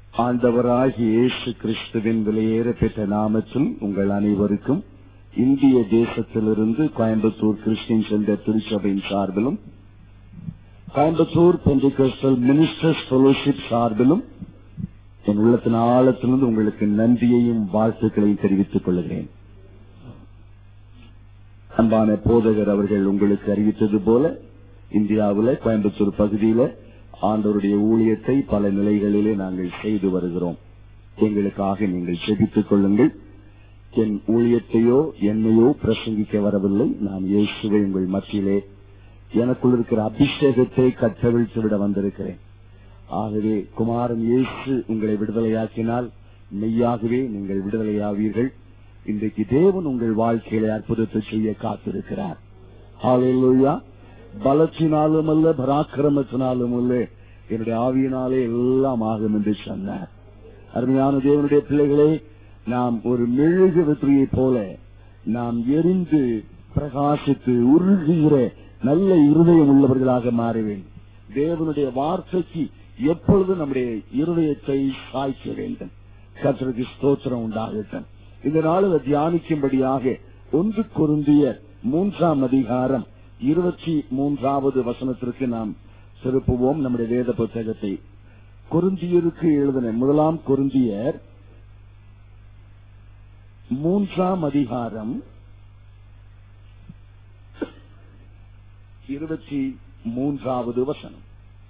ஆண்டவராகிய இயேசு கிறிஸ்துவின் விலையேற பெற்ற நாமத்தில் உங்கள் அனைவருக்கும் இந்திய தேசத்திலிருந்து கோயம்புத்தூர் கிறிஸ்டின் சென்டர் திருச்சபையின் சார்பிலும் கோயம்புத்தூர் பெண்டிகோஸ்டல் மினிஸ்டர்ஸ் ஃபெலோஷிப் சார்பிலும் என் உள்ளத்தின் ஆழத்திலிருந்து உங்களுக்கு நன்றியையும் வாழ்த்துக்களையும் தெரிவித்துக் கொள்கிறேன் அன்பான போதகர் அவர்கள் உங்களுக்கு அறிவித்தது போல இந்தியாவில் கோயம்புத்தூர் பகுதியில ஆண்டவருடைய ஊழியத்தை பல நிலைகளிலே நாங்கள் செய்து வருகிறோம் எங்களுக்காக நீங்கள் செபித்துக் கொள்ளுங்கள் என் ஊழியத்தையோ என்னையோ பிரசங்கிக்க வரவில்லை நான் இயேசுவை உங்கள் மத்தியிலே எனக்குள் இருக்கிற அபிஷேகத்தை கட்டவிழ்த்து விட வந்திருக்கிறேன் ஆகவே குமாரன் இயேசு உங்களை விடுதலையாக்கினால் மெய்யாகவே நீங்கள் விடுதலையாவீர்கள் இன்றைக்கு தேவன் உங்கள் வாழ்க்கையில அற்புதத்தை செய்ய காத்திருக்கிறார் ஹalleluya பலத்தினாலும் அல்ல பராக்கிரமத்தினாலும் அல்ல என்னுடைய ஆவியினாலே எல்லாம் ஆகும் என்று சொன்னார் அருமையான தேவனுடைய பிள்ளைகளே நாம் ஒரு மெழுகு வெற்றியை போல நாம் எரிந்து பிரகாசித்து உருகுகிற நல்ல இருதயம் உள்ளவர்களாக மாற வேண்டும் தேவனுடைய வார்த்தைக்கு எப்பொழுது நம்முடைய இருதயத்தை சாய்க்க வேண்டும் கத்தருக்கு ஸ்தோத்திரம் உண்டாகட்டும் இந்த நாளில் தியானிக்கும்படியாக ஒன்று குருந்திய மூன்றாம் அதிகாரம் இருபத்தி மூன்றாவது வசனத்திற்கு நாம் திருப்புவோம் நம்முடைய வேத புத்தகத்தை குருந்தியருக்கு எழுதின முதலாம் குருந்தியர் மூன்றாம் அதிகாரம் இருபத்தி மூன்றாவது வசனம்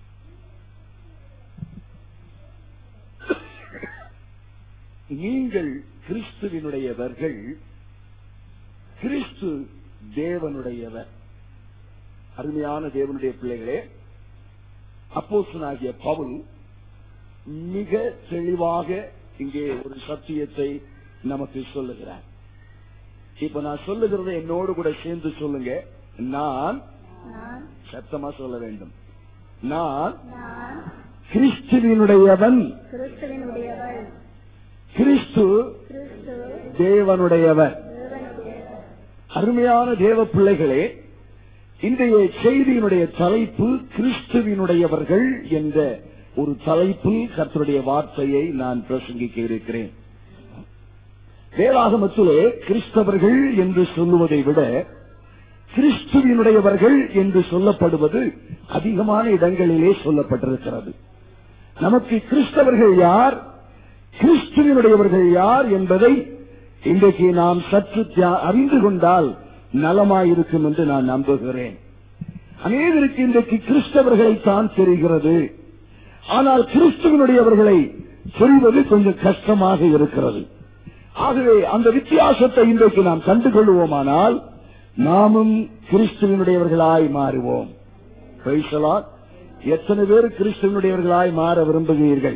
நீங்கள் கிறிஸ்துவினுடையவர்கள் கிறிஸ்து தேவனுடையவர் அருமையான தேவனுடைய பிள்ளைகளே அப்போசனாகிய பவுல் மிக தெளிவாக இங்கே ஒரு சத்தியத்தை நமக்கு சொல்லுகிறார் இப்ப நான் சொல்லுகிறத என்னோடு கூட சேர்ந்து சொல்லுங்க நான் நான் சத்தமா சொல்ல வேண்டும் நான் நான் கிறிஸ்துவினுடையவன் கிறிஸ்துவினுடையவள் கிறிஸ்து கிறிஸ்து தேவனுடையவர் தேவனுடையவர் அருமையான தேவ பிள்ளைகளே இன்றைய செய்தியினுடைய தலைப்பு கிறிஸ்துவினுடையவர்கள் என்ற ஒரு தலைப்பில் கர்த்தருடைய வார்த்தையை நான் பிரசங்கிக்க இருக்கிறேன் வேளாகமத்திலே கிறிஸ்தவர்கள் என்று சொல்லுவதை விட கிறிஸ்துவினுடையவர்கள் என்று சொல்லப்படுவது அதிகமான இடங்களிலே சொல்லப்பட்டிருக்கிறது நமக்கு கிறிஸ்தவர்கள் யார் கிறிஸ்துவினுடையவர்கள் யார் என்பதை இன்றைக்கு நாம் சற்று தியா- அறிந்து கொண்டால் நலமாயிருக்கும் என்று நான் நம்புகிறேன் அநேகருக்கு இன்றைக்கு கிறிஸ்தவர்களை தான் தெரிகிறது ஆனால் கிறிஸ்துவனுடையவர்களை சொல்வது கொஞ்சம் கஷ்டமாக இருக்கிறது ஆகவே அந்த வித்தியாசத்தை இன்றைக்கு நாம் கண்டு கொள்வோமானால் நாமும் கிறிஸ்துவனுடையவர்களாய் மாறுவோம் Praise the Lord. எத்தனை பேர் கிறிஸ்துவனுடையவர்களாய் மாற விரும்புகிறீர்கள்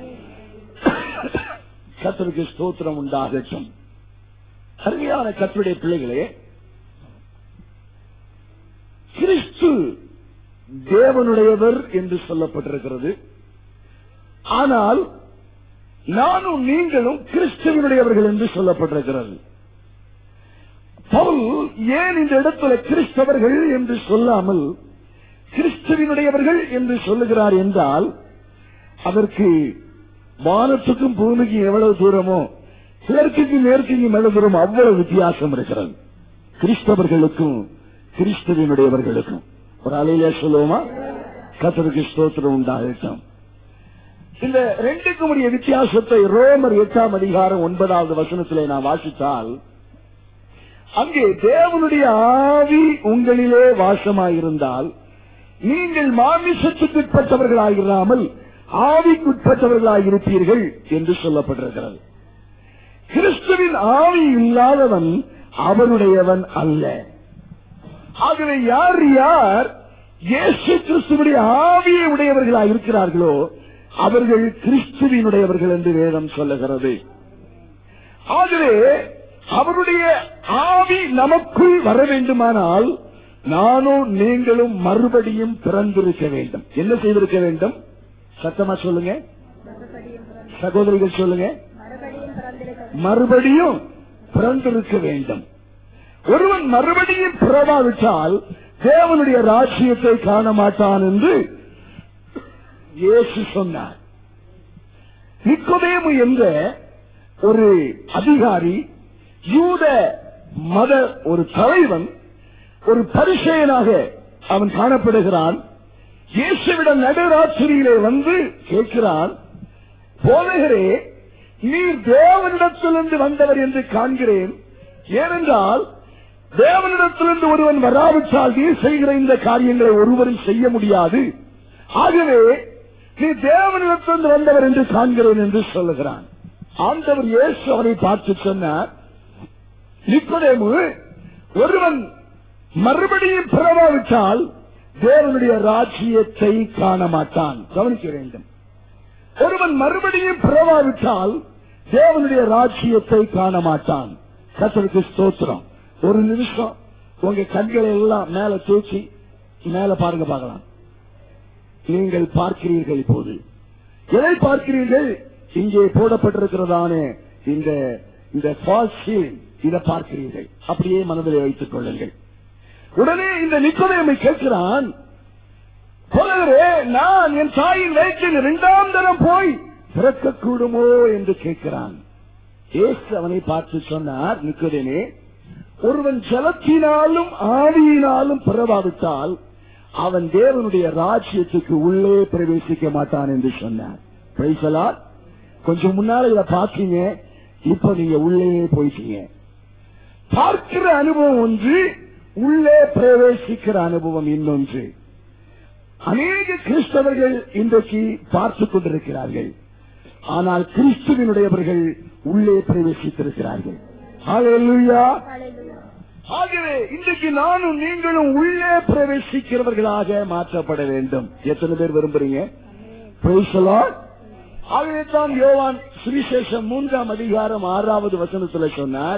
கத்தருக்கு ஸ்தோத்திரம் உண்டாகட்டும் அருமையான கத்தருடைய பிள்ளைகளே கிறிஸ்து தேவனுடையவர் என்று சொல்லப்பட்டிருக்கிறது ஆனால் நானும் நீங்களும் கிறிஸ்துவனுடையவர்கள் என்று சொல்லப்பட்டிருக்கிறது பவுல் ஏன் இந்த இடத்துல கிறிஸ்தவர்கள் என்று சொல்லாமல் கிறிஸ்துவினுடையவர்கள் என்று சொல்லுகிறார் என்றால் அதற்கு வானத்துக்கும் பூமிக்கும் எவ்வளவு தூரமோ கிழக்குக்கும் மேற்குக்கும் எவ்வளவு தூரம் அவ்வளவு வித்தியாசம் இருக்கிறது கிறிஸ்தவர்களுக்கும் கிறிஸ்துவினுடையவர்களுக்கும் ஒரு அலையில சொல்லுவோமா கத்தருக்கு ஸ்தோத்திரம் உண்டாகட்டும் இந்த ரெண்டுக்கும் உடைய வித்தியாசத்தை ரோமர் எட்டாம் அதிகாரம் ஒன்பதாவது வசனத்திலே நான் வாசித்தால் அங்கே தேவனுடைய ஆவி உங்களிலே வாசமாயிருந்தால் நீங்கள் மாமிசத்துக்குட்பட்டவர்களாயிராமல் ஆவிக்குட்பட்டவர்களாயிருப்பீர்கள் என்று சொல்லப்பட்டிருக்கிறது கிறிஸ்துவின் ஆவி இல்லாதவன் அவனுடையவன் அல்ல ஆகவே யார் யார் இயேசு கிறிஸ்துவனுடைய ஆவியை உடையவர்களாக இருக்கிறார்களோ அவர்கள் கிறிஸ்துவினுடையவர்கள் என்று வேதம் சொல்லுகிறது ஆகவே அவருடைய ஆவி நமக்குள் வர வேண்டுமானால் நானும் நீங்களும் மறுபடியும் பிறந்திருக்க வேண்டும் என்ன செய்திருக்க வேண்டும் சத்தமா சொல்லுங்க மறுபடியும் பிறந்து- சகோதரிகள் சொல்லுங்க மறுபடியும் பிறந்திருக்க மறுபடியும் பிறந்திருக்க வேண்டும் ஒருவன் மறுபடியும் பிறவாவிட்டால் தேவனுடைய ராஜ்யத்தை காண மாட்டான் என்று இயேசு சொன்னார் நிக்கோதேமு என்ற ஒரு அதிகாரி யூத மத ஒரு தலைவன் ஒரு பரிசெயனாக அவன் காணப்படுகிறான் இயேசுவிடம் நடுராத்திரியிலே வந்து கேட்கிறான் போதகரே நீர் தேவனிடத்திலிருந்து வந்தவர் என்று காண்கிறேன் ஏனென்றால் தேவனிடத்திலிருந்து ஒருவன் வராவிட்டால் நீ செய்கிற இந்த காரியங்களை ஒருவரும் செய்ய முடியாது ஆகவே நீ தேவனிடத்திலிருந்து வந்தவர் என்று காண்கிறேன் என்று சொல்லுகிறான் ஆண்டவர் இயேசு அவரை பார்த்து சொன்னார் நிக்கோதேமு ஒருவன் மறுபடியும் பிறவாவிட்டால் தேவனுடைய ராஜ்யத்தை காண மாட்டான் கவனிக்க வேண்டும் ஒருவன் மறுபடியும் பிறவாவிட்டால் தேவனுடைய ராஜ்யத்தை காண மாட்டான் கத்தருக்கு ஸ்தோத்திரம் ஒரு நிமிஷம் உங்க கண்களை எல்லாம் மேல தூக்கி மேல பாருங்க பார்க்கலாம் நீங்கள் பார்க்கிறீர்கள் இப்போது எதை பார்க்கிறீர்கள் இங்கே போடப்பட்டிருக்கிறதானே இந்த இந்த false ceiling, இதை பார்க்கிறீர்கள் அப்படியே மனதில் வைத்துக் கொள்ளுங்கள் உடனே இந்த நிக்கோதேமை கேட்கிறான் போலவரே நான் என் தாயின் வயிற்றில் இரண்டாம் தரம் போய் பிறக்கக்கூடுமோ என்று கேட்கிறான் ஏசு அவனை பார்த்து சொன்னார் நிக்கோதேமே ஒருவன் ஜலத்தினாலும் ஆவியினாலும் பிறவாவிட்டால் அவன் தேவனுடைய ராஜ்யத்துக்கு உள்ளே பிரவேசிக்க மாட்டான் என்று சொன்னார் Praise the Lord. கொஞ்சம் முன்னால இதை பார்த்தீங்க இப்ப நீங்க உள்ளே போயிட்டீங்க பார்க்கிற அனுபவம் ஒன்று உள்ளே பிரவேசிக்கிற அனுபவம் இன்னொன்று அநேக கிறிஸ்தவர்கள் இன்றைக்கு பார்த்துக் கொண்டிருக்கிறார்கள் ஆனால் கிறிஸ்துவனுடையவர்கள் உள்ளே பிரவேசித்திருக்கிறார்கள் Hallelujah. Hallelujah. ஆகவே இன்றைக்கு நானும் நீங்களும் உள்ளே பிரவேசிக்கிறவர்களாக மாற்றப்பட வேண்டும் எத்தனை பேர் விரும்புறீங்க Praise the Lord. ஆகவே தான் யோவான் சுவிசேஷம் மூன்றாம் அதிகாரம் ஆறாவது வசனத்துல சொன்னார்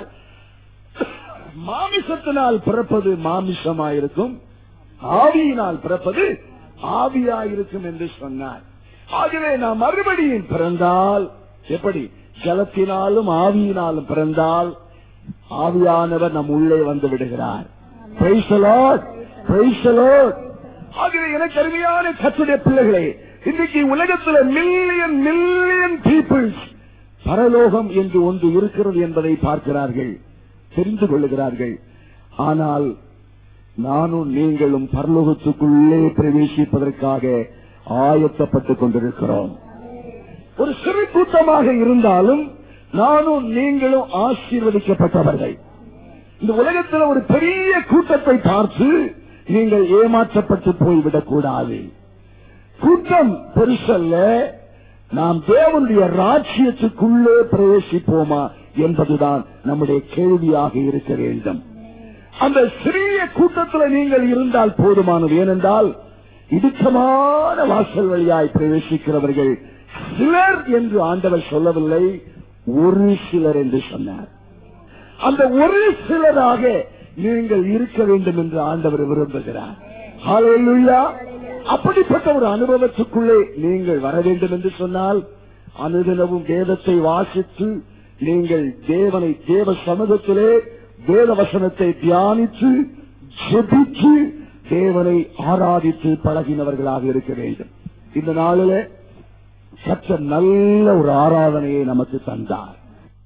மாமிசத்தினால் பிறப்பது மாமிசமாயிருக்கும் ஆவியினால் பிறப்பது ஆவியாயிருக்கும் என்று சொன்னார் ஆகவே நாம் மறுபடியும் பிறந்தால் எப்படி ஜலத்தினாலும் ஆவியினாலும் பிறந்தால் ஆவியானவர் நம் உள்ளே வந்து விடுகிறார் Praise the Lord. Praise the Lord. ஆகவே எனக்கு அருமையான கத்துடைய பிள்ளைகளே இன்றைக்கு உலகத்தில் மில்லியன் மில்லியன் பீப்புள்ஸ் பரலோகம் என்று ஒன்று இருக்கிறது என்பதை பார்க்கிறார்கள் தெரிந்து கொள்ளுகிறார்கள் ஆனால் நானும் நீங்களும் பரலோகத்துக்குள்ளே பிரவேசிப்பதற்காக ஆயத்தப்பட்டுக் கொண்டிருக்கிறோம் ஒரு சிறு கூட்டமாக இருந்தாலும் நானும் நீங்களும் ஆசீர்வதிக்கப்பட்டவர்கள் இந்த உலகத்தில் ஒரு பெரிய கூட்டத்தை பார்த்து நீங்கள் ஏமாற்றப்பட்டு போய்விடக் கூடாது கூட்டம் பெருசல்ல நாம் தேவனுடைய ராஜ்யத்துக்குள்ளே பிரவேசிப்போமா என்பதுதான் நம்முடைய கேள்வியாக இருக்க வேண்டும் அந்த சிறிய கூட்டத்தில் நீங்கள் இருந்தால் போதுமானது ஏனென்றால் இடுக்கமான வாசல் வழியாய் பிரவேசிக்கிறவர்கள் சிலர் என்று ஆண்டவர் சொல்லவில்லை ஒரு சிலர் என்று சொன்னார் அந்த ஒரு சிலராக நீங்கள் இருக்க வேண்டும் என்று ஆண்டவர் விரும்புகிறார் ஹalleluya. அப்படிப்பட்ட ஒரு அனுபவத்துக்குள்ளே நீங்கள் வர வேண்டும் என்று சொன்னால் அனுதினமும் வேதத்தை வாசித்து நீங்கள் தேவனை தேவ சமூகத்திலே வேத வசனத்தை தியானித்து ஜெபித்து தேவனை ஆராதித்து பழகினவர்களாக இருக்க வேண்டும் இந்த நாளிலே சற்ற நல்ல ஒரு ஆராதனையை நமக்கு தந்தார்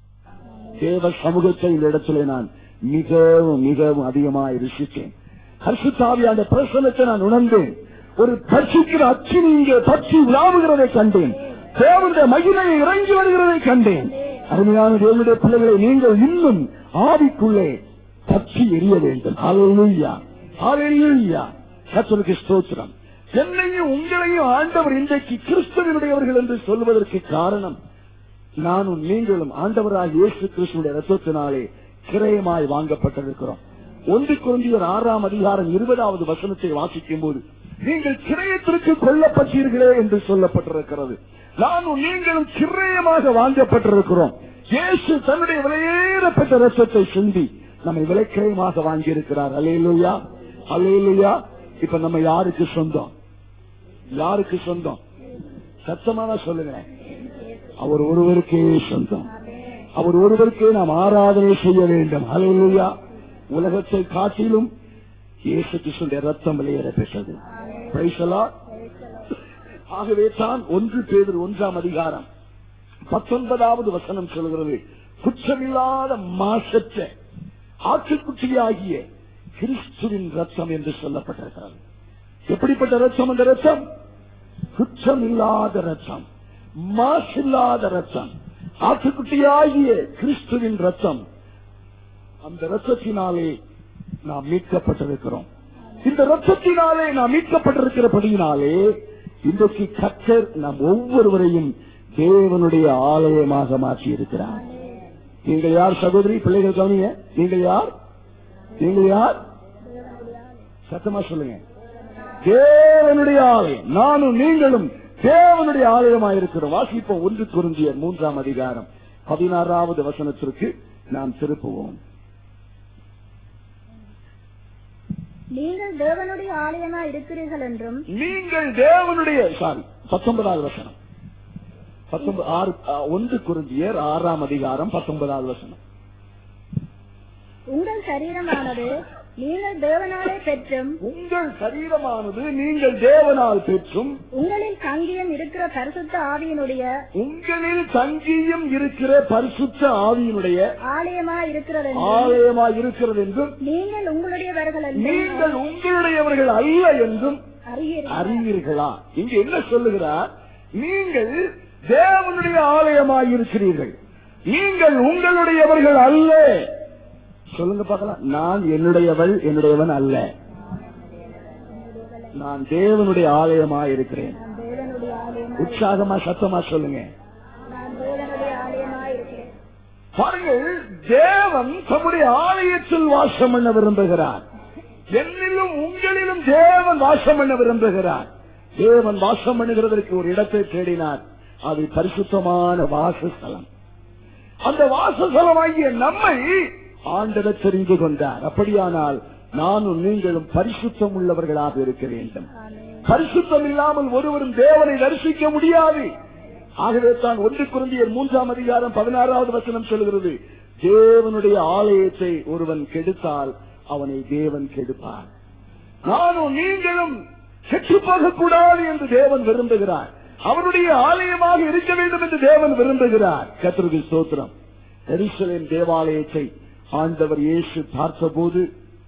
தேவ சமூகத்தை இந்த இடத்துல நான் மிகவும் மிகவும் அதிகமாக ருசித்தேன் ஹர்ஷித்தாவி அந்த பிரசனத்தை நான் உணர்ந்தேன் ஒரு பட்சிக்கிற அச்சினி இங்கே பற்றி விழாவுகிறதை கண்டேன் தேவனுடைய மகிமையை இறங்கி வருகிறதை கண்டேன் அருமையான தேவனுடைய பிள்ளைகளை நீங்கள் இன்னும் ஆவிக்குள்ளே பற்றி எரிய வேண்டும் ஹalleluya ஹalleluya கர்த்தருக்கு ஸ்தோத்திரம் என்னையும் உங்களையும் ஆண்டவர் இன்றைக்கு கிறிஸ்தவனுடையவர்கள் என்று சொல்வதற்கு காரணம் நானும் நீங்களும் ஆண்டவராக இயேசு கிறிஸ்துடைய ரத்தத்தினாலே கிரயமாய் வாங்கப்பட்டிருக்கிறோம் ஒன்று குழந்தையர் ஆறாம் அதிகாரம் இருபதாவது வசனத்தை வாசிக்கும் போது நீங்கள் கிரயத்திற்கு கொல்லப்பட்டீர்களே என்று சொல்லப்பட்டிருக்கிறது நானும் நீங்களும் கிரயமாக வாங்கப்பட்டிருக்கிறோம் இயேசு தன்னுடைய விலையேறப்பட்ட ரத்தத்தை சிந்தி நம்மை விலைக்கிரயமாக வாங்கியிருக்கிறார் அலையிலுயா அலையிலுயா இப்ப நம்ம யாருக்கு சொந்தம் யாருக்கு சொந்தம் சத்தமான சொல்லுங்க அவர் ஒருவருக்கே சொந்தம் அவர் ஒருவருக்கே நாம் ஆராதனை செய்ய வேண்டும் அலையிலுயா உலகத்தை காட்டிலும் இயேசு கிருஷ்ணனுடைய ரத்தம் வெளியேற பெற்றது Praise the Lord. ஆகவே தான் ஒன்று பேர் ஒன்றாம் அதிகாரம் பத்தொன்பதாவது வசனம் சொல்கிறது குற்றமில்லாத மாசற்ற ஆட்டுக்குட்டியாகிய கிறிஸ்துவின் ரத்தம் என்று சொல்லப்பட்டிருக்கிறது எப்படிப்பட்ட ரத்தம் அந்த ரத்தம் குற்றம் இல்லாத ரத்தம் மாசில்லாத ரத்தம் ஆட்டுக்குட்டியாகிய கிறிஸ்துவின் ரத்தம் அந்த ரத்தத்தினாலே நாம் மீட்கப்பட்டிருக்கிறோம் இந்த ரத்தத்தினாலே நாம் மீட்கப்பட்டிருக்கிறபடியினாலே இன்றைக்கு கத்தர் நம் ஒவ்வொருவரையும் தேவனுடைய ஆலயமாக மாற்றி இருக்கிறார் நீங்கள் யார் சகோதரி பிள்ளைகள் கவனிங்க நீங்கள் யார் நீங்கள் யார் சத்தமா சொல்லுங்க தேவனுடைய ஆலயம் நானும் நீங்களும் தேவனுடைய ஆலயமாக இருக்கிறோம் வாசிப்போம் ஒன்று குறிஞ்சியர் மூன்றாம் அதிகாரம் பதினாறாவது வசனத்திற்கு நாம் திருப்புவோம் நீங்கள் தேவனுடைய ஆலயமா இருக்கிறீர்கள் என்றும் நீங்கள் தேவனுடைய சாரி பத்தொன்பதாவது வசனம் பத்தொன்பது ஆறு ஆ, ஒன்று குறிஞ்சியர் ஆறாம் அதிகாரம் பத்தொன்பதாவது வசனம் உங்கள் சரீரமானது நீங்கள் தேவனாலே பெற்றும் உங்கள் சரீரமானது நீங்கள் தேவனால் பெற்றும் உங்களில் தங்கியும் இருக்கிற பரிசுத்த ஆவியினுடைய உங்களில் தங்கியும் இருக்கிற பரிசுத்த ஆவியினுடைய ஆலயமா இருக்கிறது என்றும் ஆலயமாய் இருக்கிறது என்றும் நீங்கள் உங்களுடையவர்கள் என்றும் நீங்கள் உங்களுடையவர்கள் அல்ல என்றும் அறியீர்கள் அறிவீர்களா இங்க என்ன சொல்லுகிறார் நீங்கள் தேவனுடைய ஆலயமாய் இருக்கிறீர்கள் நீங்கள் உங்களுடையவர்கள் அல்ல சொல்லுங்க பார்க்கலாம் நான் என்னுடையவள் என்னுடையவன் அல்ல நான் தேவனுடைய ஆலயமாய் இருக்கிறேன் நான் தேவனுடைய ஆலயமா உற்சாகமா சத்தமா சொல்லுங்க நான் தேவனுடைய ஆலயமா இருக்கிறேன் பாருங்கள் தேவன் தம்முடைய ஆலயத்தில் வாசம் பண்ண விரும்புகிறார் என்னிலும் உங்களிலும் தேவன் வாசம் பண்ண விரும்புகிறார் தேவன் வாசம் பண்ணுகிறதற்கு ஒரு இடத்தை தேடினார் அது பரிசுத்தமான வாசஸ்தலம் அந்த வாசஸ்தலமாகிய நம்மை ஆண்டவர் தெரிந்து கொண்டார் அப்படியானால் நானும் நீங்களும் பரிசுத்தம் உள்ளவர்களாக இருக்க வேண்டும் பரிசுத்தம் இல்லாமல் ஒருவரும் தேவனை தரிசிக்க முடியாது ஆகவே தான் ஒன்று குருந்தியர் மூன்றாம் அதிகாரம் பதினாறாவது வசனம் சொல்கிறது தேவனுடைய ஆலயத்தை ஒருவன் கெடுத்தால் அவனை தேவன் கெடுப்பார் நானும் நீங்களும் செற்று போகக்கூடாது என்று தேவன் விரும்புகிறார் அவருடைய ஆலயமாக இருக்க வேண்டும் என்று தேவன் விரும்புகிறார் கத்திரது ஸ்தோத்திரம் எருசலேம் தேவாலயத்தை ஆண்டவர் இயேசு பார்த்தபோது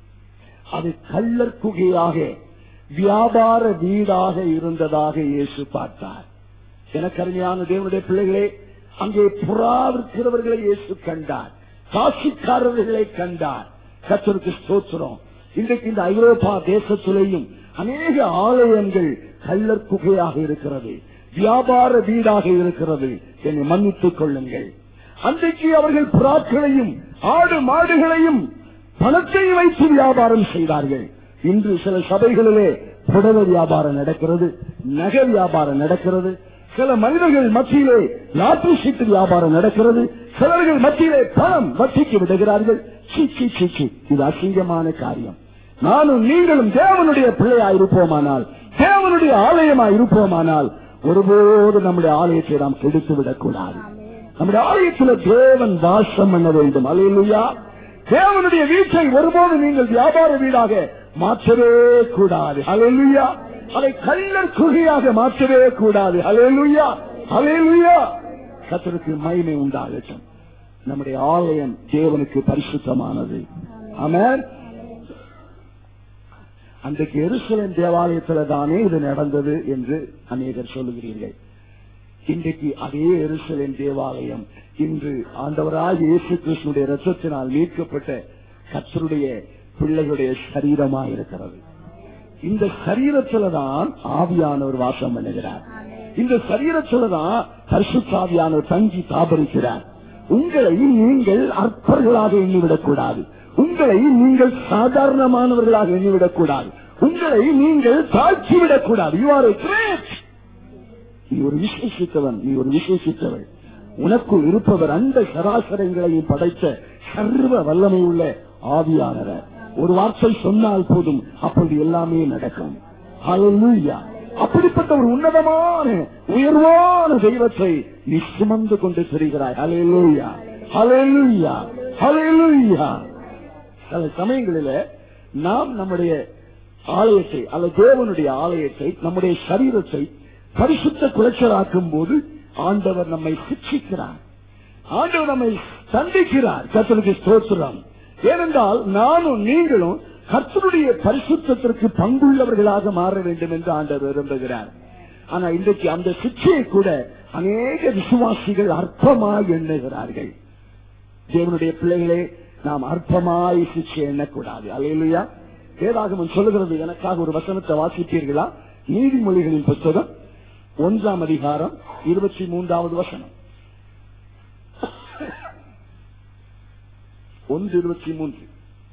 அது கள்ளர் குகையாக வியாபார வீடாக இருந்ததாக இயேசு பார்த்தார் எனக்கு அருமையான தேவனுடைய பிள்ளைகளே அங்கே புறா விற்கிறவர்களை இயேசு கண்டார் காசிக்காரர்களை கண்டார் கத்தருக்கு ஸ்தோத்திரம் இன்றைக்கு இந்த ஐரோப்பா தேசத்திலேயும் அநேக ஆலயங்கள் கள்ளர் குகையாக இருக்கிறது வியாபார வீடாக இருக்கிறது என்னை மன்னித்துக் கொள்ளுங்கள் அன்றைக்கு அவர்கள் புறாக்களையும் ஆடு மாடுகளையும் பணத்தை வைத்து வியாபாரம் செய்தார்கள் இன்று சில சபைகளிலே புடவை வியாபாரம் நடக்கிறது நகை வியாபாரம் நடக்கிறது சில மனிதர்கள் மத்தியிலே லாட்டரி சீட்டு வியாபாரம் நடக்கிறது சிலர்கள் மத்தியிலே பணம் வட்டிக்கு விடுகிறார்கள் சீ, சீ, சீ, சீ. இது அசிங்கமான காரியம் நானும் நீங்களும் தேவனுடைய பிள்ளையா இருப்போமானால் தேவனுடைய ஆலயமா இருப்போமானால் ஒருபோது நம்முடைய ஆலயத்தை நாம் கெடுத்து விடக்கூடாது நம்முடைய ஆலயத்தில் தேவன் வாசம் பண்ண வேண்டும் அலையிலுயா தேவனுடைய வீட்டை ஒருபோது நீங்கள் வியாபார வீடாக மாற்றவே கூடாது அலையிலுயா அதை கள்ளர் குகையாக மாற்றவே கூடாது அலையிலுயா அலையிலுயா கத்தருக்கு மகிமை உண்டாகட்டும் நம்முடைய ஆலயம் தேவனுக்கு பரிசுத்தமானது ஆமென் அன்றைக்கு எருசலேம் தேவாலயத்துல தானே இது நடந்தது என்று அநேகர் சொல்லுகிறீர்கள் இன்றைக்கு அதே எருசலேம் தேவாலயம் இன்று ஆண்டவராக இயேசு கிருஷ்ணனுடைய ரத்தத்தினால் மீட்கப்பட்ட கத்தருடைய பிள்ளைகளுடைய சரீரமா இருக்கிறது இந்த சரீரத்துல தான் ஆவியானவர் வாசம் பண்ணுகிறார் இந்த சரீரத்துல தான் பரிசுத்தாவியானவர் தங்கி தாபரிக்கிறார் உங்களை நீங்கள் அற்பர்களாக எண்ணிவிடக் கூடாது உங்களை நீங்கள் சாதாரணமானவர்களாக எண்ணிவிடக் கூடாது உங்களை நீங்கள் தாழ்த்திவிடக் கூடாது யூ ஆர் கிரேட் நீ ஒரு விசேஷித்தவன் நீ ஒரு விசேஷித்தவள் உனக்குள் இருப்பவர் அந்த சராசரங்களையும் படைத்த சர்வ வல்லமை உள்ள ஆவியானவர் ஒரு வார்த்தை சொன்னால் போதும் அப்பொழுது எல்லாமே நடக்கும் ஹalleluya. அப்படிப்பட்ட ஒரு உன்னதமான உயர்வான தெய்வத்தை நீ சுமந்து கொண்டு திரிகிறாய் ஹalleluya. ஹalleluya. ஹalleluya. சில சமயங்களில நாம் நம்முடைய ஆலயத்தை அல்லது தேவனுடைய ஆலயத்தை நம்முடைய சரீரத்தை பரிசுத்த குலைச்சலாக்கும் போது ஆண்டவர் நம்மை சிக்ஷிக்கிறார் ஆண்டவர் நம்மை தண்டிக்கிறார் கர்த்தருக்கு ஸ்தோத்திரம் ஏனென்றால் நானும் நீங்களும் கர்த்தருடைய பரிசுத்தத்திற்கு பங்குள்ளவர்களாக மாற வேண்டும் என்று ஆண்டவர் விரும்புகிறார் ஆனா இன்றைக்கு அந்த சிக்ஷையை கூட அநேக விசுவாசிகள் அற்பமாய் எண்ணுகிறார்கள் தேவனுடைய பிள்ளைகளே நாம் அற்பமாய் சிக்ஷை எண்ணக்கூடாது அலையிலையா வேதாகமம் சொல்லுகிறது எனக்காக ஒரு வசனத்தை வாசிப்பீர்களா நீதிமொழிகளின் புத்தகம் ஒன்றாம் அதிகாரம் இருபத்தி மூன்றாவது வசனம் ஒன்று இருபத்தி மூன்று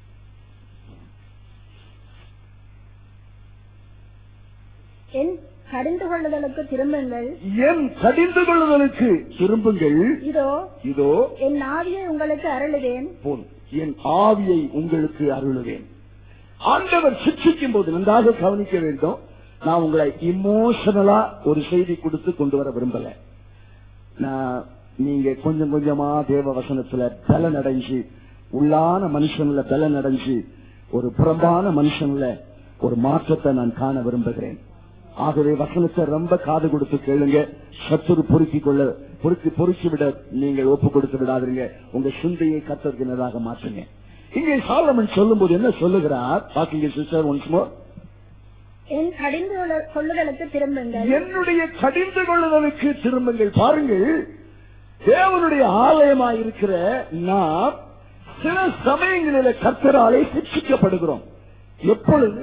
என் கடிந்து கொள்ளுதலுக்கு திரும்புங்கள் என் கடிந்து கொள்ளுதலுக்கு திரும்புங்கள் இதோ இதோ என் ஆவியை உங்களுக்கு அருளுவேன் போதும் என் ஆவியை உங்களுக்கு அருளுவேன் ஆண்டவர் சிக்ஷிக்கும் போது நன்றாக கவனிக்க வேண்டும் நான் உங்களை இமோஷனலா ஒரு செய்தி கொடுத்து கொண்டு வர விரும்பல நான் நீங்க கொஞ்சம் கொஞ்சமா தேவ வசனத்துல பலன் அடைஞ்சு உள்ளான மனுஷன்ல பலன் அடைஞ்சு ஒரு புறம்பான மனுஷன்ல ஒரு மாற்றத்தை நான் காண விரும்புகிறேன் ஆகவே வசனத்தை ரொம்ப காது கொடுத்து கேளுங்க சத்துரு பொறுக்கி கொள்ள பொறுக்கி பொறுக்கி விட நீங்கள் ஒப்பு கொடுத்து விடாதீங்க உங்க சிந்தையை கத்தற்கினதாக மாற்றுங்க இங்கே சாலமன் சொல்லும் போது என்ன சொல்லுகிறார் பாக்கிங்க சிஸ்டர் ஒன்ஸ் மோர் என் கடிந்து கொள்ள- கொள்ளுதலுக்கு திரும்புங்கள் என்னுடைய கடிந்து கொள்ளுதலுக்கு திரும்புங்கள் பாருங்கள் தேவனுடைய ஆலயமாயிருக்கிற நாம் சில சமயங்களில கர்த்தராலே சிக்ஷிக்கப்படுகிறோம் எப்பொழுது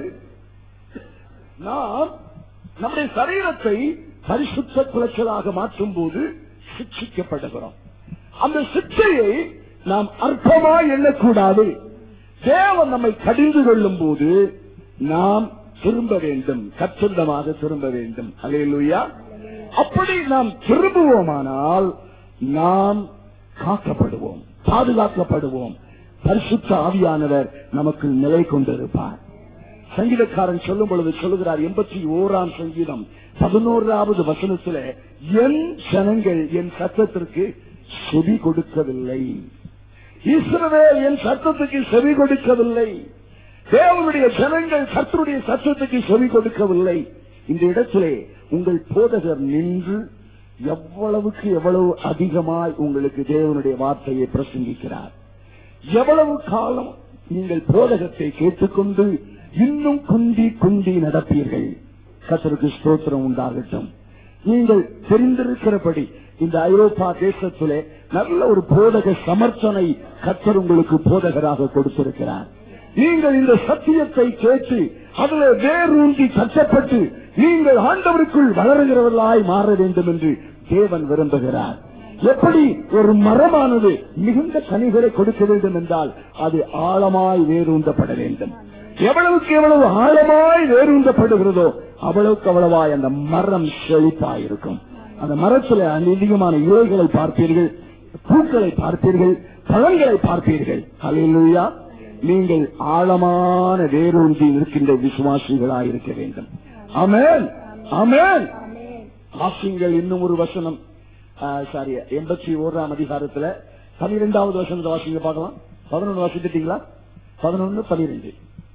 நாம் நம்முடைய சரீரத்தை பரிசுத்த குலைச்சலாக மாற்றும் போது சிக்ஷிக்கப்படுகிறோம் அந்த சிக்ஷையை நாம் அற்பமாய் எண்ணக்கூடாது தேவன் நம்மை கடிந்து கொள்ளும் போது நாம் திரும்ப வேண்டும் கச்சிதமாக திரும்ப வேண்டும் அலையலுயா அப்படி நாம் திரும்புவோமானால் நாம் காக்கப்படுவோம் பாதுகாக்கப்படுவோம் பரிசுத்த ஆவியானவர் நமக்கு நிலை கொண்டிருப்பார் சங்கீதக்காரன் சொல்லும் பொழுது சொல்லுகிறார் எண்பத்தி ஓராம் சங்கீதம் பதினோராவது வசனத்துல என் ஜனங்கள் என் சத்தத்திற்கு செவி கொடுக்கவில்லை இஸ்ரவேல் என் சத்தத்துக்கு செவி கொடுக்கவில்லை தேவனுடைய ஜனங்கள் கர்த்தருடைய சத்தத்துக்கு செவி கொடுக்கவில்லை இந்த இடத்திலே உங்கள் போதகர் நின்று எவ்வளவுக்கு எவ்வளவு அதிகமாய் உங்களுக்கு தேவனுடைய வார்த்தையை பிரசங்கிக்கிறார் எவ்வளவு காலம் நீங்கள் போதகத்தை கேட்டுக்கொண்டு இன்னும் குந்தி குந்தி நடப்பீர்கள் கத்தருக்கு ஸ்தோத்திரம் உண்டாகட்டும் நீங்கள் தெரிந்திருக்கிறபடி இந்த ஐரோப்பா தேசத்திலே நல்ல ஒரு போதக சமர்த்தனை கத்தர் உங்களுக்கு போதகராக கொடுத்திருக்கிறார் நீங்கள் இந்த சத்தியத்தை கேட்டு அதில் வேரூன்றி கட்டப்பட்டு நீங்கள் ஆண்டவருக்குள் வளருகிறவர்களாய் மாற வேண்டும் என்று தேவன் விரும்புகிறார் எப்படி ஒரு மரமானது மிகுந்த கனிகளை கொடுக்க வேண்டும் என்றால் அது ஆழமாய் வேரூன்றப்பட வேண்டும் எவ்வளவுக்கு எவ்வளவு ஆழமாய் வேரூன்றப்படுகிறதோ அவ்வளவுக்கு அவ்வளவாய் அந்த மரம் செழிப்பாயிருக்கும் அந்த மரத்துல அதிகமான இலைகளை பார்ப்பீர்கள் பூக்களை பார்ப்பீர்கள் பழங்களை பார்ப்பீர்கள் அல்லேலூயா நீங்கள் ஆழமான வேரூன்றி இருக்கின்ற விசுவாசிகளாய் இருக்க வேண்டும் ஆமென் ஆமென் வாசிங்கள் இன்னும் ஒரு வசனம் சாரி எண்பத்தி ஓராம் அதிகாரத்துல பனிரெண்டாவது வசனத்தை வாசிங்க பார்க்கலாம் பதினொன்று வாசித்துட்டீங்களா பதினொன்னு பனிரெண்டு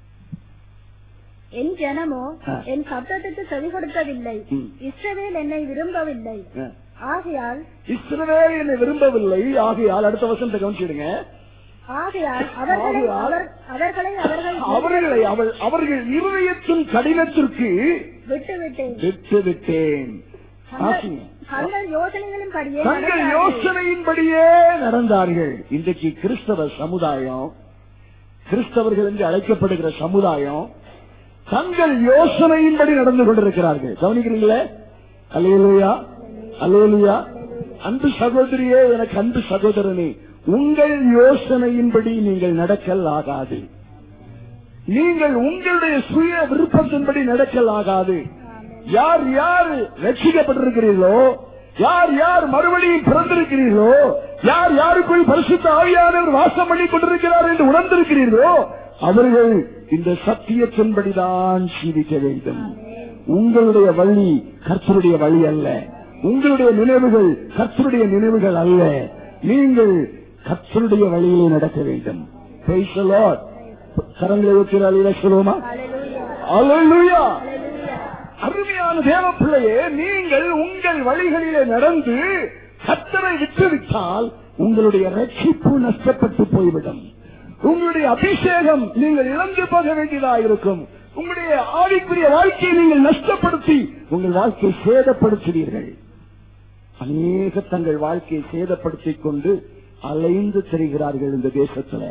என் ஜனமோ ஆ. என் சத்தத்துக்கு செவி கொடுக்கவில்லை ம். இஸ்ரவேல் என்னை விரும்பவில்லை ஆ. ஆகையால் இஸ்ரவேல் என்னை விரும்பவில்லை ஆகையால் அடுத்த வசனத்தை கவனிச்சிடுங்க ஆகையால் அவர்களை ஆகையால் அவர் அவர்களை அவர்கள் அவர்களை அவள் அவர்கள் இருதயத்தின் கடினத்திற்கு விட்டு விட்டேன் விட்டு விட்டேன் வாசிங்க. தங்கள் யோசனைகளின் படியே தங்கள் யோசனையின்படியே நடந்தார்கள் இன்றைக்கு கிறிஸ்தவ சமுதாயம் கிறிஸ்தவர்கள் என்று அழைக்கப்படுகிற சமுதாயம் தங்கள் யோசனையின்படி நடந்து கொண்டிருக்கிறார்கள் கவனிக்கிறீங்களே அலையலுயா அலையலுயா அன்பு சகோதரியே எனக்கு அன்பு சகோதரனே உங்கள் யோசனையின்படி நீங்கள் நடக்கல் ஆகாது நீங்கள் உங்களுடைய சுய விருப்பத்தின்படி நடக்கல் ஆகாது யார் யார் ரட்சிக்கப்பட்டிருக்கிறீர்களோ யார் யார் மறுபடியும் பிறந்திருக்கிறீர்களோ யார் யாருக்குள் பரிசுத்த ஆவியானவர் வாசம் பண்ணி கொண்டிருக்கிறார் என்று உணர்ந்திருக்கிறீர்களோ அவர்கள் இந்த சத்தியத்தின்படிதான் ஜீவிக்க வேண்டும் உங்களுடைய வழி கர்த்தருடைய வழி அல்ல உங்களுடைய நினைவுகள் கர்த்தருடைய நினைவுகள் அல்ல நீங்கள் கர்த்தருடைய வழியிலே நடக்க வேண்டும் Praise the Lord. கரங்களை ஊற்றினாலே சொல்லுவோமா Hallelujah. Hallelujah. Hallelujah. அருமையான தேவ பிள்ளையே நீங்கள் உங்கள் வழிகளிலே நடந்து கத்தரை விட்டுவிட்டால் உங்களுடைய ரட்சிப்பு நஷ்டப்பட்டு போய்விடும் உங்களுடைய அபிஷேகம் நீங்கள் இழந்து போக வேண்டியதாயிருக்கும் உங்களுடைய ஆவிக்குரிய வாழ்க்கையை நீங்கள் நஷ்டப்படுத்தி உங்கள் வாழ்க்கையை சேதப்படுத்துவீர்கள் அநேக தங்கள் வாழ்க்கையை சேதப்படுத்திக் கொண்டு அலைந்து திரிகிறார்கள் இந்த தேசத்துல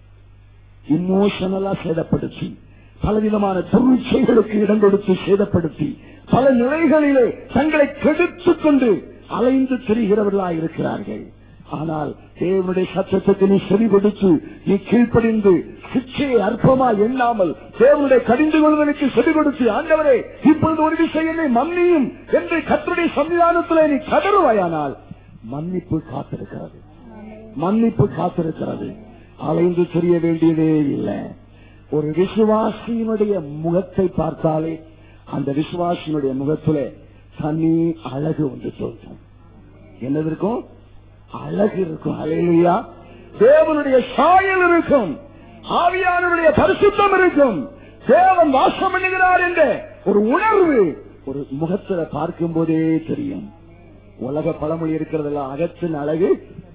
இமோஷனலா சேதப்படுத்தி பலவிதமான தொழிற்சைகளுக்கு இடம் கொடுத்து சேதப்படுத்தி பல நிலைகளிலே தங்களை கெடுத்துக் கொண்டு அலைந்து திரிகிறவர்களாக இருக்கிறார்கள் ஆனால் தேவனுடைய சத்தத்துக்கு நீ செவி கொடுத்து நீ கீழ்ப்படிந்து சிச்சையை அற்பமா எண்ணாமல் தேவனுடைய கடிந்து கொள்வதற்கு செவி கொடுத்து ஆண்டவரே இப்பொழுது ஒரு விஷயம் என்னை மன்னியும் என்று கத்தருடைய சன்னிதானத்தில் நீ கதறுவாயானால் மன்னிப்பு காத்திருக்கிறது மன்னிப்பு காத்திருக்கிறது அலைந்து தெரிய வேண்டியதே இல்லை ஒரு விசுவாசியினுடைய முகத்தை பார்த்தாலே அந்த விசுவாசியினுடைய முகத்திலே தனி அழகு ஒன்று தோன்றும் என்னது இருக்கும் அழகு இருக்கும் அலையிலுயா தேவனுடைய சாயல் இருக்கும் ஆவியானவருடைய பரிசுத்தம் இருக்கும் தேவன் வாசம் பண்ணுகிறார் என்ற ஒரு உணர்வு ஒரு முகத்துல பார்க்கும் போதே தெரியும் உலக பழமொழி இருக்கிறதெல்லாம் அகத்தின் அழகு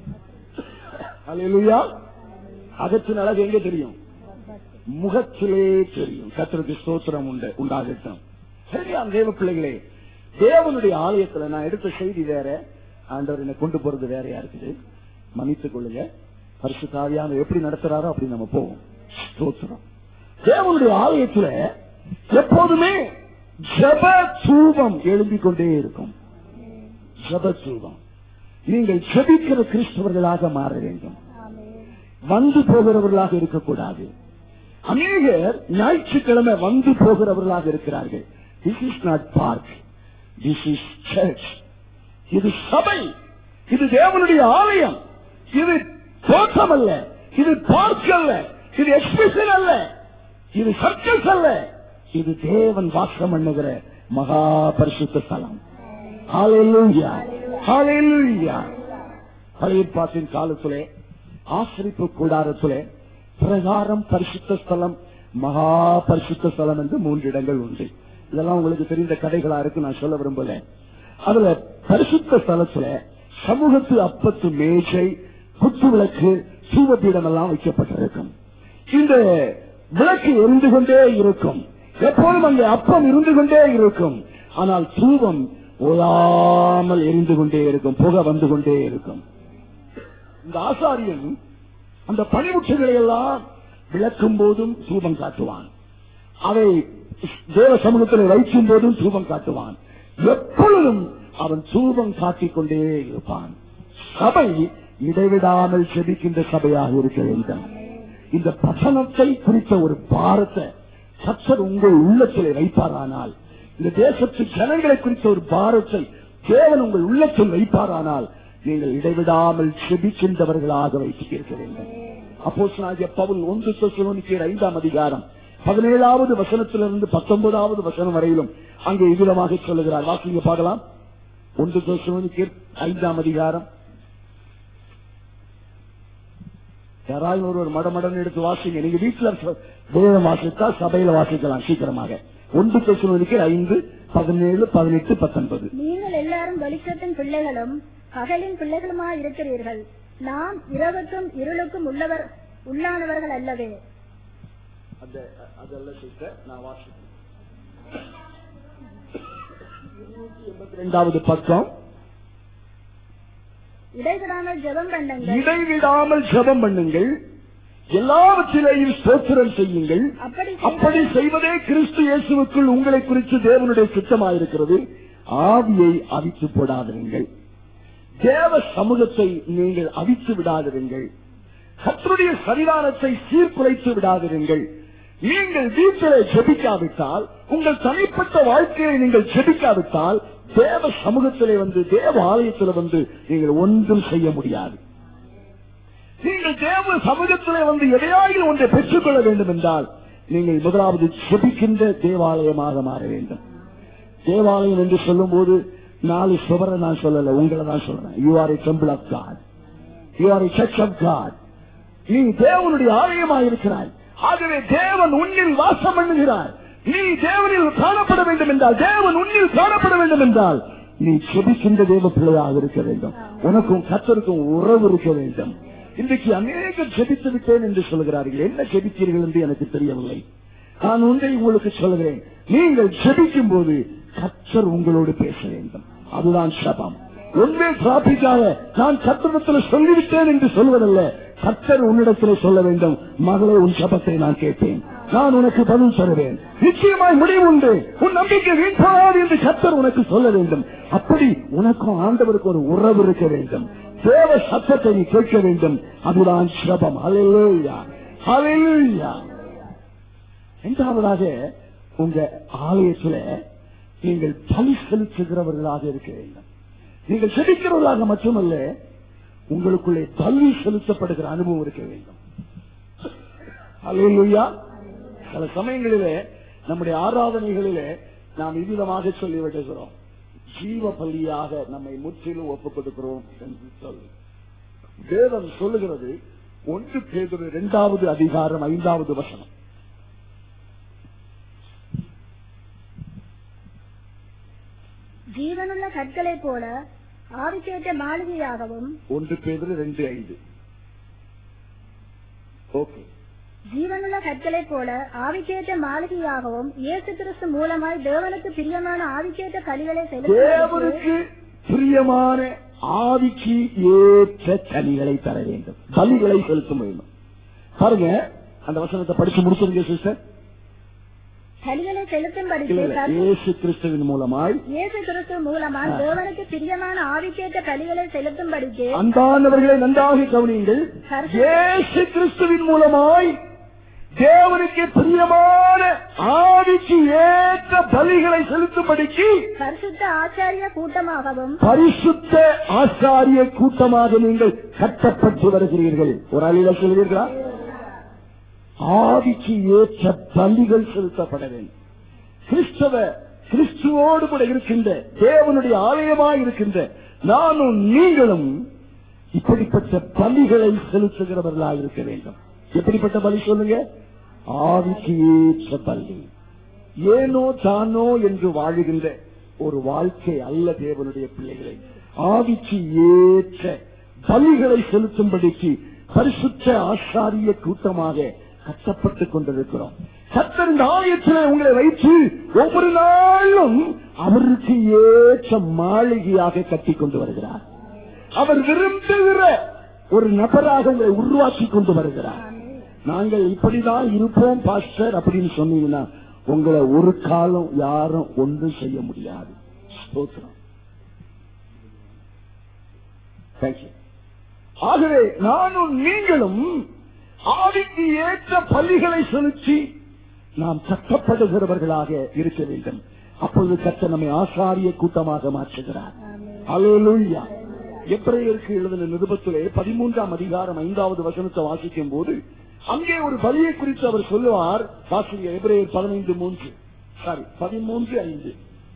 அலையிலுயா அகத்தின் அழகு எங்க தெரியும் முகத்திலே தெரியும் கத்திரத்து ஸ்தோத்திரம் உண்டு உண்டாகட்டும் சரியா தேவ பிள்ளைகளே தேவனுடைய ஆலயத்துல நான் எடுத்த செய்தி வேற ஆண்டவர் என்னை கொண்டு போறது வேறையா இருக்குது மன்னித்துக் கொள்ளுங்க பரிசு காவியான எப்படி நடத்துறாரோ அப்படி நம்ம போவோம் ஸ்தோத்திரம் தேவனுடைய ஆலயத்துல எப்போதுமே ஜப தூபம் எழும்பிக் கொண்டே இருக்கும் ஜப தூபம் நீங்கள் ஜபிக்கிற கிறிஸ்தவர்களாக மாற வேண்டும் வந்து போகிறவர்களாக இருக்கக்கூடாது அநேகர் ஞாயிற்றுக்கிழமை வந்து போகிறவர்களாக இருக்கிறார்கள் this is not park this is church இது சபை இது தேவனுடைய ஆலயம் இது தோற்றம் அல்ல இது பார்க் அல்ல இது எக்ஸ்பிரஷன் அல்ல இது சர்க்கஸ் அல்ல இது தேவன் வாசம் பண்ணுகிற மகா பரிசுத்த ஸ்தலம் ஹalleluya ஹalleluya பழைய பாட்டின் காலத்திலே ஆசிரிப்பு கூடாரத்திலே பிரகாரம் பரிசுத்த ஸ்தலம் மகா பரிசுத்த ஸ்தலம் என்று மூன்று இடங்கள் உண்டு இதெல்லாம் உங்களுக்கு தெரிந்த கதைகளா இருக்கு நான் சொல்ல விரும்பல அதுல பரிசுத்த ஸ்தலத்துல சமூகத்து அப்பத்து மேஜை குத்து விளக்கு சூவப்பீடம் எல்லாம் வைக்கப்பட்டிருக்கும் இந்த விளக்கு எரிந்து கொண்டே இருக்கும் எப்போதும் அங்கே அப்பம் இருந்து கொண்டே இருக்கும் ஆனால் தூவம் ஓயாமல் எரிந்து கொண்டே இருக்கும் புகை வந்து கொண்டே இருக்கும் இந்த ஆசாரியன் அந்த பணிமுட்டுகளை எல்லாம் விளக்கும் போதும் தூபம் காட்டுவான் அதை தேவ சமூகத்தில் வைக்கும் போதும் தூபம் காட்டுவான் எப்பொழுதும் அவன் தூபம் காட்டிக் கொண்டே இருப்பான் சபை இடைவிடாமல் செபிக்கின்ற சபையாக இருக்க வேண்டும் இந்த பசனத்தை குறித்த ஒரு பாரத்தை சச்சர் உங்கள் உள்ளத்தில் வைப்பாரானால் இந்த தேசத்து ஜனங்களை குறித்த ஒரு பாரத்தை தேவன் உங்கள் உள்ளத்தில் வைப்பாரானால் நீங்கள் இடைவிடாமல் செபிக்கின்றவர்களாக வைத்திருக்க வேண்டும் அப்போ பவுல் ஒன்று தெசலோனிக்கேயர் ஐந்தாம் அதிகாரம் பதினேழாவது வசனத்திலிருந்து பத்தொன்பதாவது வசனம் வரையிலும் அங்கே விதமாக சொல்லுகிறார் வாசிங்க பார்க்கலாம் ஒன்று தெசலோனிக்கேயர் ஐந்தாம் அதிகாரம் யாராவது ஒருவர் மடமடன் எடுத்து வாசிங்க நீங்க வீட்டுல வேதம் வாசித்தா சபையில வாசிக்கலாம் சீக்கிரமாக ஒன்று தெசலோனிக்கேயர் ஐந்து பதினேழு பதினெட்டு பத்தொன்பது நீங்கள் எல்லாரும் வெளிச்சத்தின் பிள்ளைகளும் பகலின் பிள்ளைகளுமா இருக்கிறீர்கள் நாம் இரவுக்கும் இருளுக்கும் உள்ளவர் உள்ளானவர்கள் அல்லவே அந்த அதல்ல சிஸ்டர் நான் வாசிக்கிறேன் இரண்டாவது பக்கம் இடைவிடாமல் ஜெபம் பண்ணுங்கள் இடைவிடாமல் ஜெபம் பண்ணுங்கள் எல்லாவற்றிலேயும் ஸ்தோத்திரம் செய்யுங்கள் அப்படி அப்படி செய்வதே கிறிஸ்து இயேசுவுக்குள் உங்களை குறித்து தேவனுடைய சித்தமாயிருக்கிறது ஆவியை அவித்து போடாதிருங்கள் தேவ சமூகத்தை நீங்கள் அவித்து விடாதிருங்கள் கத்தருடைய சன்னிதானத்தை சீர்குலைத்து விடாதிருங்கள் நீங்கள் வீட்டிலே ஜெபிக்காவிட்டால் உங்கள் தனிப்பட்ட வாழ்க்கையை நீங்கள் ஜெபிக்காவிட்டால் தேவ சமூகத்திலே வந்து தேவ ஆலயத்தில் வந்து நீங்கள் ஒன்றும் செய்ய முடியாது நீங்கள் தேவ சமூகத்திலே வந்து எதையாயிலும் ஒன்றை பெற்றுக்கொள்ள வேண்டும் என்றால் நீங்கள் முதலாவது ஜெபிக்கின்ற தேவாலயமாக மாற வேண்டும் தேவாலயம் என்று சொல்லும் போது நாலு சுவரை நான் சொல்லல உங்களை தான் சொல்றேன் you are a temple of God you are a church of God நீ தேவனுடைய ஆலயமாக இருக்கிறாய் ஆகவே தேவன் உன்னில் வாசம் பண்ணுகிறார் நீ தேவனில் காணப்பட வேண்டும் என்றால் தேவன் உன்னில் காணப்பட வேண்டும் என்றால் நீ செபிக்கின்ற தேவ பிள்ளையாக இருக்க வேண்டும் உனக்கும் கத்தருக்கும் உறவு இருக்க வேண்டும் இன்றைக்கு அநேகர் ஜெபித்து விட்டேன் என்று சொல்கிறார்கள் என்ன ஜெபித்தீர்கள் என்று எனக்கு தெரியவில்லை நான் ஒன்றை உங்களுக்கு சொல்கிறேன் நீங்கள் ஜெபிக்கும் போது கத்தர் உங்களோடு பேச வேண்டும் அதுதான் சபம் ஒன்றே டிராபிக்காக நான் கத்தரிடத்தில் சொல்லிவிட்டேன் என்று சொல்வதல்ல கத்தர் உன்னிடத்தில் சொல்ல வேண்டும் மகளே உன் சபத்தை நான் கேட்டேன் நான் உனக்கு பதில் தருவேன் நிச்சயமாய் முடிவு உண்டு உன் நம்பிக்கை வீண்படாது என்று கத்தர் உனக்கு சொல்ல வேண்டும் அப்படி உனக்கும் ஆண்டவருக்கு ஒரு உறவு இருக்க வேண்டும் தேவ சத்தத்தை நீ கேட்க வேண்டும் அதுதான் சபம் அலையிலா அலையிலா இரண்டாவதாக உங்க ஆலயத்துல நீங்கள் பலி செலுத்துகிறவர்களாக இருக்க வேண்டும் நீங்கள் செபிக்கிறவர்களாக மட்டுமல்ல உங்களுக்குள்ளே பலி செலுத்தப்படுகிற அனுபவம் இருக்க வேண்டும் அல்லேலூயா சில சமயங்களிலே நம்முடைய ஆராதனைகளிலே நாம் இவ்விதமாக சொல்லி விடுகிறோம் ஜீவ பலியாக நம்மை முற்றிலும் ஒப்புக் கொடுக்கிறோம் என்று சொல்லி வேதம் சொல்லுகிறது ஒன்று பேதொரு இரண்டாவது அதிகாரம் ஐந்தாவது வசனம் ஜீவனுள்ள கற்களைப் போல ஆவிக்கேற்ற மாளிகையாகவும் ஒன்று பேதொரு ரெண்டு ஐந்து ஓகே ஜீவனுள்ள கற்களைப் போல ஆவிக்கேற்ற மாளிகையாகவும் இயேசு கிறிஸ்து மூலமாய் தேவனுக்கு பிரியமான ஆவிக்கேற்ற கலிகளை செலுத்த தேவனுக்கு பிரியமான ஆவிக்கு ஏற்ற கனிகளை தர வேண்டும் பலிகளை செலுத்த வேண்டும் பாருங்க அந்த வசனத்தை படிச்சு முடிச்சிருங்க சிஸ்டர் கலிகளை செலுத்தும்படிக்கு இல்ல, இல்ல. கர்த்தர் இயேசு கிறிஸ்துவின் மூலமாய் இயேசு கிறிஸ்து மூலமாய் தேவனுக்கு பிரியமான ஆவிக்கேற்ற கலிகளை செலுத்தும்படிக்கு அன்பானவர்களை நன்றாக கவனியுங்கள் இயேசு கிறிஸ்துவின் மூலமாய் தேவனுக்கு பிரியமான ஆவிக்கு ஏற்ற பலிகளை செலுத்தும்படிக்கு பரிசுத்த ஆச்சாரிய கூட்டமாகவும் பரிசுத்த ஆச்சாரிய கூட்டமாக நீங்கள் கட்டப்பட்டு வருகிறீர்கள் ஒரு அழில சொல்வீர்களா ஆவிக்கு ஏற்ற பலிகள் செலுத்தப்பட வேண்டும் கிறிஸ்தவ கிறிஸ்துவோடு கூட இருக்கின்ற தேவனுடைய ஆலயமாய் இருக்கின்ற நானும் நீங்களும் இப்படிப்பட்ட பலிகளை செலுத்துகிறவர்களாக இருக்க வேண்டும் எப்படிப்பட்ட பலி சொல்லுங்க ஆவிக்கு ஏற்ற பலி ஏனோ தானோ என்று வாழுகின்ற ஒரு வாழ்க்கை அல்ல தேவனுடைய பிள்ளைகளை ஆவிக்கு ஏற்ற பலிகளை செலுத்தும்படிக்கு பரிசுத்த ஆசாரிய கூட்டமாக கட்டப்பட்டுக் கொண்டிருக்கிறோம் கத்தர் இந்த ஆலயத்தில் உங்களை வைத்து ஒவ்வொரு நாளும் அவருக்கு ஏற்ற மாளிகையாக கட்டிக் கொண்டு வருகிறார் அவர் விரும்புகிற ஒரு நபராக உங்களை உருவாக்கி கொண்டு வருகிறார் நாங்கள் இப்படிதான் இருப்போம் பாஸ்டர் அப்படின்னு சொன்னீங்கன்னா உங்களை ஒரு காலம் யாரும் ஒன்றும் செய்ய முடியாது ஸ்தோத்திரம் Thank you. ஆகவே நானும் நீங்களும் ஆவிக்கு ஏற்ற பள்ளிகளை செலுத்தி நாம் கட்டப்படுகிறவர்களாக இருக்க வேண்டும் அப்பொழுது கத்த நம்மை ஆசாரிய கூட்டமாக மாற்றுகிறார் அலேலூயா எப்ரேயருக்கு எழுதின நிருபத்திலே பதிமூன்றாம் அதிகாரம் ஐந்தாவது வசனத்தை வாசிக்கும் போது அங்கே ஒரு பலியை குறித்து அவர் சொல்லுவார் வாசிங்க எப்ரேயர் பதினைந்து மூன்று சாரி பதிமூன்று ஐந்து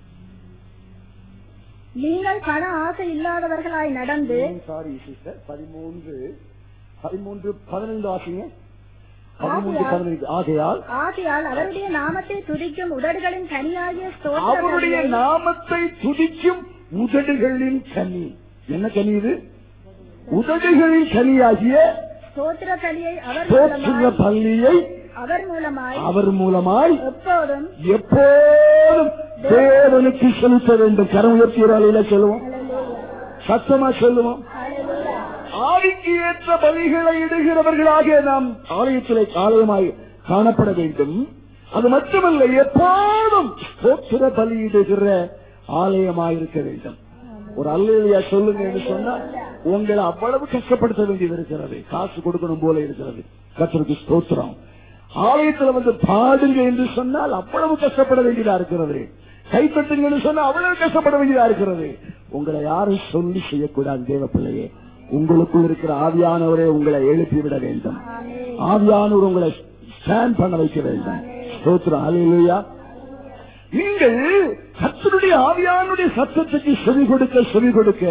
நீங்கள் பண ஆசை இல்லாதவர்களாய் நடந்து சாரி சிஸ்டர் பதிமூன்று பதிமூன்று பதினைந்து ஆசிங்க பதிமூன்று பதினைந்து ஆகையால் ஆகையால் அவருடைய நாமத்தை துதிக்கும் உதடுகளின் கனியாகிய அவருடைய ஸ்தோத்திர நாமத்தை துதிக்கும் உதடுகளின் கனி என்ன கனி இது உதடுகளின் கனியாகிய ஸ்தோத்திர கலியை அவர் தோற்றுள்ள மூலமாய் பள்ளியை அவர் மூலமாய் அவர் மூலமாய் எப்போதும் எப்போதும் தேவனுக்கு செலுத்த வேண்டும் கரம் உயர்த்தியராலையில சொல்லுவோம் சத்தமா சொல்லுவோம் ஆவிக்கு ஏற்ற பலிகளை இடுகிறவர்களாக நாம் ஆலயத்திலே ஆலயமாய் காணப்பட வேண்டும் அது மட்டுமல்ல எப்போதும் ஸ்தோத்திர பலியிடுகிற ஆலயமாயிருக்க வேண்டும் ஒரு அல்லையா சொல்லுங்க என்று சொன்னா உங்களை அவ்வளவு கஷ்டப்படுத்த வேண்டியது இருக்கிறது காசு கொடுக்கணும் போல இருக்கிறது கத்தருக்கு ஸ்தோத்திரம் ஆலயத்துல வந்து பாடுங்க என்று சொன்னால் அவ்வளவு கஷ்டப்பட வேண்டியதா இருக்கிறது கைத்தட்டுங்கன்னு சொன்னா அவ்வளவு கஷ்டப்பட வேண்டியதா இருக்கிறது உங்களை யாரும் சொல்லி செய்யக்கூடாது தேவ பிள்ளையே உங்களுக்குள் இருக்கிற ஆவியானவரே உங்களை எழுப்பி விட வேண்டும் ஆவியானவர் உங்களை ஸ்டாண்ட் பண்ண வைக்க வேண்டும் ஸ்தோத்திரம் அல்லேலூயா நீங்கள் கத்தருடைய ஆவியானுடைய சத்தத்துக்கு செவி கொடுக்க செவி கொடுக்க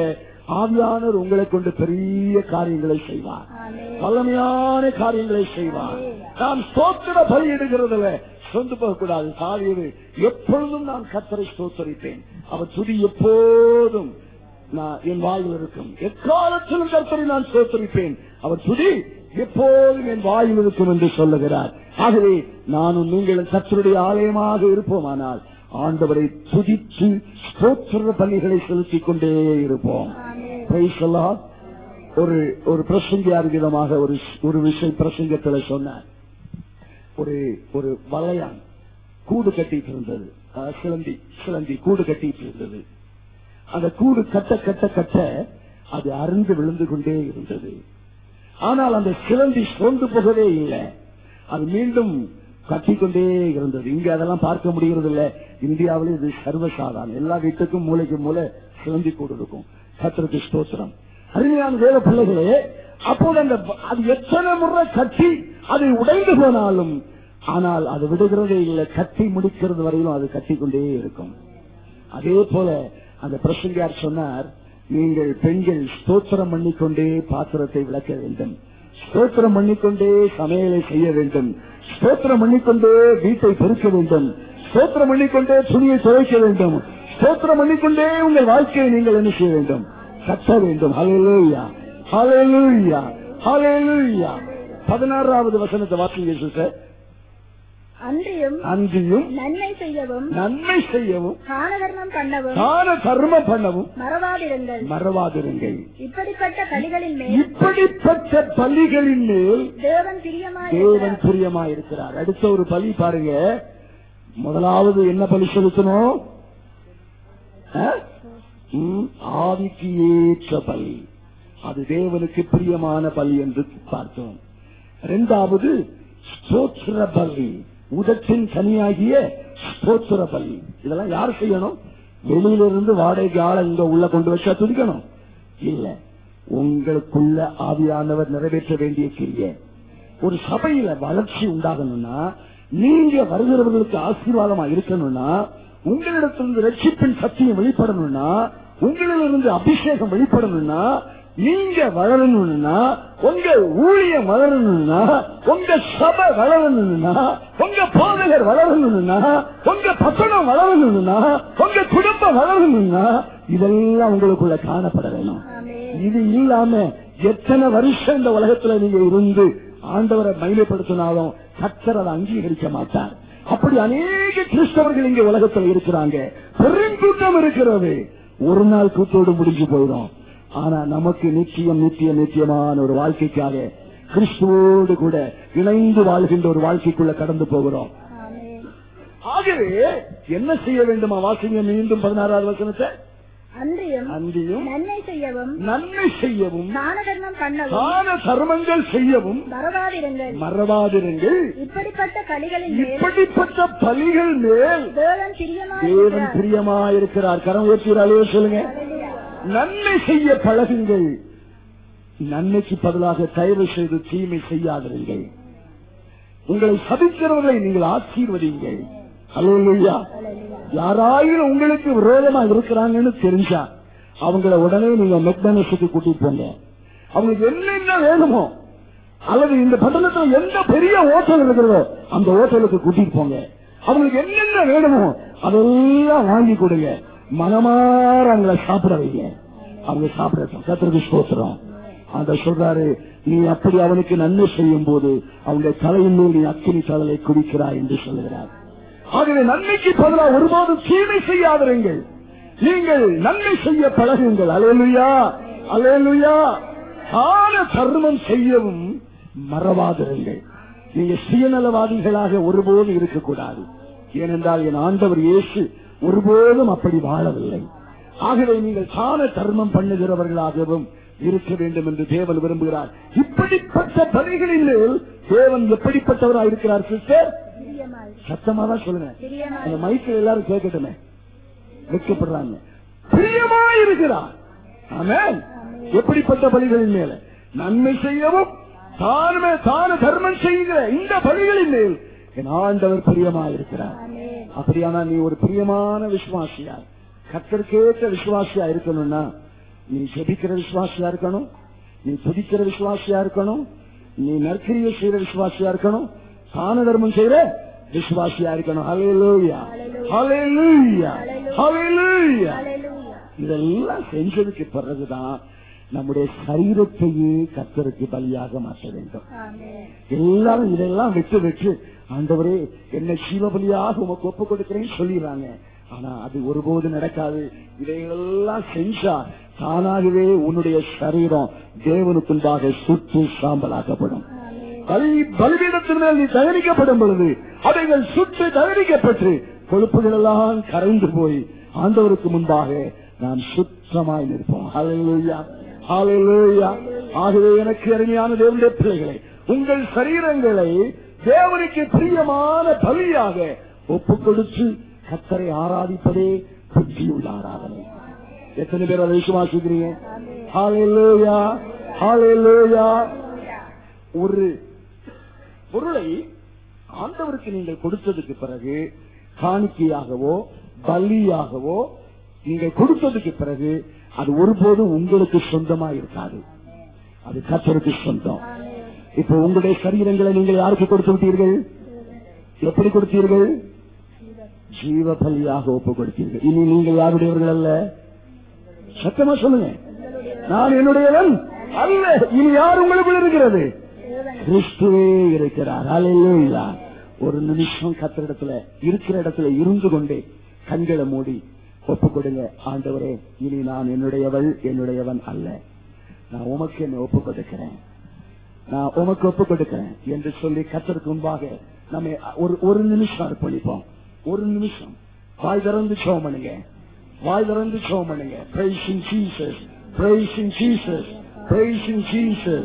ஆவியானவர் உங்களை கொண்டு பெரிய காரியங்களை செய்வார் ஆமென். வல்லமையான காரியங்களை செய்வார் நாம் ஸ்தோத்திர பலியிடுகிறதுல சொந்து போகக்கூடாது சாவியது எப்பொழுதும் நான் கத்தரை ஸ்தோத்தரிப்பேன் அவர் துதி எப்போதும் நான் என் வாயில் இருக்கும் எக்காலத்திலும் கர்த்தரை நான் ஸ்தோத்தரிப்பேன் அவர் துதி எப்போதும் என் வாயில் இருக்கும் என்று சொல்லுகிறார் ஆகவே நானும் நீங்களும் கத்தருடைய ஆலயமாக இருப்போமானால் ஆண்டவரை துதித்து ஸ்தோத்திர பலிகளை செலுத்திக் கொண்டே இருப்போம் ஆமென். Praise the Lord. ஒரு ஒரு பிரசங்கியார் விதமாக ஒரு ஒரு விஷயம் பிரசங்கத்துல சொன்னார் ஒரு ஒரு வளையான் கூடு கட்டிட்டு இருந்தது அஹ், சிலந்தி சிலந்தி கூடு கட்டிட்டு இருந்தது அந்த கூடு கட்ட கட்ட கட்ட அது அருந்து விழுந்து கொண்டே இருந்தது ஆனால் அந்த சிலந்தி சோர்ந்து போகவே இல்லை அது மீண்டும் கட்டிக்கொண்டே இருந்தது இங்க அதெல்லாம் பார்க்க முடிகிறது இல்ல இந்தியாவிலே இது சர்வசாதாரணம் எல்லா வீட்டுக்கும் மூளைக்கு மூளை சிலந்தி கூடு இருக்கும் கத்திரத்து ஸ்தோத்திரம் அருமையான வேத பிள்ளைகளே அப்போது அந்த அது எத்தனை முறை கட்டி அது உடைந்து போனாலும் ஆனால் அது விடுகிறதே இல்லை கட்டி முடிக்கிறது வரையிலும் அது கட்டிக்கொண்டே இருக்கும் அதே போல அந்த பிரசங்கியார் சொன்னார் நீங்கள் பெண்கள் ஸ்தோத்திரம் பண்ணிக்கொண்டே பாத்திரத்தை விளக்க வேண்டும் ஸ்தோத்திரம் பண்ணிக்கொண்டே சமையலை செய்ய வேண்டும் ஸ்தோத்திரம் பண்ணிக்கொண்டே வீட்டை பெருக்க வேண்டும் ஸ்தோத்திரம் பண்ணிக்கொண்டே துணியை துவைக்க வேண்டும் ஸ்தோத்திரம் பண்ணிக்கொண்டே உங்கள் வாழ்க்கையை நீங்கள் என்ன செய்ய வேண்டும் கட்ட வேண்டும் ஹalleluya ஹalleluya ஹalleluya பதினாறாவது வசனத்தை வாசிங்க சிஸ்டர் அன்றியும் அன்றியும் நன்மை செய்யவும் நன்மை செய்யவும் தானதர்மம் பண்ணவும் தான கர்மம் பண்ணவும் மறவாதிருங்கள் மறவாதிருங்கள் இப்படிப்பட்ட பலிகளின் மேல் இப்படிப்பட்ட பலிகளின் மேல் தேவன் பிரியமாய் தேவன் பிரியமாயிருக்கிறார் அடுத்த ஒரு பலி பாருங்க முதலாவது என்ன பலி செலுத்தணும் ஆ? ம், ஆவிக்கு ஏற்ற பலி அது தேவனுக்கு பிரியமான பலி என்று பார்த்தோம் இரண்டாவது ஸ்தோத்திர பலி உதட்டின் கனியாகிய ஸ்தோத்திர பலி இதெல்லாம் யார் செய்யணும் வெளியிலிருந்து வாடகைக்கு ஆளை இங்க உள்ள கொண்டு வச்சா துதிக்கணும் இல்ல உங்களுக்குள்ள ஆவியானவர் நிறைவேற்ற வேண்டிய கிரியை ஒரு சபையில வளர்ச்சி உண்டாகணும்னா நீங்க வருகிறவர்களுக்கு ஆசீர்வாதமா இருக்கணும்னா உங்களிடத்திலிருந்து ரட்சிப்பின் சத்தியம் வெளிப்படணும்னா உங்களிலிருந்து அபிஷேகம் வெளிப்படணும்னா நீங்க வளரணும்னா உங்க ஊழியம் வளரணும்னா உங்க சபை வளரணும்னா உங்க போதகர் வளரணும்னா உங்க பட்டணம் வளரணும்னா உங்க குடும்பம் வளரணும்னா இதெல்லாம் உங்களுக்குள்ள காணப்பட வேணும் ஆமென். இது இல்லாம எத்தனை வருஷம் இந்த உலகத்துல நீங்க இருந்து ஆண்டவரை மகிமைப்படுத்தினாலும் கத்தர் அதை அங்கீகரிக்க மாட்டார் அப்படி அநேக கிறிஸ்தவர்கள் இங்க உலகத்துல இருக்கிறாங்க பெருங்கூட்டம் இருக்கிறது ஒரு நாள் கூத்தோடு முடிஞ்சு போயிடும் ஆனா நமக்கு நிச்சயம் நித்தியம் நித்தியமான ஒரு வாழ்க்கைக்காக கிறிஸ்துவோடு கூட இணைந்து வாழ்கின்ற ஒரு வாழ்க்கைக்குள்ள கடந்து போகிறோம் ஆமென். ஆகவே என்ன செய்ய வேண்டுமா வாசிங்க மீண்டும் பதினாறாவது வசனத்தை அன்றியும் அன்றியும் நன்மை செய்யவும் நன்மை செய்யவும் தானதர்மம் பண்ணவும் தான தர்மங்கள் செய்யவும் மறவாதிருங்கள் மறவாதிருங்கள் இப்படிப்பட்ட பலிகளின் மேல் இப்படிப்பட்ட பலிகள் மேல் தேவன் பிரியமாய் தேவன் பிரியமாயிருக்கிறார் கரம் உயர்த்தினாலே சொல்லுங்க நன்மை செய்ய பழகுங்கள் நன்மைக்கு பதிலாக தயவு செய்து தீமை செய்யாதிருங்கள் உங்களை சபிக்கிறவர்களை நீங்கள் ஆசீர்வதிங்கள் அல்லா யாராயிரம் உங்களுக்கு விரோதமா இருக்கிறாங்கன்னு தெரிஞ்சா அவங்கள உடனே நீங்க மெக்டனஸுக்கு கூட்டிட்டு போங்க அவங்களுக்கு என்னென்ன வேணுமோ அல்லது இந்த பட்டணத்துல எந்த பெரிய ஹோட்டல் இருக்கிறதோ அந்த ஹோட்டலுக்கு கூட்டிட்டு போங்க அவங்களுக்கு என்னென்ன வேணுமோ அதெல்லாம் வாங்கி கொடுங்க மனமாற அவங்கள சாப்பிட வைங்க அவங்க சாப்பிடட்டும் கத்திரக்கு ஸ்தோத்திரம் அந்த சொல்றாரு நீ அப்படி அவனுக்கு நன்மை செய்யும் போது அவங்க தலையின் மேல் நீ அக்கினி கடலை குடிக்கிறாய் என்று சொல்லுகிறார் ஆகவே நன்மைக்கு பதிலாக ஒருபோதும் தீமை செய்யாதிருங்கள் நீங்கள் நன்மை செய்ய பழகுங்கள் அலேலுயா அலேலுயா ஆன தர்மம் செய்யவும் மறவாதிருங்கள் நீங்க சுயநலவாதிகளாக ஒருபோதும் இருக்கக்கூடாது ஏனென்றால் என் ஆண்டவர் இயேசு ஒருபோதும் அப்படி வாழவில்லை ஆகவே நீங்கள் தான தர்மம் பண்ணுகிறவர்களாகவும் இருக்க வேண்டும் என்று தேவன் விரும்புகிறார் இப்படிப்பட்ட பணிகளின் மேல் தேவன் எப்படிப்பட்டவராக இருக்கிறார் சிஸ்டர் பிரியமாய் சத்தமா தான் சொல்லுங்க பிரியமாய் அந்த மைக்கில் எல்லாரும் கேட்கட்டுமே வெட்கப்படுறாங்க பிரியமா இருக்கிறார் ஆமென் எப்படிப்பட்ட பலிகளின் மேல நன்மை செய்யவும் தானமே தான தர்மம் செய்கிற இந்த பலிகளின் மேல் என் ஆண்டவர் பிரியமா இருக்கிறார் ஆமென். அப்படியானா நீ ஒரு பிரியமான விசுவாசியா கத்தற்கேற்ற விசுவாசியா இருக்கணும்னா நீ ஜெபிக்கிற விசுவாசியா இருக்கணும் நீ துதிக்கிற விசுவாசியா இருக்கணும் நீ நற்கிரிய செய்யற விசுவாசியா இருக்கணும் தான தர்மம் செய்யற விசுவாசியா இருக்கணும் ஹalleluya ஹalleluya ஹalleluya ஹalleluya இதெல்லாம் செஞ்சதுக்கு பிறகுதான் நம்முடைய சரீரத்தையே கத்தருக்கு பலியாக மாற்ற வேண்டும் ஆமென் எல்லாரும் இதெல்லாம் விட்டு விட்டு ஆண்டவரே என்ன ஜீவபலியாக உமக்கு ஒப்பு கொடுக்கிறேன்னு சொல்லிடுறாங்க ஆனா அது ஒருபோது நடக்காது இதையெல்லாம் செஞ்சா தானாகவே உன்னுடைய சரீரம் தேவனுக்குள்ளாக சுற்று சாம்பலாக்கப்படும் பலி பலிபீடத்தின் மேல் நீ தகனிக்கப்படும் பொழுது அவைகள் சுட்டு தகனிக்கப்பட்டு கொழுப்புகள் எல்லாம் கரைந்து போய் ஆண்டவருக்கு முன்பாக நாம் சுற்றமாய் நிற்போம் ஹalleluya ஹalleluya ஆகவே எனக்கு அருமையான தேவனுடைய பிள்ளைகளை உங்கள் சரீரங்களை தேவனுக்கு பிரியமான பலியாக ஒப்பு கொடுத்து கத்தரை ஆராதிப்பதே புத்தியுள்ள ஆராதனை எத்தனை பேர் அதை விசுவாசிக்கிறீங்க ஹalleluya ஹalleluya ஒரு பொருளை ஆண்டவருக்கு நீங்கள் கொடுத்ததுக்கு பிறகு காணிக்கையாகவோ பலியாகவோ நீங்கள் கொடுத்ததுக்கு பிறகு அது ஒருபோதும் உங்களுக்கு சொந்தமா இருக்காது அது கத்தருக்கு சொந்தம் இப்போ உங்களுடைய சரீரங்களை நீங்கள் யாருக்கு கொடுத்து விட்டீர்கள் எப்படி கொடுத்தீர்கள் ஜீவ பலியாக ஒப்பு கொடுத்தீர்கள் இனி நீங்கள் யாருடையவர்கள் அல்ல சத்தமா சொல்லுங்க நான் என்னுடையவன் அல்ல இனி யார் உங்களுக்குள் இருக்கிறது கிறிஸ்துவே இருக்கிறார் அல்லா ஒரு நிமிஷம் கத்திரிடத்துல இருக்கிற இடத்துல இருந்து கொண்டே கண்களை மூடி ஒப்பு கொடுங்க ஆண்டவரே இனி நான் என்னுடையவள் என்னுடையவன் அல்ல நான் உமக்கு என்னை ஒப்பு கொடுக்கிறேன் நான் உமக்கு ஒப்பு கொடுக்கிறேன் என்று சொல்லி கத்தருக்கு முன்பாக நம்ம ஒரு ஒரு நிமிஷம் அர்ப்பணிப்போம் ஒரு நிமிஷம் வாய் திறந்து சோம் பண்ணுங்க வாய் திறந்து சோம் பண்ணுங்க praising Jesus praising Jesus praising Jesus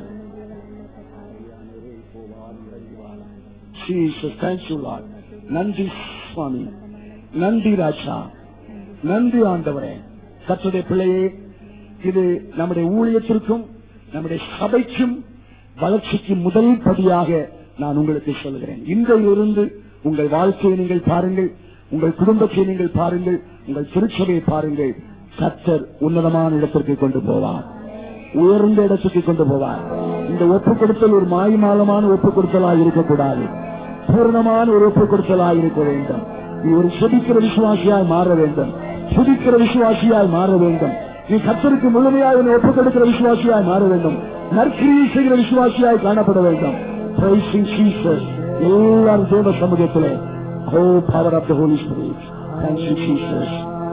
Jesus thank you Lord நன்றி சுவாமி நன்றி ராஜா நன்றி ஆண்டவரே கத்துடைய பிள்ளையே இது நம்முடைய ஊழியத்திற்கும் நம்முடைய சபைக்கும் வளர்ச்சிக்கு முதல் படியாக நான் உங்களுக்கு சொல்லுகிறேன் இன்றையிலிருந்து உங்கள் வாழ்க்கையை நீங்கள் பாருங்கள் உங்கள் குடும்பத்தை நீங்கள் பாருங்கள் உங்கள் திருச்சபையை பாருங்கள் கத்தர் உன்னதமான இடத்திற்கு கொண்டு போவார் உயர்ந்த இடத்துக்கு கொண்டு போவார் இந்த ஒப்பு கொடுத்தல் ஒரு மாய்மாலமான ஒப்பு கொடுத்தலாக இருக்கக்கூடாது பூர்ணமான ஒரு ஒப்பு கொடுத்தலாக இருக்க வேண்டும் நீ ஒரு செபிக்கிற விசுவாசியாய் மாற வேண்டும் துதிக்கிற விசுவாசியாய் மாற வேண்டும் நீ கத்தருக்கு முழுமையாக உன்னை ஒப்புக் கொடுக்கிற விசுவாசியாய் மாற வேண்டும் நற்கிரியை செய்கிற விசுவாசியாய் காணப்பட வேண்டும் Praising Jesus. எல்லாரும் தேவ சமூகத்திலே o power of the Holy Spirit Thank you Jesus.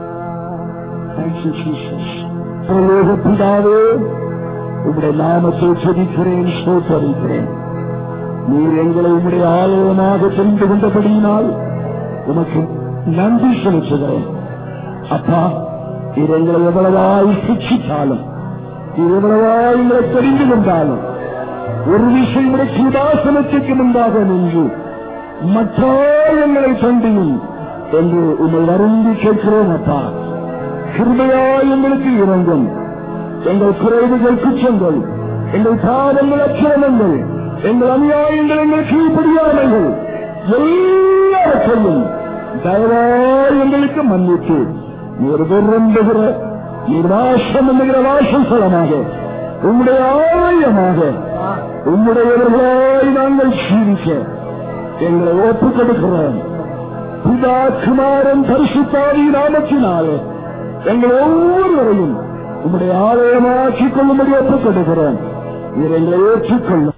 Thank you Jesus. பரலோக பிதாவே உம்முடைய நாமத்தை செபிக்கிறேன் சோத்தரிக்கிறேன் நீர் எங்களை உம்முடைய ஆலயமாக தெரிந்து கொண்டபடியினால் உமக்கு நன்றி செலுத்துகிறேன் அப்பா நீர் எங்களை எவ்வளவாய் சிக்ஷித்தாலும் நீர் எவ்வளவாய் எங்களை தெரிந்து கொண்டாலும் ஒரு விஷயம் உடைய சுதாசனத்துக்கு முன்பாக நின்று மற்ற எங்களை தண்டியும் என்று உண்மை வருந்தி கேட்கிறோம் அப்பா கிருபையாய் எங்களுக்கு இறங்கும் எங்கள் குறைவுகள் குற்றங்கள் எங்கள் பாவங்கள் அக்கிரமங்கள் எங்கள் அநியாயங்கள் எங்கள் கீழ்படியாமைகள் எல்லாவற்றையும் தயவாய் எங்களுக்கு மன்னித்து நீர் விரும்புகிற நீர் வாசம் என்கிற வாசஸ்தலமாக உம்முடைய ஆலயமாக உம்முடையவர்களாய் நாங்கள் ஜீவிக்க எங்களை ஒப்புக் கொடுக்கிறோம் பிதா குமாரன் பரிசுத்தாவி நாமத்தினாலே எங்கள் ஒவ்வொருவரையும் உம்முடைய ஆலயமாக்கிக் கொள்ளும்படி ஒப்புக் கொடுக்கிறோம் நீர் எங்களை ஏற்றுக்கொள்ளும்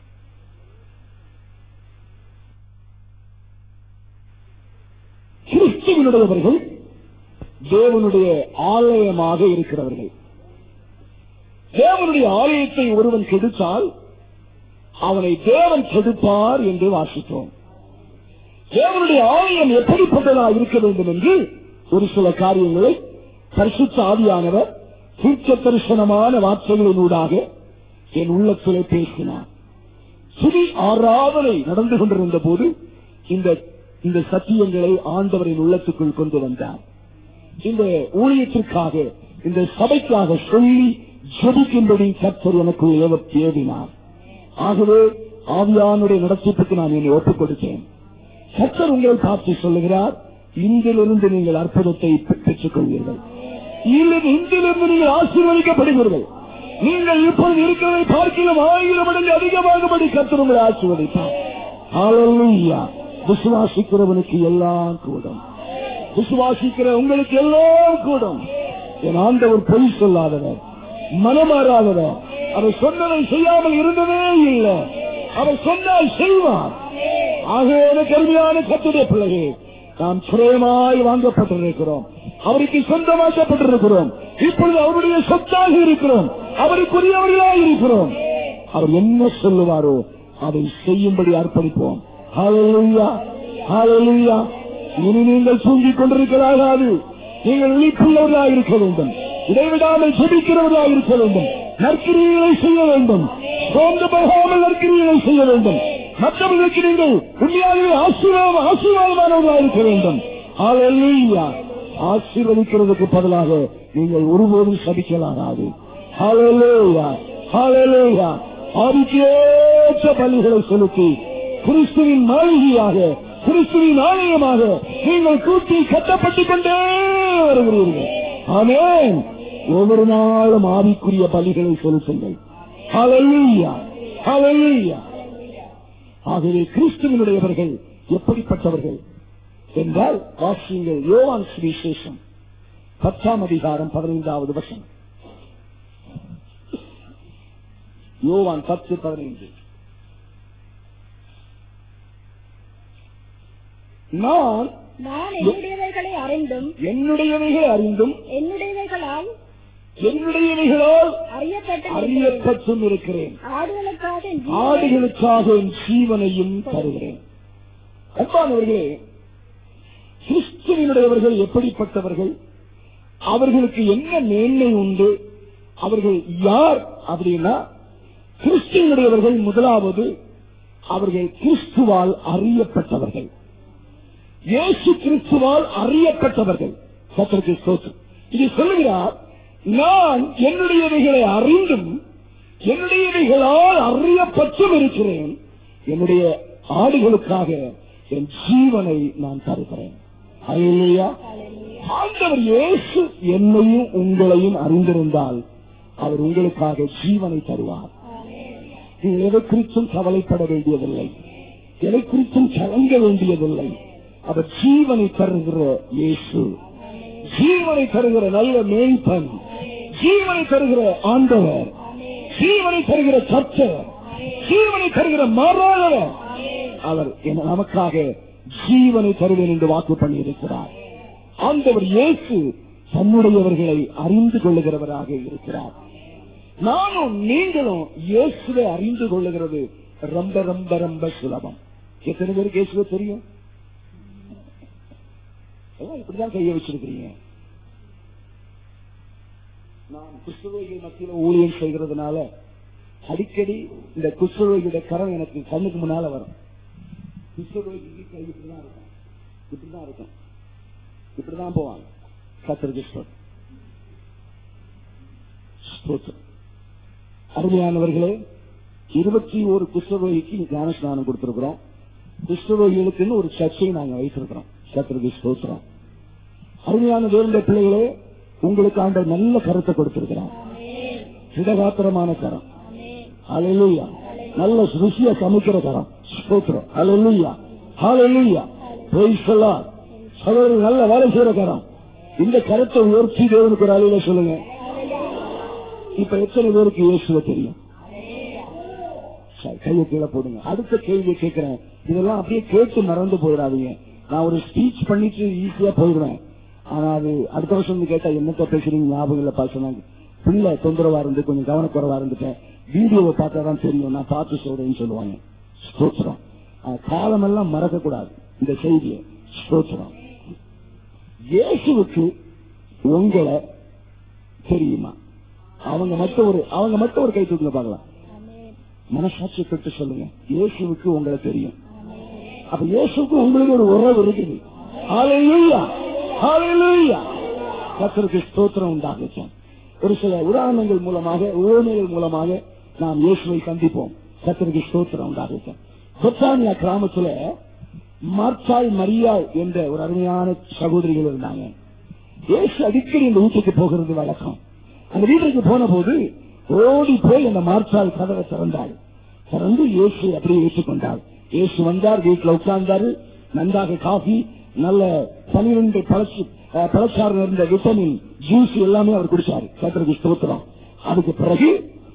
கிறிஸ்துவனுடையவர்கள் தேவனுடைய ஆலயமாக இருக்கிறவர்கள் தேவனுடைய ஆலயத்தை ஒருவன் கெடுத்தால் அவனை தேவன் கெடுப்பார் என்று வாசித்தோம் தேவனுடைய ஆலயம் எப்படிப்பட்டதா இருக்க வேண்டும் என்று ஒரு சில காரியங்களை பரிசுத்த ஆவியானவர் தீர்க்க தரிசனமான வார்த்தைகளினூடாக என் உள்ளத்திலே பேசினார் சுதி ஆராதனை நடந்து கொண்டிருந்த போது இந்த இந்த சத்தியங்களை ஆண்டவரின் உள்ளத்துக்குள் கொண்டு வந்தார் இந்த ஊழியத்திற்காக இந்த சபைக்காக சொல்லி ஜெபிக்கும்படி கர்த்தர் எனக்கு ஏவ ஏவினார் ஆகவே ஆவியானுடைய நடத்திப்புக்கு நான் என்னை ஒப்புக் கொடுத்தேன் கர்த்தர் உங்களை பார்த்து சொல்லுகிறார் இன்றிலிருந்து நீங்கள் அற்புதத்தை பெ- பெற்றுக் கொள்வீர்கள் இல்லை இன்றிலிருந்து நீங்கள் ஆசீர்வதிக்கப்படுவீர்கள் நீங்கள் இப்பொழுது இருக்கிறதை பார்க்கலாம் ஆயிரம் மடங்கு அதிகமாகபடி கர்த்தர் உங்களை ஆசீர்வதிப்பார் ஹalleluya. விசுவாசிக்கிறவனுக்கு எல்லாம் கூடும் விசுவாசிக்கிற உங்களுக்கு எல்லாம் கூடும் என் ஆண்டவர் பொய் சொல்லாதவர் மனமாறாதவர் அவர் சொன்னதை செய்யாமல் இருந்ததே இல்லை அவர் சொன்னால் செய்வார் ஆகவே கருமையான கத்துடைய பிள்ளைகள் நாம் சுயமாய் வாங்கப்பட்டிருக்கிறோம் அவருக்கு சொந்தமாக்கப்பட்டிருக்கிறோம் இப்பொழுது அவருடைய சொத்தாக இருக்கிறோம் அவருக்குரியவர்களாக இருக்கிறோம் அவர் என்ன சொல்லுவாரோ அதை செய்யும்படி அர்ப்பணிப்போம் ஹalleluya ஹalleluya இனி நீங்கள் தூங்கிக் கொண்டிருக்கிறாராது நீங்கள் விழிப்புள்ளவர்களாக இருக்க வேண்டும் இடைவிடாமல் ஜெபிக்கிறவர்களாக இருக்க வேண்டும் நற்கிரிகளை செய்ய வேண்டும் சோர்ந்து போகாமல் நற்கிரிகளை செய்ய வேண்டும் மற்றவர்களுக்கு நீங்கள் உண்மையாகவே ஆசீர்வாதம் ஆசீர்வாதமானவர்களாக இருக்க வேண்டும் ஹalleluya ஆசீர்வதிக்கிறதுக்கு பதிலாக நீங்கள் ஒருபோதும் சபிக்கலாகாது ஹalleluya ஹalleluya ஆதிக்கேற்ற பலிகளை செலுத்தி கிறிஸ்துவின் மாளிகையாக கிறிஸ்துவின் ஆலயமாக நீங்கள் கூட்டி கட்டப்பட்டுக் கொண்டே வருகிறீர்கள் ஆமென் ஒவ்வொரு நாளும் ஆவிக்குரிய பலிகளை செலுத்துங்கள் ஹalleluya ஹalleluya ஆகவே கிறிஸ்துவனுடையவர்கள் எப்படிப்பட்டவர்கள் என்றால் வாசியுங்கள் யோவான் சுவிசேஷம் பத்தாம் அதிகாரம் பதினைந்தாவது வசனம் யோவான் பத்து பதினைந்து நான் நான் என்னுடையவைகளை அறிந்தும் என்னுடையவைகளை அறிந்தும் என்னுடையவைகளால் என்னுடையவைகளால் அறியப்பட்டு அறியப்பட்டும் இருக்கிறேன் ஆடுகளுக்காக என் ஜீவனை ஆடுகளுக்காக என் ஜீவனையும் தருகிறேன் அன்பானவர்களே கிறிஸ்துவனுடையவர்கள் எப்படிப்பட்டவர்கள் அவர்களுக்கு என்ன மேன்மை உண்டு அவர்கள் யார் அப்படின்னா கிறிஸ்துவனுடையவர்கள் முதலாவது அவர்கள் கிறிஸ்துவால் அறியப்பட்டவர்கள் இயேசு கிறிஸ்துவால் அறியப்பட்டவர்கள் கர்த்தருக்கு ஸ்தோத்திரம். இது சொல்லுகிறார் நான் என்னுடையவைகளை அறிந்தும் என்னுடையவைகளால் அறியப்பட்டும் இருக்கிறேன் என்னுடைய ஆடுகளுக்காக என் ஜீவனை நான் தருகிறேன் அல்லேலூயா ஆண்டவர் இயேசு என்னையும் உங்களையும் அறிந்திருந்தால் அவர் உங்களுக்காக ஜீவனை தருவார் நீங்கள் எதை குறித்தும் கவலைப்பட வேண்டியதில்லை எதை குறித்தும் கலங்க வேண்டியதில்லை அவர் ஜீவனை தருகிற இயேசு ஜீவனை தருகிற நல்ல மேய்ப்பன் ஜீவனை தருகிற ஆண்டவர் ஜீவனை தருகிற கர்த்தர் ஜீவனை தருகிற மாறாதவர் அவர் என நமக்காக ஜீவனை தருவேன் என்று வாக்கு பண்ணி இருக்கிறார் ஆண்டவர் இயேசு தன்னுடையவர்களை அறிந்து கொள்ளுகிறவராக இருக்கிறார் நானும் நீங்களும் இயேசுவை அறிந்து கொள்ளுகிறது ரொம்ப ரொம்ப ரொம்ப சுலபம் எத்தனை பேருக்கு இயேசுவை தெரியும் எல்லாம் இப்படிதான் கையை வச்சிருக்கிறீங்க நான் குஷ்டரோகிகள் மத்தியில ஊழியம் செய்கிறதுனால அடிக்கடி இந்த குஷ்டரோகியோட கரம் எனக்கு கண்ணுக்கு முன்னால வரும் குஷ்டரோகிக்கு கை இப்படிதான் இருக்கும் இப்படிதான் இருக்கும் இப்படிதான் போவாங்க கத்திரிக்கு ஸ்தோத்திரம் அருமையானவர்களே இருபத்தி ஒரு குஷ்டரோகிக்கு ஞான ஸ்நானம் கொடுத்திருக்கிறோம் குஷ்டரோகிகளுக்குன்னு ஒரு சர்ச்சை நாங்க வைத்திருக்கிறோம் கத்திரிக்கு ஸ்தோத்திரம் அருமையான தேவண்ட பிள்ளைகளே உங்களுக்கு ஆண்ட நல்ல கருத்தை கொடுத்திருக்கிறான் திடகாத்திரமான கரம் அலையிலுயா நல்ல ருசியா சமைக்கிற கரம் ஸ்தோத்திரம் அலையிலுயா ஹalleluya praise the Lord சகோதரர் நல்ல வேலை செய்யற கரம் இந்த கருத்தை உயர்த்தி தேவனுக்கு ஒரு அலையில சொல்லுங்க இப்ப எத்தனை பேருக்கு இயேசுவ தெரியும் சரி, கையை கீழே போடுங்க அடுத்த கேள்வி கேட்கிறேன் இதெல்லாம் அப்படியே கேட்டு மறந்து போயிடாதீங்க நான் ஒரு ஸ்பீச் பண்ணிட்டு ஈஸியா போயிடுவேன் ஆனா அது அடுத்த வருஷம் வந்து கேட்டா என்னத்த பேசுறீங்க ஞாபகம் இல்ல சொன்னாங்க பிள்ளை தொந்தரவா இருந்து கொஞ்சம் கவனக்குறவா இருந்துட்டேன் வீடியோவை பார்த்தா தான் தெரியும் நான் பார்த்து சொல்றேன்னு சொல்லுவாங்க ஸ்தோத்திரம் ஆஹ், காலமெல்லாம் மறக்க கூடாது இந்த செய்தியை ஸ்தோத்திரம் இயேசுவுக்கு உங்களை தெரியுமா அவங்க மட்டும் ஒரு அவங்க மட்டும் ஒரு கை தூக்குங்க பார்க்கலாம் மனசாட்சி தொட்டு சொல்லுங்க இயேசுவுக்கு உங்களை தெரியும் அப்ப இயேசுக்கு உங்களுக்கு ஒரு உறவு இருக்குது ஹalleluya ஹalleluya கர்த்தருக்கு ஸ்தோத்திரம் உண்டாகட்டும் ஒரு சில உதாரணங்கள் மூலமாக உவமைகள் மூலமாக நாம் இயேசுவை சந்திப்போம் கர்த்தருக்கு ஸ்தோத்திரம் உண்டாகட்டும் பெத்தானியா கிராமத்துல மார்த்தாய் மரியாள் என்ற ஒரு அருமையான சகோதரிகள் இருந்தாங்க இயேசு அடிக்கடி இந்த வீட்டுக்கு போகிறது வழக்கம் அந்த வீட்டுக்கு போன போது ஓடி போய் அந்த மார்த்தாள் கதவை திறந்தாள் திறந்து இயேசு அப்படியே ஏற்றுக்கொண்டாள் இயேசு வந்தார் வீட்டுல உட்கார்ந்தாரு நன்றாக காஃபி நல்ல பனிரெண்டு பழச்சு அஹ், பழச்சாறு இருந்த விட்டமின் ஜூஸ் எல்லாமே அவர் குடிச்சாரு கத்திரக்கு ஸ்தோத்திரம் அதுக்கு பிறகு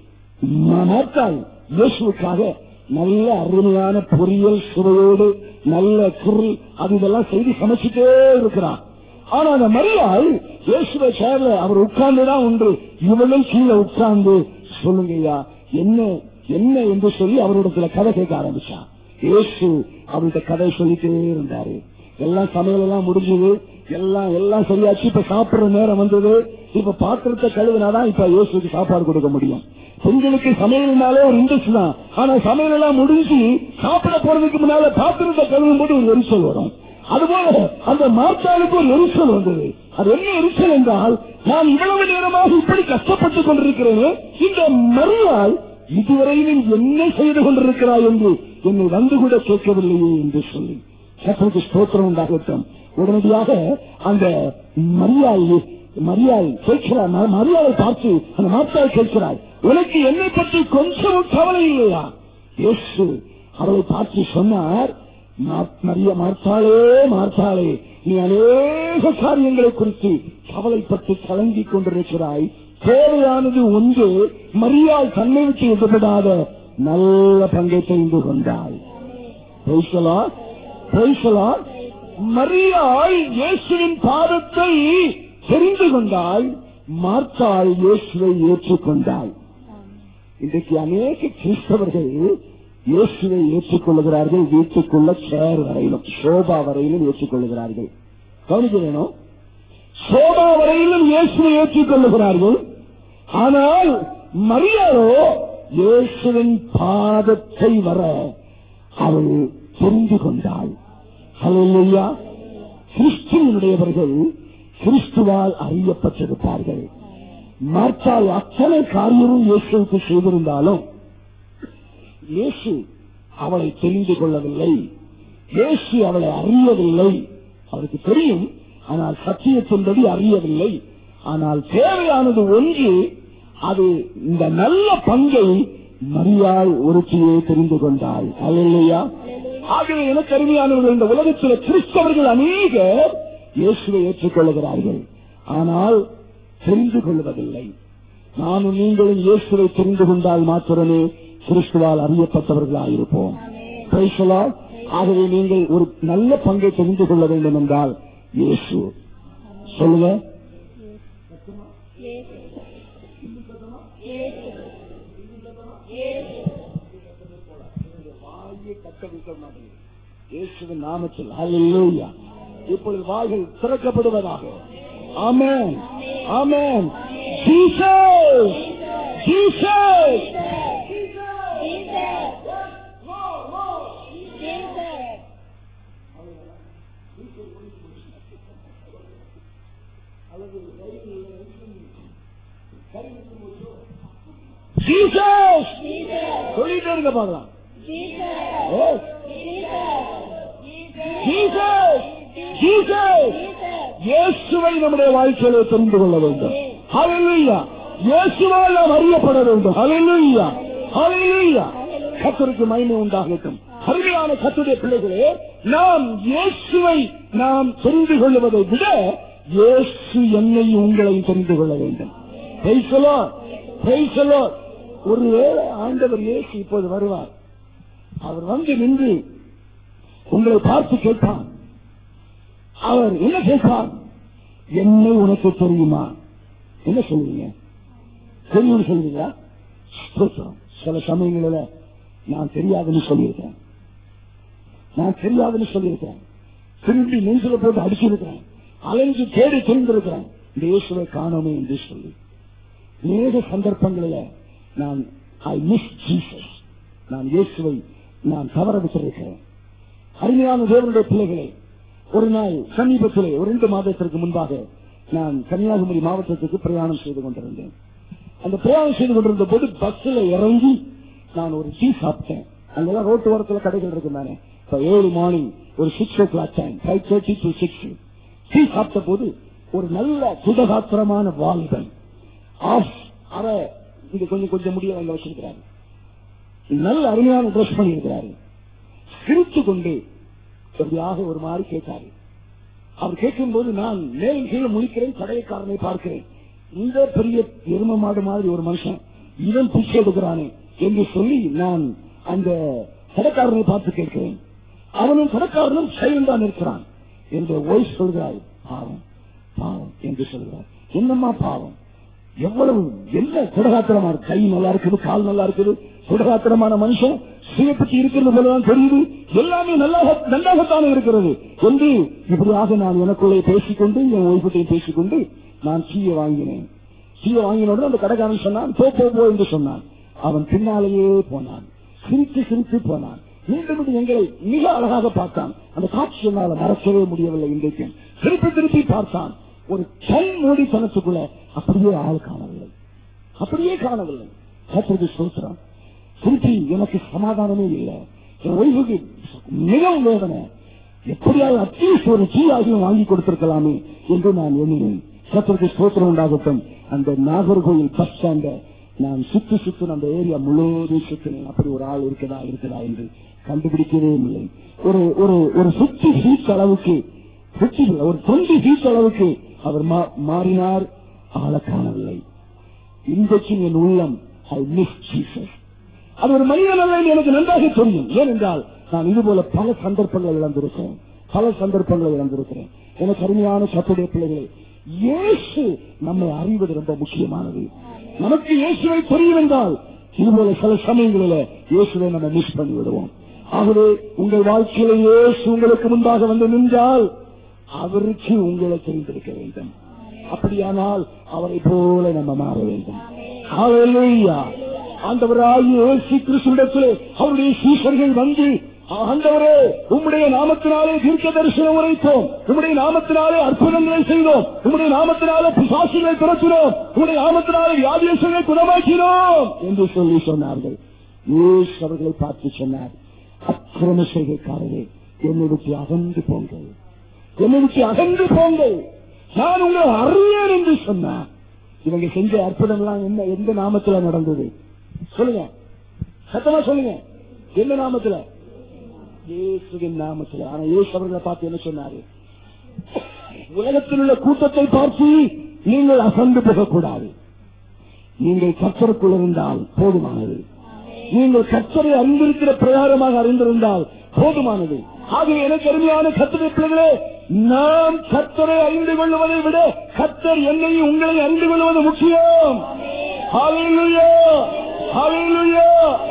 மார்த்தாள் இயேசுவுக்காக நல்ல அருமையான பொரியல் சுவையோடு நல்ல குரல் அது இதெல்லாம் செய்து சமைச்சிட்டே இருக்கிறான் ஆனா அந்த மரியாள் இயேசுவை சேர்ல அவர் உட்கார்ந்துதான் உண்டு இவளும் கீழே உட்கார்ந்து சொல்லுங்க ஐயா என்ன என்ன என்று சொல்லி அவரிடத்துல கதை கேட்க ஆரம்பிச்சான் இயேசு அவர்கிட்ட கதை சொல்லிட்டே இருந்தாரு எல்லாம் சமையல் எல்லாம் முடிஞ்சது எல்லாம் எல்லாம் சரியாச்சு இப்ப சாப்பிடுற நேரம் வந்தது இப்ப பாத்திரத்தை கழுவினாதான் இப்ப இயேசுக்கு சாப்பாடு கொடுக்க முடியும் பெண்களுக்கு சமையல்னாலே ஒரு இன்ட்ரெஸ்ட் தான் ஆனா சமையல் எல்லாம் முடிஞ்சு சாப்பிட போறதுக்கு முன்னால பாத்திரத்தை கழுவும் போது ஒரு எரிச்சல் வரும் அதுபோல அந்த மாற்றாளுக்கு ஒரு எரிச்சல் வந்தது அது என்ன எரிச்சல் என்றால் நான் இவ்வளவு நேரமாக இப்படி கஷ்டப்பட்டுக் கொண்டிருக்கிறேன் இந்த மறுநாள் இதுவரையிலும் என்ன செய்து கொண்டிருக்கிறாய் என்று என்னை வந்து கூட கேட்கவில்லையே என்று சொல்லி கத்தருக்கு ஸ்தோத்திரம் உண்டாகட்டும் உடனடியாக அந்த மரியாள் மரியாள் கேட்கிறார் ம- மரியாதை பார்த்து அந்த மாற்றாள் கேட்கிறாள் உனக்கு என்னை பற்றி கொஞ்சம் கவலை இல்லையா இயேசு அவளை பார்த்து சொன்னார் "மா- மரிய மார்த்தாளே மார்த்தாளே நீ அநேக காரியங்களை குறித்து கவலைப்பட்டு கலங்கிக் கொண்டிருக்கிறாய் தேவையானது ஒன்று மரியாள் தன்னை விட்டு விடுபடாத நல்ல பங்கை தெரிந்து கொண்டாள் Praise the Lord. Praise the Lord. மரியாள் இயேசுவின் பாதத்தை தெரிந்து கொண்டாள் மார்த்தாள் இயேசுவை ஏற்றுக்கொண்டாள் இன்றைக்கு அநேக கிறிஸ்தவர்கள் இயேசுவை ஏற்றுக்கொள்ளுகிறார்கள் வீட்டுக்குள்ள சேர் வரையிலும் சோபா வரையிலும் ஏற்றுக்கொள்ளுகிறார்கள் கவனிக்க வேணும் சோபா வரையிலும் இயேசுவை ஏற்றுக்கொள்ளுகிறார்கள் ஆனால் மரியாதோ இயேசுவின் பாதத்தை வர அவள் தெரிந்து கொண்டாள் ஹalleluya கிறிஸ்துவனுடையவர்கள் கிறிஸ்துவால் அறியப்பட்டிருப்பார்கள் மார்த்தால் அத்தனை காரியமும் இயேசுவுக்கு செய்திருந்தாலும் இயேசு அவளை தெரிந்து கொள்ளவில்லை இயேசு அவளை அறியவில்லை அவருக்கு தெரியும் ஆனால் சத்தியத்தின்படி அறியவில்லை ஆனால் தேவையானது ஒன்று அது இந்த நல்ல பங்கை மரியாள் ஒருத்தியே தெரிந்து கொண்டாள் அல்லையா ஆகவே எனக்கு அருமையானவர்கள் இந்த உலகத்தில் கிறிஸ்தவர்கள் அநேக இயேசுவை ஏற்றுக்கொள்ளுகிறார்கள் ஆனால் தெரிந்து கொள்வதில்லை நானும் நீங்களும் இயேசுவை தெரிந்து கொண்டால் மாத்திரமே கிறிஸ்துவால் அறியப்பட்டவர்களாயிருப்போம் Praise the Lord. ஆகவே நீங்கள் ஒரு நல்ல பங்கை தெரிந்து கொள்ள வேண்டும் என்றால் இயேசு சொல்லுங்க இயேசுவின் நாமத்தில் ஹalleluya இப்பொழுது வாய்கள் திறக்கப்படுவதாக amen amen Jesus Jesus Jesus சொல்லிட்டே இருங்க பார்க்கலாம் Yes. ஜீசஸ் ஜீசஸ் இயேசுவை நம்முடைய வாழ்க்கையில தெரிந்து கொள்ள வேண்டும் ஹalleluya இயேசுவால் நாம் அறியப்பட வேண்டும் ஹalleluya ஹalleluya கர்த்தருக்கு மகிமை உண்டாகட்டும் அருமையான கத்துடைய பிள்ளைகளே நாம் இயேசுவை நாம் தெரிந்து கொள்வதை விட இயேசு என்னை உங்களை தெரிந்து கொள்ள வேண்டும் Praise the Lord. Praise the Lord. ஒருவேளை ஆண்டவர் இயேசு இப்போது வருவார் அவர் வந்து நின்று உங்களை பார்த்து கேட்பார் அவர் என்ன கேட்பார் என்னை உனக்கு தெரியுமா என்ன சொல்லுவீங்க தெரியும்னு சொல்லுவீங்களா ஸ்தோத்திரம். சில சமயங்களில் நான் தெரியாதுன்னு சொல்லியிருக்கேன் நான் தெரியாதுன்னு சொல்லியிருக்கேன் திரும்பி நெஞ்சில போட்டு அடிச்சிருக்கிறேன் அலைஞ்சு தேடி தெரிந்திருக்கிறேன் இந்த இயேசுவை காணோமே என்று சொல்லி அநேக சந்தர்ப்பங்களில் நான் ஐ மிஸ் ஜீசஸ் நான் இயேசுவை நான் தவற விட்டிருக்கிறேன் அருமையான தேவனுடைய பிள்ளைகளே ஒரு நாள் சமீபத்திலே ஒரு ரெண்டு மாதத்திற்கு முன்பாக நான் கன்னியாகுமரி மாவட்டத்துக்கு பிரயாணம் செய்து கொண்டிருந்தேன் அந்த பிரயாணம் செய்து கொண்டிருந்த போது பஸ்ல இறங்கி நான் ஒரு டீ சாப்பிட்டேன் அங்கெல்லாம் ரோட்டு ஓரத்துல கடைகள் இருக்கு தானே இப்ப ஏழு மார்னிங் ஒரு six o'clock time five thirty to six tea சாப்பிட்ட போது ஒரு நல்ல சுடகாத்திரமான வாலிபன் ஆஃப் அற இங்க கொஞ்சம் கொஞ்சம் முடிய அங்க வச்சிருக்கிறாரு நல்ல அருமையான ட்ரெஸ் பண்ணியிருக்கிறாரு சிரித்து கொண்டு எப்படியாக ஒரு மாதிரி கேட்டாரு அவர் கேட்கும்போது நான் மேலும் கீழே முழிக்கிறேன் கடையக்காரனை பார்க்கிறேன் இந்த பெரிய எரும மாடு மாதிரி ஒரு மனுஷன் இவன் பிச்சை எடுக்கிறானே என்று சொல்லி நான் அந்த கடைக்காரனை பார்த்து கேட்கிறேன் அவனும் கடைக்காரனும் சைலண்டான் இருக்கிறான் என்று ஒய்ஃப் சொல்கிறார் பாவம் பாவம் என்று சொல்கிறார் என்னம்மா பாவம் எவ்வளவு என்ன சுடகாத்திரமா இருக்கு கை நல்லா இருக்குது கால் நல்லா இருக்குது சுடகாத்திரமான மனுஷன் சிவப்பத்தி இருக்கிறது போலதான் தெரியுது எல்லாமே நல்லாக நல்லாகத்தானே இருக்கிறது என்று இப்படியாக நான் எனக்குள்ளே பேசிக்கொண்டு என் ஒய்ஃபத்தையும் பேசிக்கொண்டு நான் சீயை வாங்கினேன் சீயை வாங்கின உடனே அந்த கடைக்காரன் சொன்னான் போ போ போ என்று சொன்னான் அவன் பின்னாலேயே போனான் சிரித்து சிரித்து போனான் மீண்டும் மீண்டும் எங்களை மிக அழகாக பார்த்தான் அந்த காட்சி என்னால் மறக்கவே முடியவில்லை இன்றைக்கு திருப்பி திருப்பி பார்த்தான் ஒரு கண் மூடித்தனத்துக்குள்ள அப்படியே ஆள் காணவில்லை அப்படியே காணவில்லை கத்திரது சொல்றான் திருப்பி எனக்கு சமாதானமே இல்லை என் ஒய்வுக்கு மிகவும் வேதனை எப்படியாவது அட்லீஸ்ட் ஒரு டீ ஆகியும் வாங்கி கொடுத்திருக்கலாமே என்று நான் எண்ணினேன் கத்திரக்கு ஸ்தோத்திரம் உண்டாகட்டும் அந்த நாகர்கோயில் பஸ் ஸ்டாண்ட நான் சுத்தி சுத்தி அந்த ஏரியா முழுவதும் சுத்தினேன் அப்படி ஒரு ஆள் இருக்குதா இருக்குதா என்று கண்டுபிடிக்கவே இல்லை ஒரு ஒரு ஒரு சுத்தி ஃபீட் அளவுக்கு சுத்தி இல்லை, ஒரு டுவெண்டி ஃபீட் அளவுக்கு அவர் மா- மாறினார் ஆள காணவில்லை இன்றைக்கும் என் உள்ளம் ஐ மிஸ் ஜீசஸ் அது ஒரு மனிதன் அல்ல என்று எனக்கு நன்றாக தெரியும் ஏனென்றால் நான் இது போல பல சந்தர்ப்பங்களை இழந்திருக்கிறேன் பல சந்தர்ப்பங்களை இழந்திருக்கிறேன் எனக்கு அருமையான சத்துடைய பிள்ளைகளை இயேசு நம்மை அறிவது ரொம்ப முக்கியமானது நமக்கு இயேசுவை தெரியும் என்றால் இது போல சில சமயங்களில் இயேசுவை நம்ம மிஸ் பண்ணி விடுவோம் ஆகவே உங்கள் வாழ்க்கையில இயேசு உங்களுக்கு முன்பாக வந்து நின்றால் அவருக்கு உங்களை தெரிந்திருக்க வேண்டும் அப்படியானால் அவரை போல நம்ம மாற வேண்டும் ஹalleluya. ஆண்டவராகிய இயேசு கிறிஸ்துவிடத்திலே அவருடைய சீஷர்கள் வந்து ஆண்டவரே உம்முடைய நாமத்தினாலே தீர்க்க தரிசனம் உரைத்தோம் உம்முடைய நாமத்தினாலே அற்புதங்களை செய்தோம் உம்முடைய நாமத்தினாலே பிசாசுகளை துரத்தினோம் உம்முடைய நாமத்தினாலே வியாதியசங்களை குணமாக்கினோம் என்று சொல்லி சொன்னார்கள் இயேசு அவர்களை பார்த்து சொன்னார் அக்கிரம செய்கைக்காரரே என்னை விட்டு அகன்று போங்கள் என்னை விட்டு அகன்று போங்கள் நான் உங்களை அறியேன் என்று சொன்னார் இவங்க செஞ்ச அற்புதம் எல்லாம் என்ன எந்த நாமத்துல நடந்தது சொல்லுங்க சத்தமா சொல்லுங்க எந்த நாமத்துல இயேசுவின் நாமத்துல ஆனா இயேசு அவர்களை பார்த்து என்ன சொன்னாரு உலகத்தில் உள்ள கூட்டத்தை பார்த்து நீங்கள் அசந்து போகக்கூடாது நீங்கள் கத்தருக்குள் இருந்தால் போதுமானது நீங்கள் கத்தரை அறிந்திருக்கிற பிரகாரமாக அறிந்திருந்தால் போதுமானது ஆகவே எனக்கு அருமையான கத்தரை பிள்ளைகளே நாம் கத்தரை அறிந்து கொள்வதை விட கத்தர் என்னையும் உங்களை அறிந்து கொள்வது முக்கியம் ஹalleluya ஹalleluya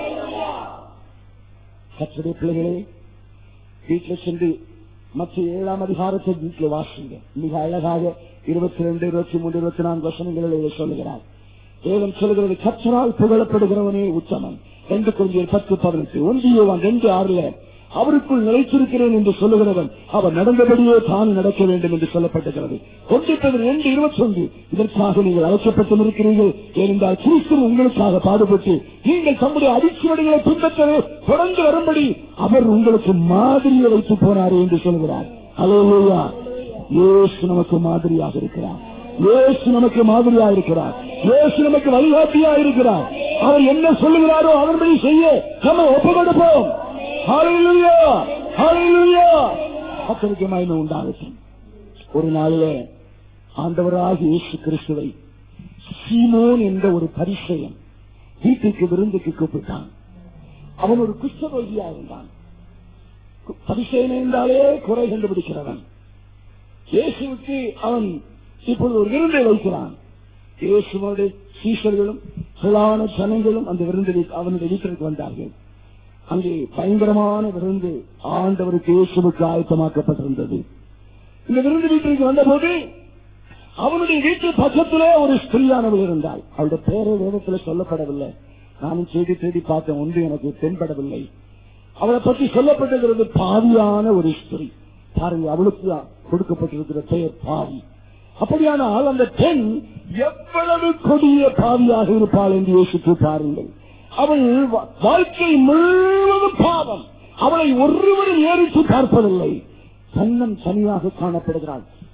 கத்தருடைய பிள்ளைகளே வீட்டில் சென்று மற்ற ஏழாம் அதிகாரத்தை வீட்டில் வாசிங்க மிக அழகாக இருபத்தி ரெண்டு இருபத்தி மூன்று இருபத்தி நான்கு வசனங்களில் சொல்லுகிறார் வேதம் சொல்லுகிறது கத்தரால் புகழப்படுகிறவனே உத்தமன் ரெண்டு கொஞ்சம் பத்து பதினெட்டு ஒன்றியவான் ரெண்டு ஆறுல அவருக்குள் நிலைத்திருக்கிறேன் என்று சொல்லுகிறவன் அவர் நடந்தபடியே தான் நடக்க வேண்டும் என்று சொல்லப்பட்டிருக்கிறது ஒன்றிப்பது ரெண்டு இருபத்தி ஒன்று இதற்காக நீங்கள் அழைக்கப்பட்டு இருக்கிறீர்கள் ஏனென்றால் கிறிஸ்து உங்களுக்காக பாடுபட்டு நீங்கள் தம்முடைய அடிச்சுவடிகளை பின்பற்றவே தொடர்ந்து வரும்படி அவர் உங்களுக்கு மாதிரியை வைத்து போனாரே என்று சொல்கிறார் அலோயா இயேசு நமக்கு மாதிரியாக இருக்கிறார் இயேசு நமக்கு மாதிரியா இருக்கிறார் இயேசு நமக்கு வழிகாட்டியா இருக்கிறார் அவர் என்ன சொல்லுகிறாரோ அதன்படி செய்ய நம்ம ஒப்பு கொடுப்போம் ஹalleluya ஹalleluya கர்த்தருக்கு மகிமை உண்டாகட்டும் ஒரு நாளில ஆண்டவராக இயேசு கிறிஸ்துவை சீமோன் என்ற ஒரு பரிசயம் வீட்டுக்கு விருந்துக்கு கூப்பிட்டான் அவன் ஒரு குஷ்டரோகியா இருந்தான் பரிசயம் என்றாலே குறை கண்டுபிடிக்கிறவன் இயேசுவுக்கு அவன் இப்பொழுது ஒரு விருந்தை வைக்கிறான் இயேசுவோடு சீஷர்களும் சிலான ஜனங்களும் அந்த விருந்தில் அவனுடைய வீட்டிற்கு வந்தார்கள் அங்கே பயங்கரமான விருந்து ஆண்டவருக்கு இயேசுவுக்கு ஆயத்தமாக்கப்பட்டிருந்தது இந்த விருந்து வீட்டிற்கு வந்தபோது அவனுடைய வீட்டு பக்கத்திலே ஒரு ஸ்திரியானவள் இருந்தாள் அவளுடைய பேரை வேதத்தில் சொல்லப்படவில்லை நானும் தேடி தேடி பார்த்தேன் ஒன்று எனக்கு தென்படவில்லை அவளை பற்றி சொல்லப்பட்டிருக்கிறது பாவியான ஒரு ஸ்திரி பாருங்க அவளுக்கு கொடுக்கப்பட்டிருக்கிற பெயர் பாவி அப்படியானால் அந்த பெண் எவ்வளவு கொடிய பாவியாக இருப்பாள் என்று யோசித்து பாருங்கள் அவள் வா- வாழ்க்கை முழுவதும் பாவம் அவளை ஒருவரும் ஏறித்து பார்ப்பதில்லை தன்னம் தனியாக காணப்படுகிறாள்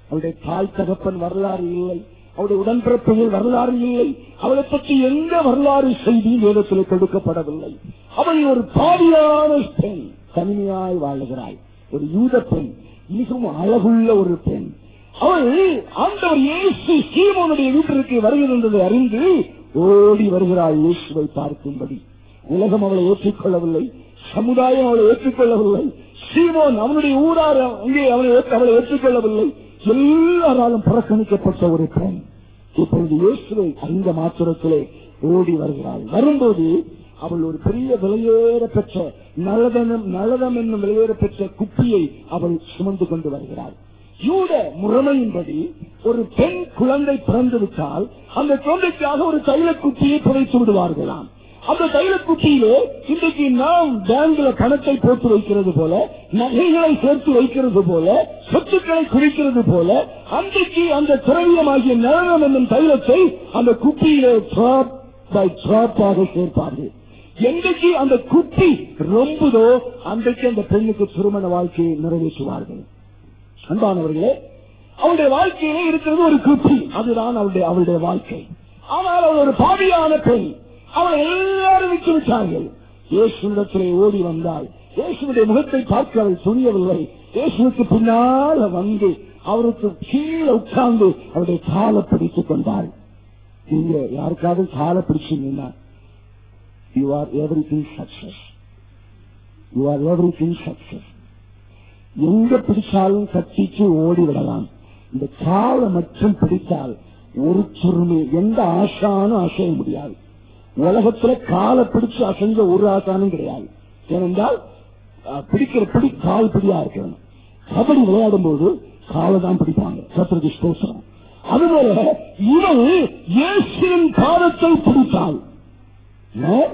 அவருடைய தாய் தகப்பன் வரலாறு இல்லை அவருடைய உடன்பிறப்புகள் வரலாறு இல்லை அவளை பற்றி எந்த வரலாறு செய்தி வேதத்தில் கொடுக்கப்படவில்லை அவள் ஒரு பாவியான பெண் தனிமையாய் வாழுகிறாள் ஒரு யூத பெண் மிகவும் அழகுள்ள ஒரு பெண் அவள் ஆண்டவர் இயேசு சீமோனுடைய வீட்டிற்கு வருகிறது அறிந்து ஓடி வருகிறாள் இயேசுவை பார்க்கும்படி உலகம் அவளை ஏற்றுக்கொள்ளவில்லை சமுதாயம் அவளை ஏற்றுக்கொள்ளவில்லை சீமோன் அவனுடைய ஊரார் அங்கே அவனை ஏற்று- அவளை ஏற்றுக்கொள்ளவில்லை எல்லாராலும் புறக்கணிக்கப்பட்ட ஒரு பெண் இப்பொழுது இயேசுவை அறிந்த மாத்திரத்திலே ஓடி வருகிறாள் வரும்போது அவள் ஒரு பெரிய விலையேற பெற்ற நலதனம் நலதம் என்னும் விலையேற பெற்ற குப்பியை அவள் சுமந்து கொண்டு வருகிறாள் யூத முறைமையின்படி ஒரு பெண் குழந்தை பிறந்து விட்டால் அந்த குழந்தைக்காக ஒரு தைல குப்பியை புதைத்து விடுவார்களாம் அந்த தைல குப்பியிலே இன்றைக்கு நாம் பேங்க்ல பணத்தை போட்டு வைக்கிறது போல நகைகளை சேர்த்து வைக்கிறது போல சொத்துக்களை குறிக்கிறது போல அன்றைக்கு அந்த திரவியமாகிய நலனம் என்னும் தைலத்தை அந்த குப்பியிலே drop by drop ஆக சேர்ப்பார்கள் என்றைக்கு அந்த குப்பி ரொம்புதோ அன்றைக்கு அந்த பெண்ணுக்கு திருமண வாழ்க்கையை நிறைவேற்றுவார்கள் அன்பானவர்களே அவளுடைய வாழ்க்கையிலே இருக்கிறது ஒரு குப்பி அதுதான் அவளுடைய அவளுடைய வாழ்க்கை ஆனால் அவள் ஒரு பாவியான பெண் அவளை எல்லாரும் விட்டு விட்டார்கள் இயேசுவிடத்திலே ஓடி வந்தாள் இயேசுடைய முகத்தை பார்க்க அவள் துணியவில்லை இயேசுவுக்கு பின்னால வந்து அவருக்கு கீழே உட்கார்ந்து அவருடைய காலை பிடித்துக் கொண்டாள் நீங்க யாருக்காவது காலை பிடிச்சீங்கன்னா you are everything success you are everything success எங்க பிடிச்சாலும் கட்டிச்சு ஓடி விடலாம் இந்த காலை மட்டும் பிடித்தால் ஒரு சுருமை எந்த ஆசானும் அசைய முடியாது உலகத்துல காலை பிடிச்சு அசைஞ்ச ஒரு ஆசானும் கிடையாது ஏனென்றால் அஹ், பிடிக்கிற பிடி கால் பிடியா இருக்கணும் கபடி விளையாடும் போது காலை தான் பிடிப்பாங்க சத்திரக்கு ஸ்தோத்திரம் அதுபோல இவள் இயேசுவின் பாதத்தை பிடித்தாள் ஏன்?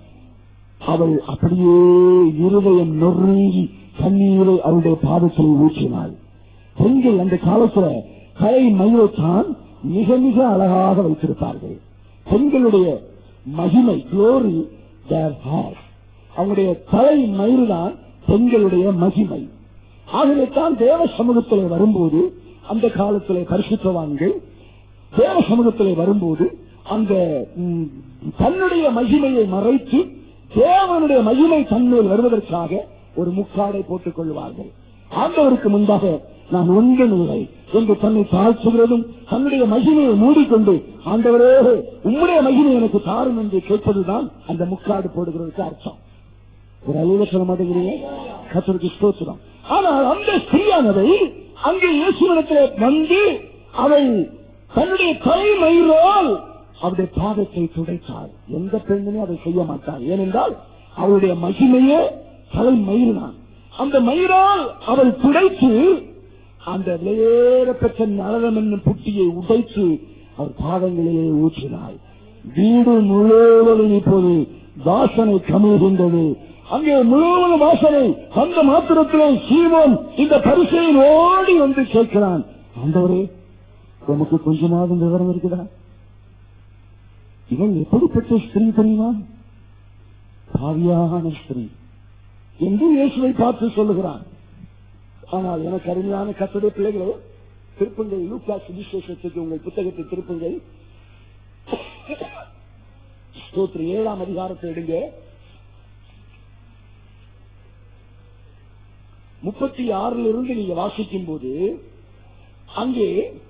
அவள் அப்படியே இருதயம் நொறுங்கி தண்ணீரை அவளுடைய பாதத்தில் ஊற்றினாள் பெண்கள் அந்த காலத்துல கலை மயிலைத்தான் மிக மிக அழகாக வைத்திருப்பார்கள் பெண்களுடைய மகிமை குளோரி தேர் ஹேர் அவங்களுடைய தலை மயிறுதான் பெண்களுடைய மகிமை ஆகவே தான் தேவ சமூகத்தில் வரும்போது அந்த காலத்திலே பரிசுத்தவான்கள் தேவ சமூகத்திலே வரும்போது அந்த ம், தன்னுடைய மகிமையை மறைத்து தேவனுடைய மகிமை தன்மேல் வருவதற்காக ஒரு முக்காடை போட்டுக் கொள்வார்கள் ஆண்டவருக்கு முன்பாக நான் ஒன்றும் இல்லை என்று தன்னை தாழ்த்துகிறதும் தன்னுடைய மகிமையை மூடிக்கொண்டு ஆண்டவரே உம்முடைய மகிமை எனக்கு தாரும் என்று கேட்பதுதான் அந்த முக்காடு போடுகிறதுக்கு அர்த்தம் ஒரு அலுவல சொல்ல மாட்டேங்கிறீங்க கத்தருக்கு ஸ்தோத்திரம் ஆனால் அந்த ஸ்திரியானதை அங்கே இயேசுவிடத்திலே வந்து அவள் தன்னுடைய தலை மயிரால் அவருடைய பாதத்தை துடைத்தாள் எந்த பெண்ணுமே அதை செய்ய மாட்டாள் ஏனென்றால் அவளுடைய மகிமையே தலை மயிர்தான் அந்த மயிரால் அவள் துடைத்து அந்த விலையேற பெற்ற நரகம் என்னும் புட்டியை உடைத்து அவர் பாதங்களிலே ஊற்றினாள் வீடு முழுவதும் இப்போது வாசனை கமிழ்கின்றது அங்கே முழுவதும் வாசனை அந்த மாத்திரத்திலே சீமோன் இந்த பரிசையில் ஓடி வந்து கேட்கிறான் ஆண்டவரே உமக்கு கொஞ்சமாவது விவரம் இருக்குதா இவன் எப்படிப்பட்ட ஸ்திரீ தெரியுமா பாவியான ஸ்திரீ என்று இயேசுவை பார்த்து சொல்லுகிறான் ஆனால் எனக்கு அருமையான கத்தடைய பிள்ளைகளே திருப்புங்கள் லூக்கா சுவிசேஷத்துக்கு உங்கள் புத்தகத்தை திருப்புங்கள் ஸ்தோத்திரம் ஏழாம் அதிகாரத்தை எடுங்க முப்பத்தி ஆறுல இருந்து நீங்க வாசிக்கும் போது அங்கே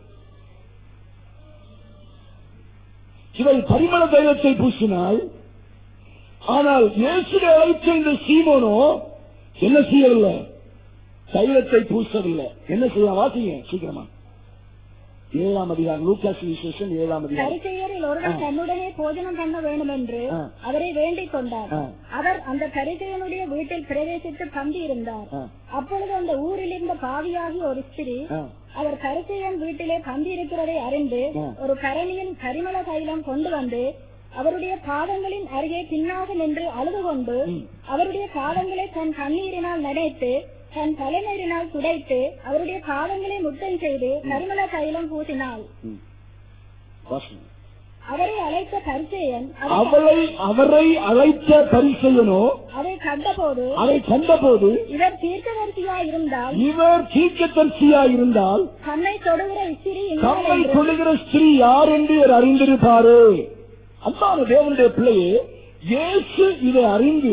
இவள் பரிமள தைலத்தை பூசினாள் ஆனால் இயேசுவை அழைத்த இந்த சீமோனோ என்ன செய்யவில்லை தைலத்தை பூசவில்லை என்ன செய்ய வாசிங்க சீக்கிரமா ஏழாம் அதிகாரம் லூக்காஸ் விசேஷன் ஏழாம் அதிகாரம் பரிசெயரில் ஒருவர் தன்னுடனே போஜனம் பண்ண வேண்டும் என்று ஆ. அவரை வேண்டிக் கொண்டார் ஆ. அவர் அந்த பரிசெயனுடைய வீட்டில் பிரவேசித்து பந்தி இருந்தார் ஆ. அப்பொழுது அந்த ஊரில் இருந்த பாவியாகி ஒரு ஸ்திரீ ஆ. அவர் பரிசெயன் வீட்டிலே பந்தி இருக்கிறதை அறிந்து ஆ. ஒரு கரணியில் கரிமள தைலம் கொண்டு வந்து அவருடைய பாதங்களின் அருகே பின்னாக நின்று அழுது கொண்டு அவருடைய பாதங்களை தன் கண்ணீரினால் நனைத்து தன் தலைநீரினால் துடைத்து அவருடைய பாதங்களை முத்தம் செய்து கரிமள தைலம் பூசினாள் ம். வாசிங்க அவரை அழைத்த பரிசேயன் அதை- அவளை அவரை அழைத்த பரிசெயனோ அதை கண்டபோது அதை கண்டபோது இவர் தீர்க்கதரிசியா இருந்தால் இவர் தீர்க்கதரிசியா இருந்தால் தன்னை தொடுகிற இஸ்திரி இன்னார் தம்மை என்று கொள்ளுகிற ஸ்திரீ யார் என்று இவர் அறிந்திருப்பாரு அன்பான தேவனுடைய பிள்ளையே இயேசு இதை அறிந்து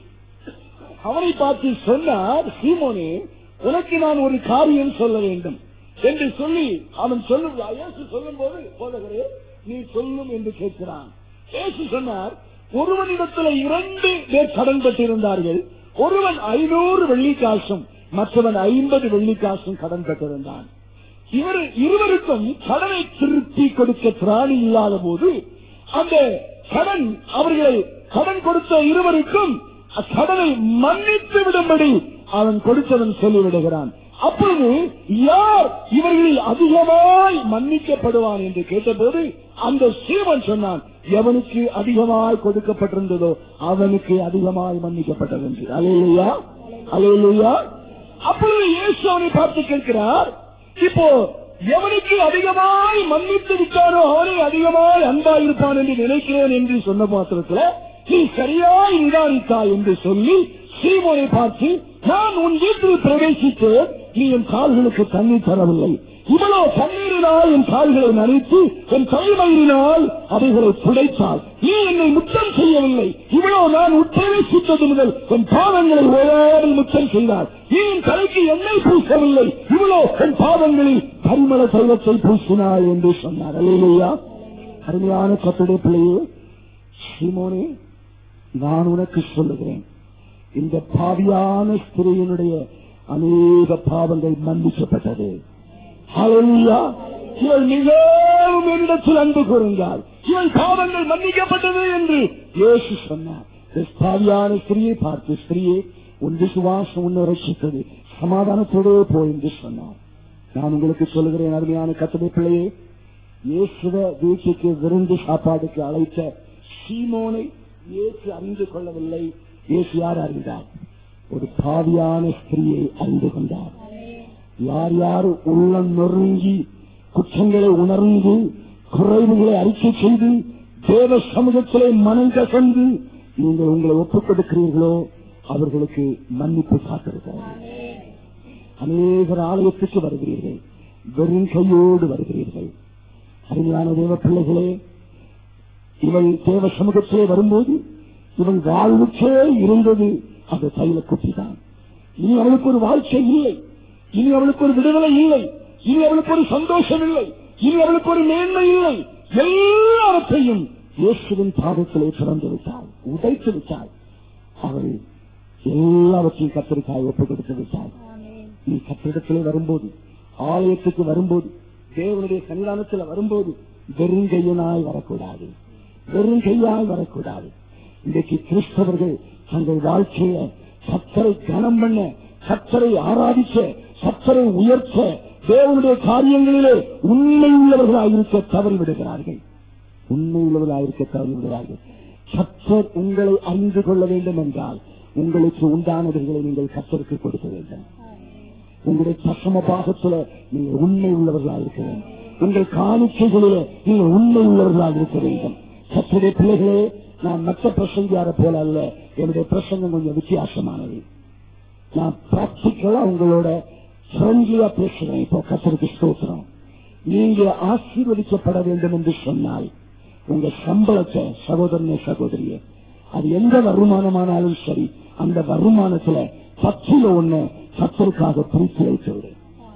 அவனை பார்த்து சொன்னார் சீமோனே உனக்கு நான் ஒரு காரியம் சொல்ல வேண்டும் என்று சொல்லி அவன் சொல்லு இயேசு சொல்லும் போது போதகரே நீ சொல்லும் என்று கேட்கிறான் இயேசு சொன்னார் ஒருவனிடத்தில் இரண்டு பேர் கடன் பெற்றிருந்தார்கள் ஒருவன் ஐநூறு வெள்ளிக்காசும் மற்றவன் ஐம்பது வெள்ளிக்காசும் கடன் பெற்றிருந்தான் இவர் இருவருக்கும் கடனை திருப்பி கொடுக்க திராணி இல்லாத போது அந்த கடன் அவர்களை கடன் கொடுத்த இருவருக்கும் கடனை மன்னித்து விடும்படி அவன் கொடுத்தவன் சொல்லிவிடுகிறான் அப்பொழுது யார் இவர்களில் அதிகமாய் மன்னிக்கப்படுவான் என்று கேட்டபோது அந்த சீவன் சொன்னான் எவனுக்கு அதிகமாய் கொடுக்கப்பட்டிருந்ததோ அவனுக்கு அதிகமாய் மன்னிக்கப்பட்டது என்று அலையிலையா அலையிலையா அப்பொழுது இயேசு அவனை பார்த்து கேட்கிறார் இப்போ எவனுக்கு அதிகமாய் மன்னித்து விட்டாரோ அவனை அதிகமாய் அன்பா இருப்பான் என்று நினைக்கிறேன் என்று சொன்ன மாத்திரத்துல நீ சரியாய் நிதானித்தாய் என்று சொல்லி சீமோனை பார்த்து நான் உன் வீட்டில் பிரவேசித்து நீ என் கால்களுக்கு தண்ணீர் தரவில்லை இவ்வளவு தண்ணீரினால் என் கால்களை நனைத்து என் தலைமயிரினால் அவைகளை புடைத்தால் நீ என்னை முத்தம் செய்யவில்லை இவ்வளவு நான் உட்பிரவேசித்தது முதல் என் பாதங்களை ஓயாமல் முத்தம் செய்தார் நீ என் தலைக்கு எண்ணெய் பூசவில்லை இவ்வளவு என் பாதங்களில் பரிமள தைலத்தை பூசினாய் என்று சொன்னார் அல்லையா அருமையான கத்துடைய பிள்ளையே சீமோனே நான் உனக்கு சொல்லுகிறேன் இந்த பாவியான ஸ்திரீயினுடைய அநேக பாவங்கள் மன்னிக்கப்பட்டது ஹalleluya. இவள் மிகவும் என்னிடத்தில் அன்பு கூறுங்கள் இவள் பாவங்கள் மன்னிக்கப்பட்டது என்று இயேசு சொன்னார் இந்த பாவியான ஸ்திரியை பார்த்து ஸ்திரியே உன் விசுவாசம் உன்னை ரட்சித்தது சமாதானத்தோடு போ என்று சொன்னார் நான் உங்களுக்கு சொல்லுகிறேன் அருமையான கத்தனை பிள்ளையே இயேசுவ வீட்டுக்கு விருந்து சாப்பாடுக்கு அழைத்த சீமோனை இயேசு அறிந்து கொள்ளவில்லை இயேசு யார் அறிந்தார் ஒரு பாவியான ஸ்திரியை அறிந்து கொண்டார் யார் யார் உள்ளம் நொறுங்கி குற்றங்களை உணர்ந்து குறைவுகளை அறிக்கை செய்து தேவ சமூகத்திலே மனம் கசந்து நீங்கள் உங்களை ஒப்புக் கொடுக்கிறீர்களோ அவர்களுக்கு மன்னிப்பு காத்திருக்கிறார்கள் அநேகர் ஆலயத்துக்கு வருகிறீர்கள் வெறும் கையோடு வருகிறீர்கள் அருமையான தேவ பிள்ளைகளே இவள் தேவ சமூகத்திலே வரும்போது இவள் வாழ்வுக்கே இருந்தது அந்த தைல குட்டிதான் இனி அவளுக்கு ஒரு வாழ்க்கை இல்லை இனி அவளுக்கு ஒரு விடுதலை இல்லை இனி அவளுக்கு ஒரு சந்தோஷம் இல்லை இனி அவளுக்கு ஒரு மேன்மை இல்லை எல்லாவற்றையும் இயேசுவின் பாதத்திலே திறந்து விட்டாள் உடைத்து விட்டாள் அவள் எல்லாவற்றையும் கத்திரிக்காய் ஒப்புக் கொடுத்து விட்டாள் நீ கத்திரிடத்திலே வரும்போது ஆலயத்துக்கு வரும்போது தேவனுடைய சன்னிதானத்தில் வரும்போது வெறுங்கையனாய் வரக்கூடாது வெறுங்கையாய் வரக்கூடாது இன்றைக்கு கிறிஸ்தவர்கள் தங்கள் வாழ்க்கையில கத்தரை கனம் பண்ண கத்தரை ஆராதிக்க கத்தரை உயர்த்த தேவனுடைய காரியங்களிலே உண்மை உள்ளவர்களாக இருக்க தவறி விடுகிறார்கள் உண்மை உள்ளவர்களாக இருக்க தவறி விடுகிறார்கள் கத்தர் உங்களை அறிந்து கொள்ள வேண்டும் என்றால் உங்களுக்கு உண்டானவர்களை நீங்கள் கத்தருக்கு கொடுக்க வேண்டும் உங்களுடைய தசம பாகத்துல நீங்க உண்மை உள்ளவர்களாக இருக்க வேண்டும் உங்கள் காணிக்கைகளில நீங்க உண்மை உள்ளவர்களாக இருக்க வேண்டும் சத்துடைய பிள்ளைகளே நான் மற்ற பிரசங்கியார போல அல்ல என்னுடைய பிரசங்கம் கொஞ்சம் வித்தியாசமானது நான் பிராக்டிக்கலா உங்களோட ஃப்ரெண்ட்லியா பேசுறேன் இப்போ கத்தருக்கு ஸ்தோத்திரம் நீங்க ஆசீர்வதிக்கப்பட வேண்டும் என்று சொன்னால் உங்க சம்பளத்தை சகோதரனே சகோதரியே அது எந்த வருமானமானாலும் சரி அந்த வருமானத்துல பத்துல ஒண்ணு கத்தருக்காக பிரித்து வைத்து விடு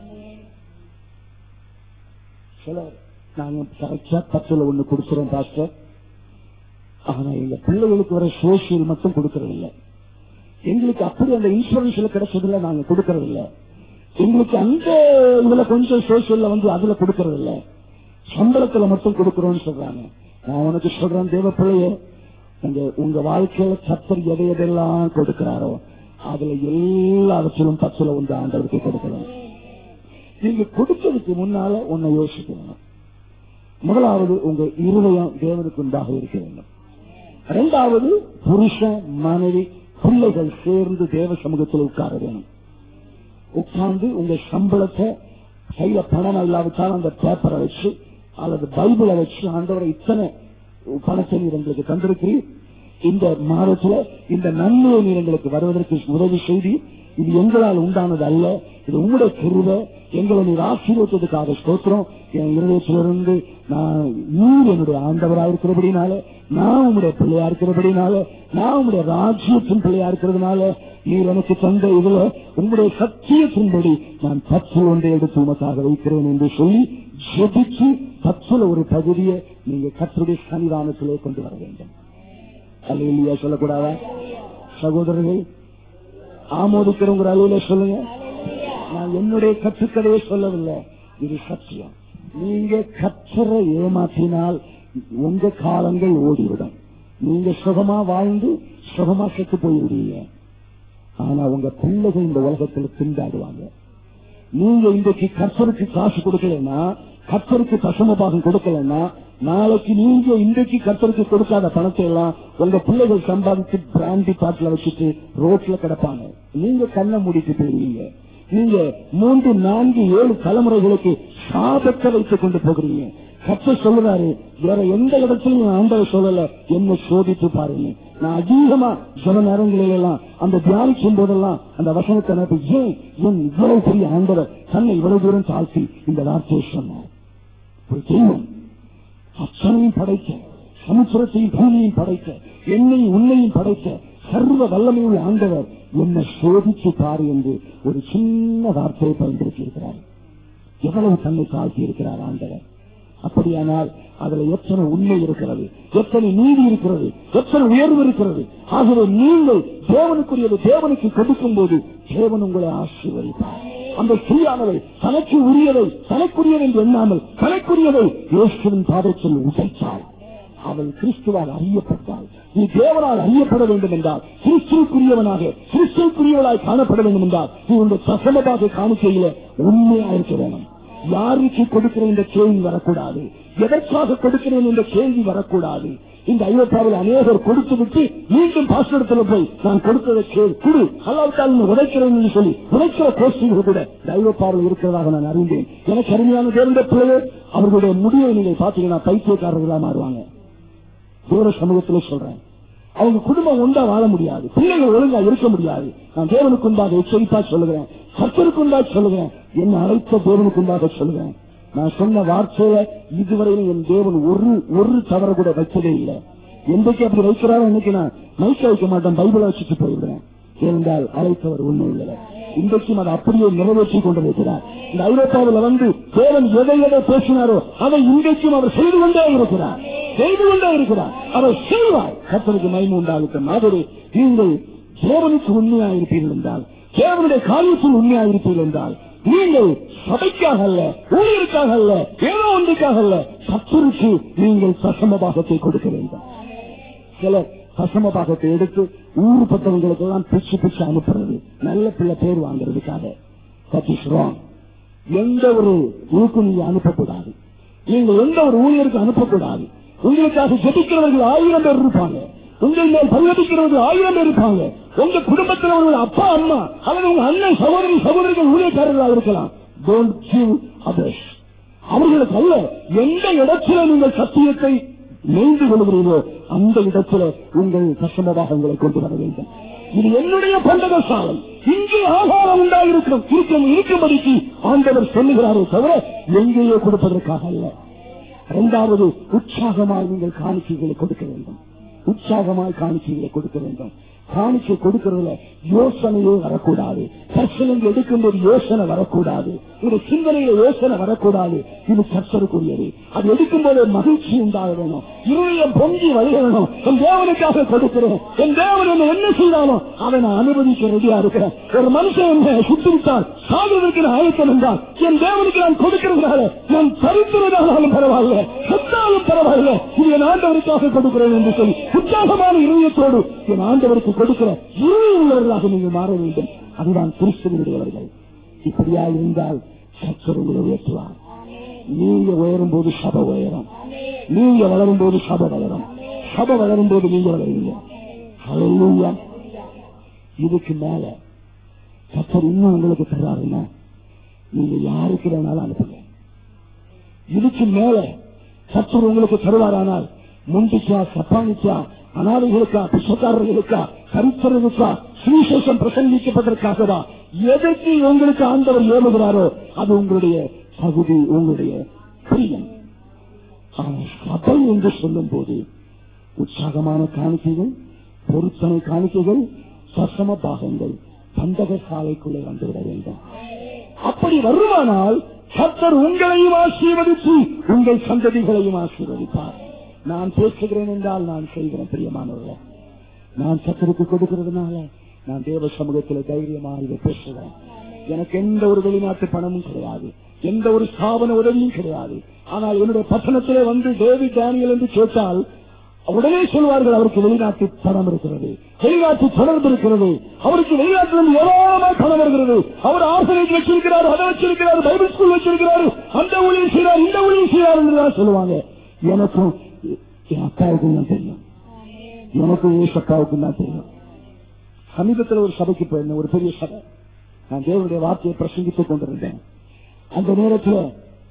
சிலர் நாங்க கரெக்டா பத்துல ஒண்ணு கொடுக்கிறோம் பாஸ்டர் ஆனா எங்க பிள்ளைகளுக்கு வர சோசியல் மட்டும் கொடுக்கறது இல்ல எங்களுக்கு அப்படி அந்த இன்சூரன்ஸ்ல கிடைச்சதுல நாங்க கொடுக்கறது இல்ல எங்களுக்கு அந்த இதுல கொஞ்சம் சோசியல்ல வந்து அதுல கொடுக்கறது இல்ல சம்பளத்துல மட்டும் கொடுக்கிறோம்னு சொல்றாங்க நான் உனக்கு சொல்றேன் தேவ பிள்ளையே உங்க உங்க வாழ்க்கையில சத்தர் எதை எதெல்லாம் கொடுக்கிறாரோ அதுல எல்லாவற்றிலும் பத்துல ஒன்று ஆண்டவருக்கு கொடுக்கணும் நீங்க கொடுத்ததுக்கு முன்னால உன்னை யோசிக்கணும் முதலாவது உங்க இருதயம் தேவனுக்கு உண்டாக இருக்க வேண்டும் இரண்டாவது புருஷன் மனைவி பிள்ளைகள் சேர்ந்து தேவ சமூகத்தில் உட்கார வேணும் உட்கார்ந்து உங்க சம்பளத்தை கையில பணம் இல்லாவிட்டாலும் அந்த பேப்பரை வச்சு அல்லது பைபிளை வச்சு ஆண்டவரை இத்தனை பணத்தை நீர் எங்களுக்கு தந்திருக்கிறீர் இந்த மாதத்துல இந்த நன்மையை நீர் எங்களுக்கு வருவதற்கு உதவி செய்தி இது எங்களால் உண்டானது அல்ல இது உங்களுடைய கிருபை எங்களை நீர் ஆசீர்வத்ததுக்காக ஸ்தோத்திரம் என் இருதயத்திலிருந்து நான் நீர் என்னுடைய ஆண்டவராக இருக்கிறபடினால நான் உங்களுடைய பிள்ளையா இருக்கிறபடினால நான் உங்களுடைய ராஜ்யத்தின் பிள்ளையா இருக்கிறதுனால நீர் எனக்கு தந்த இதுல உங்களுடைய சத்தியத்தின்படி நான் பத்து ஒன்றை எடுத்து உமக்காக வைக்கிறேன் என்று சொல்லி ஜெபிச்சு பத்துல ஒரு பகுதியை நீங்க கத்தருடைய சன்னிதானத்திலே கொண்டு வர வேண்டும் அல்லையா சொல்லக்கூடாதா சகோதரர்கள் ஆமோதிக்கிறவங்க அளவுல சொல்லுங்க நான் என்னுடைய கற்றுக்கதையை சொல்லவில்லை இது சத்தியம் நீங்க கற்றரை ஏமாற்றினால் உங்க காலங்கள் ஓடிவிடும் நீங்க சுகமா வாழ்ந்து சுகமா செத்து போய்விடுவீங்க ஆனா உங்க பிள்ளைகள் இந்த உலகத்துல திண்டாடுவாங்க நீங்க இன்றைக்கு கத்தருக்கு காசு கொடுக்கலன்னா கத்தருக்கு தசம பாகம் கொடுக்கலன்னா நாளைக்கு நீங்க இன்றைக்கு கத்தருக்கு கொடுக்காத பணத்தை எல்லாம் உங்க பிள்ளைகள் சம்பாதிச்சு பிராண்டி பாட்டில வச்சுட்டு ரோட்ல கிடப்பாங்க நீங்க கண்ணை மூடிட்டு போயிருவீங்க நீங்க மூன்று நான்கு ஏழு தலைமுறைகளுக்கு சாபத்தை வைத்துக் கொண்டு போகிறீங்க கத்த சொல்லுறாரு வேற எந்த இடத்திலும் ஆண்டவர் சொல்லல என்ன சோதித்து பாருங்க நான் அதிகமா சில நேரங்களில் எல்லாம் அந்த தியானிக்கும் போதெல்லாம் அந்த வசனத்தை நினைப்பு ஏன் என் இவ்வளவு பெரிய ஆண்டவர் தன்னை இவ்வளவு தூரம் தாழ்த்தி இந்த வார்த்தையை சொன்னார் ஒரு தெய்வம் அத்தனையும் படைக்க சமுத்திரத்தையும் பூமியையும் படைக்க என்னையும் உன்னையும் படைக்க சர்வ வல்லமையுள்ள ஆண்டவர் என்னை சோதித்து பாரு என்று ஒரு சின்ன வார்த்தையை பயன்படுத்தி இருக்கிறார் எவ்வளவு தன்னை தாழ்த்தி இருக்கிறார் ஆண்டவர் அப்படியானால் அதுல எத்தனை உண்மை இருக்கிறது எத்தனை நீதி இருக்கிறது எத்தனை உயர்வு இருக்கிறது ஆகவே நீங்கள் தேவனுக்குரியது தேவனுக்கு கொடுக்கும் போது தேவன் உங்களை ஆசீர்வதிப்பார் அந்த ஸ்ரீயானவை தனக்கு உரியதை தனக்குரியது என்று எண்ணாமல் தனக்குரியதை இயேசுவின் பாதத்தில் உதைத்தாள் அவள் கிறிஸ்துவால் அறியப்பட்டாள் நீ தேவனால் அறியப்பட வேண்டும் என்றால் கிறிஸ்துக்குரியவனாக கிறிஸ்துக்குரியவளாய் காணப்பட வேண்டும் என்றால் நீ உங்கள் தசமபாக காணிக்கையில உண்மையா இருக்க வேணும் யாருக்கு கொடுக்கிறேன் என்ற கேள்வி வரக்கூடாது எதற்காக கொடுக்கிறேன் என்ற கேள்வி வரக்கூடாது இந்த ஐரோப்பாவில் அநேகர் கொடுத்து விட்டு மீண்டும் பாஸ்டத்துல போய் நான் கொடுத்ததை கேள் குடு அல்லாவிட்டால் உடைக்கிறேன் என்று சொல்லி உடைக்கிற கோஷ்டிகள் கூட இந்த ஐரோப்பாவில் இருக்கிறதாக நான் அறிந்தேன் எனக்கு அருமையான தேர்ந்த பிள்ளைகள் அவர்களுடைய முடிவை நீங்கள் பாத்தீங்கன்னா பைத்தியக்காரர்களா மாறுவாங்க தூர சமூகத்திலே சொல்றேன் அவங்க குடும்பம் ஒன்றா வாழ முடியாது பிள்ளைகள் ஒழுங்கா இருக்க முடியாது நான் தேவனுக்கு உண்டாக எச்சரிப்பா சொல்லுகிறேன் கத்தருக்கு உண்டாக சொல்லுகிறேன் என்ன அழைத்த தேவனுக்கு உண்டாக சொல்லுகிறேன் நான் சொன்ன வார்த்தையில இதுவரையிலும் என் தேவன் ஒரு ஒரு தவறு கூட வைக்கவே இல்லை என்றைக்கு அப்படி வைக்கிறாரோ இன்னைக்கு நான் மைக்க வைக்க மாட்டேன் பைபிளை வச்சுட்டு போயிடுறேன் ஏனென்றால் அழைத்தவர் உண்மை இல்லை இன்றைக்கும் அதை அப்படியே நிறைவேற்றி கொண்டிருக்கிறார் இந்த ஐரோப்பாவில் வந்து தேவன் எதை எதை பேசினாரோ அதை இன்றைக்கும் அவர் செய்து கொண்டே இருக்கிறார் செய்து கொண்டே இருக்கிறார் அவர் செய்வார் கத்தனுக்கு மயிமை உண்டாகிட்ட மாதிரி நீங்கள் தேவனுக்கு உண்மையாக இருப்பீர்கள் என்றால் தேவனுடைய காரியத்தில் உண்மையாக இருப்பீர்கள் என்றால் நீங்கள் சபைக்காக அல்ல ஊழியருக்காக அல்ல ஏதோ ஒன்றுக்காக அல்ல கத்தருக்கு நீங்கள் சசம பாகத்தை கொடுக்க வேண்டும் சிலர் தசம பாகத்தை எடுத்து ஊர் பட்டவங்களுக்கு எல்லாம் பிச்சு பிச்சு அனுப்புறது நல்ல பிள்ளை பேர் வாங்குறதுக்காக தட் இஸ் ராங் எந்த ஒரு ஊருக்கு நீங்க அனுப்பக்கூடாது நீங்க எந்த ஒரு ஊழியருக்கு அனுப்பக்கூடாது உங்களுக்காக ஜெபிக்கிறவர்கள் ஆயிரம் பேர் இருப்பாங்க உங்கள் மேல் பரிவதிக்கிறவர்கள் ஆயிரம் பேர் இருப்பாங்க உங்க குடும்பத்தில் உள்ள அப்பா அம்மா அல்லது உங்க அண்ணன் சகோதரி சகோதரிகள் ஊழியக்காரர்களாக இருக்கலாம் டோன்ட் கிவ் அதர்ஸ் அவர்களுக்கு அல்ல எந்த இடத்துல நீங்கள் சத்தியத்தை நெய்து கொள்கிறீர்களோ அந்த இடத்துல உங்கள் கஷ்டமபாகங்களை கொண்டு வர வேண்டும் இது என்னுடைய பண்டக சாலை இங்கே ஆகாரம் உண்டாயிருக்கும் இருக்கும் இருக்கும்படிக்கு ஆண்டவர் சொல்லுகிறாரே தவிர எங்கேயோ கொடுப்பதற்காக அல்ல இரண்டாவது உற்சாகமாய் நீங்கள் காணிக்கைகளை கொடுக்க வேண்டும் உற்சாகமாய் காணிக்கைகளை கொடுக்க வேண்டும் காணிக்கை கொடுக்கிறதுல யோசனையே வரக்கூடாது கர்சனங்கள் எடுக்கும்போது யோசனை வரக்கூடாது ஒரு சிந்தனையில யோசனை வரக்கூடாது இது கர்த்தருக்குரியது அது எடுக்கும் போது மகிழ்ச்சி உண்டாக வேணும் இருதயம் பொங்கி வழிக வேணும் என் தேவனுக்காக கொடுக்கிறேன் என் தேவன் என்ன என்ன செய்தாலும் அதை நான் அனுமதிக்க ரெடியா இருக்கிறேன் ஒரு மனுஷன் என்னை சுத்திவிட்டால் சாகுவதற்கு நான் ஆயத்தம் என்றால் என் தேவனுக்கு நான் கொடுக்கிறதுனால நான் தரித்திரதானாலும் பரவாயில்ல செத்தாலும் பரவாயில்ல இது என் ஆண்டவருக்காக கொடுக்கிறேன் என்று சொல்லி உற்சாகமான இருதயத்தோடு என் ஆண்டவருக்கு கொடுக்கிற இருதய உள்ளவர்களாக நீங்கள் மாற வேண்டும் அதுதான் கிறிஸ்துவனுடையவர்கள் இப்படியா இருந்தால் கர்த்தர் உங்களை உயர்த்துவார் நீங்க உயரும் போது சபை உயரும் நீங்க வளரும் போது சபை வளரும் சபை வளரும் போது நீங்க வளருவீங்க ஹalleluya. இதுக்கு மேல கர்த்தர் இன்னும் உங்களுக்கு தர்றாருன்னா நீங்க யாருக்கு வேணாலும் அனுப்புங்க இதுக்கு மேல கர்த்தர் உங்களுக்கு தருவாரானால் முந்திக்கா சப்பானிக்கா அனாதைகளுக்கா பிச்சைக்காரர்களுக்கா கருத்தர்களுக்கா சுவிசேஷம் பிரசங்கிக்கப்பதற்காக தான் எதற்கு உங்களுக்கு ஆண்டவர் ஏவுகிறாரோ அது உங்களுடைய தகுதி உங்களுடைய பிரியம் ஆனால் சபை என்று சொல்லும் போது உற்சாகமான காணிக்கைகள் பொருத்தனை காணிக்கைகள் சசம பாகங்கள் பந்தக சாலைக்குள்ளே வந்துவிட வேண்டும் அப்படி வருமானால் கர்த்தர் உங்களையும் ஆசீர்வதித்து உங்கள் சந்ததிகளையும் ஆசீர்வதிப்பார் நான் பேசுகிறேன் என்றால் நான் செய்கிறேன் பிரியமானவர்களே நான் கத்தருக்கு கொடுக்கிறதுனால நான் தேவ சமூகத்தில் தைரியமாக இதை பேசுகிறேன் எனக்கு எந்த ஒரு வெளிநாட்டு பணமும் கிடையாது எந்த ஒரு ஸ்தாபன உதவியும் கிடையாது ஆனால் என்னுடைய பட்டணத்திலே வந்து டேவி டேனியல் என்று கேட்டால் உடனே சொல்வார்கள் அவருக்கு வெளிநாட்டு பணம் இருக்கிறது வெளிநாட்டு தொடர்பு இருக்கிறது அவருக்கு வெளிநாட்டில் ஏராளமாக பணம் வருகிறது அவர் ஆசிரியர் வச்சிருக்கிறார் அதை வச்சிருக்கிறார் பைபிள் ஸ்கூல் வச்சிருக்கிறார் அந்த ஊழியம் செய்கிறார் இந்த ஊழியம் செய்கிறார் என்று சொல்லுவாங்க எனக்கும் என் அக்காவுக்கும் தான் தெரியும் எனக்கும் ஏசு அக்காவுக்கும் தான் தெரியும் சமீபத்தில் ஒரு சபைக்கு போயிருந்தேன் ஒரு பெரிய சபை நான் தேவனுடைய வார்த்தையை பிரசங்கித்துக் கொண்டிருந்தேன் அந்த நேரத்தில்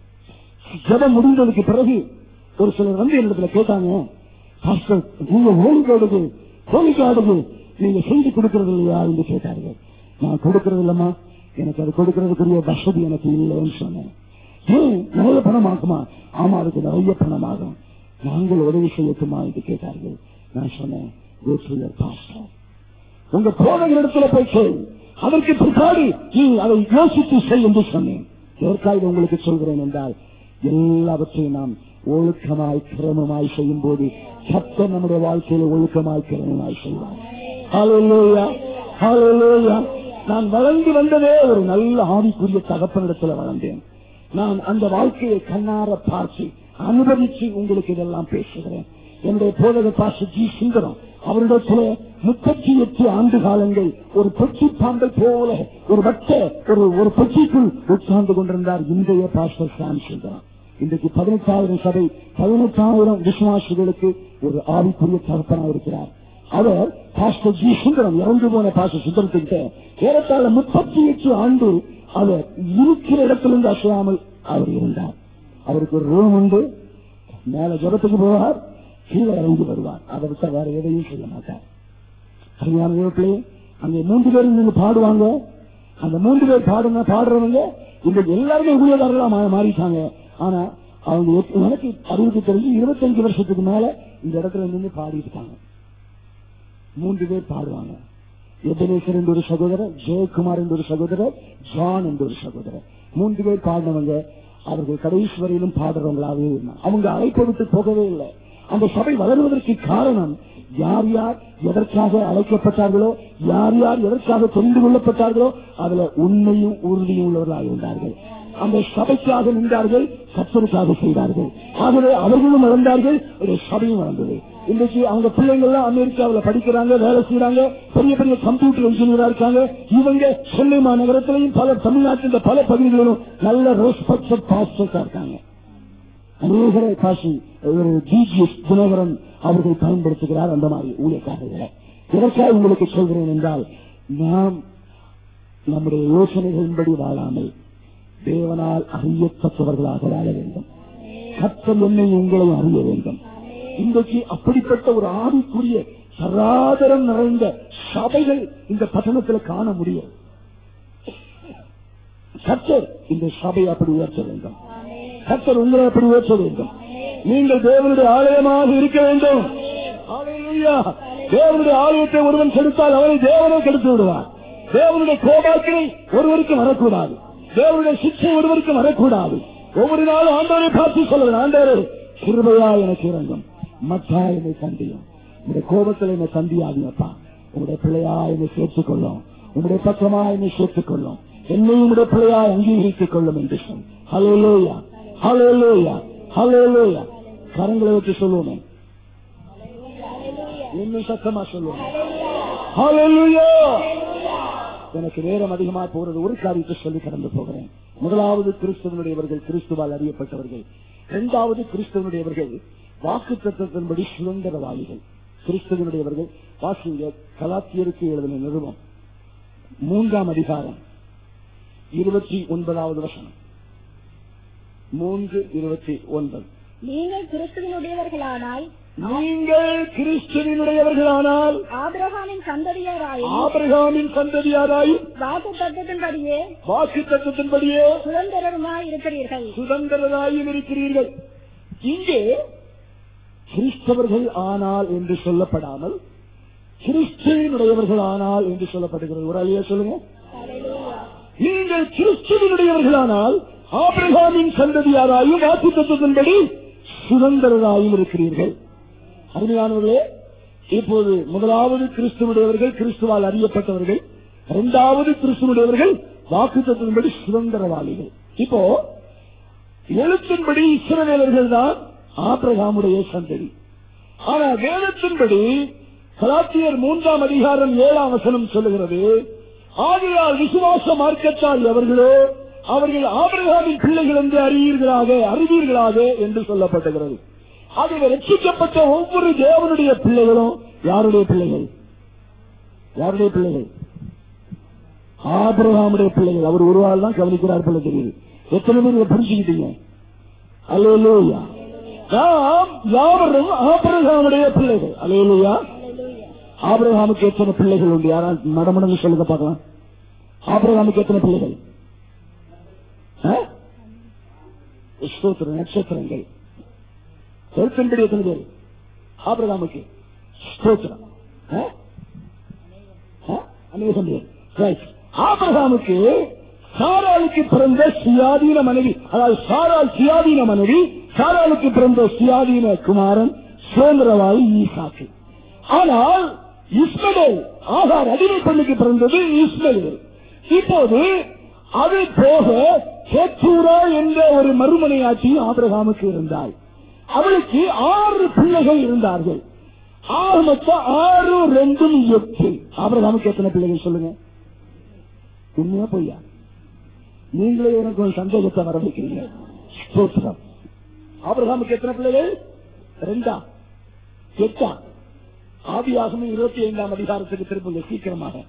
ஜபம் முடிந்ததுக்கு பிறகு ஒரு சிலர் வந்து என்னிடத்துல கேட்டாங்க பாஸ்டர் நீங்க ஹோலிகாடுக்கு ஹோலிகாடுக்கு நீங்க செஞ்சு கொடுக்கறது இல்லையா என்று கேட்டார்கள் நான் கொடுக்கறது இல்லம்மா எனக்கு அது கொடுக்கறதுக்குரிய வசதி எனக்கு இல்லைன்னு சொன்னேன் ஏன் நிறைய பணம் ஆகுமா ஆமா அதுக்கு நிறைய பணம் ஆகும் நாங்கள் உதவி செய்யட்டுமா என்று கேட்டார்கள் நான் சொன்னேன் go to your pastor. உங்க போதகர் இடத்துல போய் கேள் அதற்கு பிற்பாடு நீ அதை யோசித்து செய் என்று சொன்னேன் எதற்காக இதை உங்களுக்கு சொல்கிறேன் என்றால் எல்லாவற்றையும் நாம் ஒழுக்கமாய் கிரமமாய் செய்யும் போது சத்தம் நம்முடைய வாழ்க்கையில ஒழுக்கமாய் கிரமமாய் செய்வார் Hallelujah. Hallelujah. நான் வளர்ந்து வந்ததே ஒரு நல்ல ஆவிக்குரிய தகப்பனிடத்துல வளர்ந்தேன் நான் அந்த வாழ்க்கையை கண்ணார பார்த்து அனுபவிச்சு உங்களுக்கு இதெல்லாம் பேசுகிறேன் என்னுடைய போதக பாச ஜி சுந்தரம் அவரிடத்துல முப்பத்தி எட்டு ஆண்டு காலங்கள் ஒரு பெட்டி பாம்பை போல ஒரு வட்ட ஒரு ஒரு பெட்டிக்குள் உட்கார்ந்து கொண்டிருந்தார் இன்றைய பாஸ்டர் சாம் சுந்தரம் இன்றைக்கு பதினெட்டாயிரம் சபை பதினெட்டாயிரம் விசுவாசிகளுக்கு ஒரு ஆவிக்குரிய தகப்பனா இருக்கிறார் அவர் பாஸ்டர் ஜி சுந்தரம் இறந்து போன பாஸ்டர் சுந்தரத்துக்கிட்ட ஏறத்தாழ முப்பத்தி எட்டு ஆண்டு அவர் இருக்கிற இடத்திலிருந்து அசையாமல் அவர் இருந்தார் அவருக்கு ஒரு ரூம் உண்டு மேல ஜபத்துக்கு போவார் கீழே இறங்கி வருவார் அதை விட்ட வேற எதையும் செய்ய மாட்டார் கல்யாண வீட்டிலே அங்கே மூன்று பேர் நீங்க பாடுவாங்க அந்த மூன்று பேர் பாடுங்க பாடுறவங்க இந்த எல்லாருமே ஊழியதாரர்களா மா- மாறிட்டாங்க ஆனா அவங்க எட்டு- எனக்கு அறிவுக்கு தெரிஞ்சு இருபத்தஞ்சு வருஷத்துக்கு மேல இந்த இடத்துல நின்று பாடி இருக்காங்க மூன்று பேர் பாடுவாங்க எபனேசர் என்ற ஒரு சகோதரர் ஜெயக்குமார் என்ற ஒரு சகோதரர் ஜான் என்ற ஒரு சகோதரர் மூன்று பேர் பாடினவங்க அவர்கள் கடைசி வரையிலும் பாடுறவங்களாகவே இருந்தாங்க அவங்க அழைப்பை விட்டு போகவே இல்லை அந்த சபை வளருவதற்கு காரணம் யார் யார் எதற்காக அழைக்கப்பட்டார்களோ யார் யார் எதற்காக தெரிந்து கொள்ளப்பட்டார்களோ அதுல உண்மையும் உறுதியும் உள்ளவர்களாக இருந்தார்கள் அந்த சபைக்காக நின்றார்கள் கத்தருக்காக செய்தார்கள் ஆகவே அவர்களும் வளர்ந்தார்கள் ஒரு சபையும் வளர்ந்தது இன்றைக்கு அவங்க பிள்ளைங்க எல்லாம் அமெரிக்காவில் படிக்கிறாங்க வேலை செய்யறாங்க பெரிய பெரிய கம்ப்யூட்டர் இன்ஜினியரா இருக்காங்க இவங்க சென்னை மாநகரத்திலையும் பல தமிழ்நாட்டில் பல பகுதிகளிலும் நல்ல ரெஸ்பெக்டட் பாஸ்டர்ஸா இருக்காங்க அநேகரை காசி ஒரு ஜிஜிஎஸ் தினகரன் அவர்கள் பயன்படுத்துகிறார் அந்த மாதிரி ஊழியக்காரர்களை இதற்காக உங்களுக்கு சொல்கிறேன் என்றால் நாம் நம்முடைய யோசனைகளின்படி வாழாமல் தேவனால் அறியத்தக்கவர்களாக வாழ வேண்டும் கத்தல் என்னை உங்களையும் அறிய வேண்டும் இன்றைக்கு அப்படிப்பட்ட ஒரு ஆவிக்குரிய சராதரம் நிறைந்த சபைகள் இந்த பட்டணத்தில் காண முடியும் கத்தர் இந்த சபை அப்படி உயர்த்த வேண்டும் கத்தர் உங்களை அப்படி உயர்த்த வேண்டும் நீங்கள் தேவனுடைய ஆலயமாக இருக்க வேண்டும் ஹalleluya. தேவனுடைய ஆலயத்தை ஒருவன் கெடுத்தால் அவனை தேவனை கெடுத்து விடுவார் தேவனுடைய கோபாக்கினை ஒருவருக்கு வரக்கூடாது தேவனுடைய சிக்ஷை ஒருவருக்கு வரக்கூடாது ஒவ்வொரு நாளும் ஆண்டவரை பார்த்து சொல்லுவேன் ஆண்டவரே கிருபையா எனக்கு இறங்கும் மற்றா என்னை கண்டியும் உங்களுடைய கோபத்தில் என்னை கண்டியாதியப்பா உங்களுடைய பிள்ளையா என்னை சேர்த்துக் கொள்ளும் உங்களுடைய பக்கமா என்னை சேர்த்துக் கொள்ளும் என்னையும் உங்களுடைய பிள்ளையா அங்கீகரித்துக் கொள்ளும் என்று சொல் ஹலோலோயா ஹலோலோயா ஹலோலோயா கரங்களை வச்சு சொல்லுவோமே இன்னும் சத்தமா சொல்லுவோம் ஹalleluya எனக்கு நேரம் அதிகமா போறது ஒரு காரியத்தை சொல்லி கடந்து போகிறேன் முதலாவது கிறிஸ்தவனுடையவர்கள் கிறிஸ்துவால் அறியப்பட்டவர்கள் இரண்டாவது கிறிஸ்தவனுடையவர்கள் வாக்கு தத்துவத்தின்படி சுதந்திரவாதிகள் கிறிஸ்தவனுடையவர்கள் வாசிங்க கலாத்தியருக்கு எழுதின நிறுவனம் மூன்றாம் அதிகாரம் இருபத்தி ஒன்பதாவது வசனம் மூன்று இருபத்தி ஒன்பது நீங்கள் கிறிஸ்துவனுடையவர்களானால் நீங்கள் கிறிஸ்துவனுடையவர்களானால் ஆபிரகாமின் சந்ததியாராயும் ஆபிரகாமின் சந்ததியாராயும் வாக்கு தத்துவத்தின்படியே வாக்கு தத்துவத்தின்படியே சுதந்திரமாய் இருக்கிறீர்கள் சுதந்திரராயும் இருக்கிறீர்கள் இங்கே கிறிஸ்தவர்கள் ஆனால் என்று சொல்லப்படாமல் கிறிஸ்துவனுடையவர்கள் ஆனால் என்று சொல்லப்படுகிறது ஒரு அழியா சொல்லுங்க நீங்கள் கிறிஸ்துவனுடையவர்களானால் ஆபிரகாமின் சந்ததியாராயும் வாக்கு தத்துவத்தின்படி சுதந்திரராயும் இருக்கிறீர்கள் அருமையானவர்களே இப்போது முதலாவது கிறிஸ்துவனுடையவர்கள் கிறிஸ்துவால் அறியப்பட்டவர்கள் இரண்டாவது கிறிஸ்துவனுடையவர்கள் வாக்கு தத்துவத்தின்படி சுதந்திரவாளிகள் இப்போ எழுத்தின்படி இஸ்ரவேலர்கள் தான் ஆபிரகாமுடைய சந்ததி ஆனா வேதத்தின்படி கலாத்தியர் மூன்றாம் அதிகாரம் ஏழாம் வசனம் சொல்லுகிறது ஆகையால் விசுவாச மார்க்கத்தால் எவர்களோ அவர்கள் ஆபிரகாமின் பிள்ளைகள் என்று அறிவீர்களாக அறிவீர்களாக என்று சொல்லப்பட்டுகிறது அதில் ரட்சிக்கப்பட்ட ஒவ்வொரு தேவனுடைய பிள்ளைகளும் யாருடைய பிள்ளைகள் யாருடைய பிள்ளைகள் ஆபிரகாமுடைய பிள்ளைகள் அவர் ஒரு ஆள் தான் கவனிக்கிறார் போல தெரியுது எத்தனை பேர் இதை புரிஞ்சுக்கிட்டீங்க அல்லையா நாம் யாவரும் ஆபிரகாமுடைய பிள்ளைகள் அல்லையா ஆபிரகாமுக்கு எத்தனை பிள்ளைகள் உண்டு யாராவது மடமடங்கு சொல்லுங்க பார்க்கலாம் ஆபிரகாமுக்கு எத்தனை பிள்ளைகள் ஆ? ஸ்தோத்திரம், நட்சத்திரங்கள் எழுத்தின்படி எத்தனை பேர் ஆபிரகாமுக்கு ஸ்தோத்திரம் ஆ? ஆ? அநேகம் பேர் Right. ஆபிரகாமுக்கு சாராளுக்கு பிறந்த சுயாதீன மனைவி அதாவது சாரால் சுயாதீன மனைவி சாராளுக்கு பிறந்த சுயாதீன குமாரன் சுதந்திரவாதி ஈசாக்கு ஆனால் இஸ்மவேல் ஆகார் அடிமை பெண்ணுக்கு பிறந்தது இஸ்மவேல் இப்போது அது போக கேத்தூரா என்ற ஒரு மறுமனையாட்சி ஆபிரகாமுக்கு இருந்தாள் அவளுக்கு ஆறு பிள்ளைகள் இருந்தார்கள் ஆறு மொத்தம் ஆறு ரெண்டும் எட்டு ஆபிரகாமுக்கு எத்தனை பிள்ளைகள் சொல்லுங்க உண்மையா பொய்யா நீங்களே எனக்கு ஒரு சந்தேகத்தை வர வைக்கிறீங்க ஸ்தோத்திரம். ஆபிரகாமுக்கு எத்தனை பிள்ளைகள் ரெண்டா எட்டா ஆதியாகமும் இருபத்தி ஐந்தாம் அதிகாரத்துக்கு திருப்புங்க சீக்கிரமாக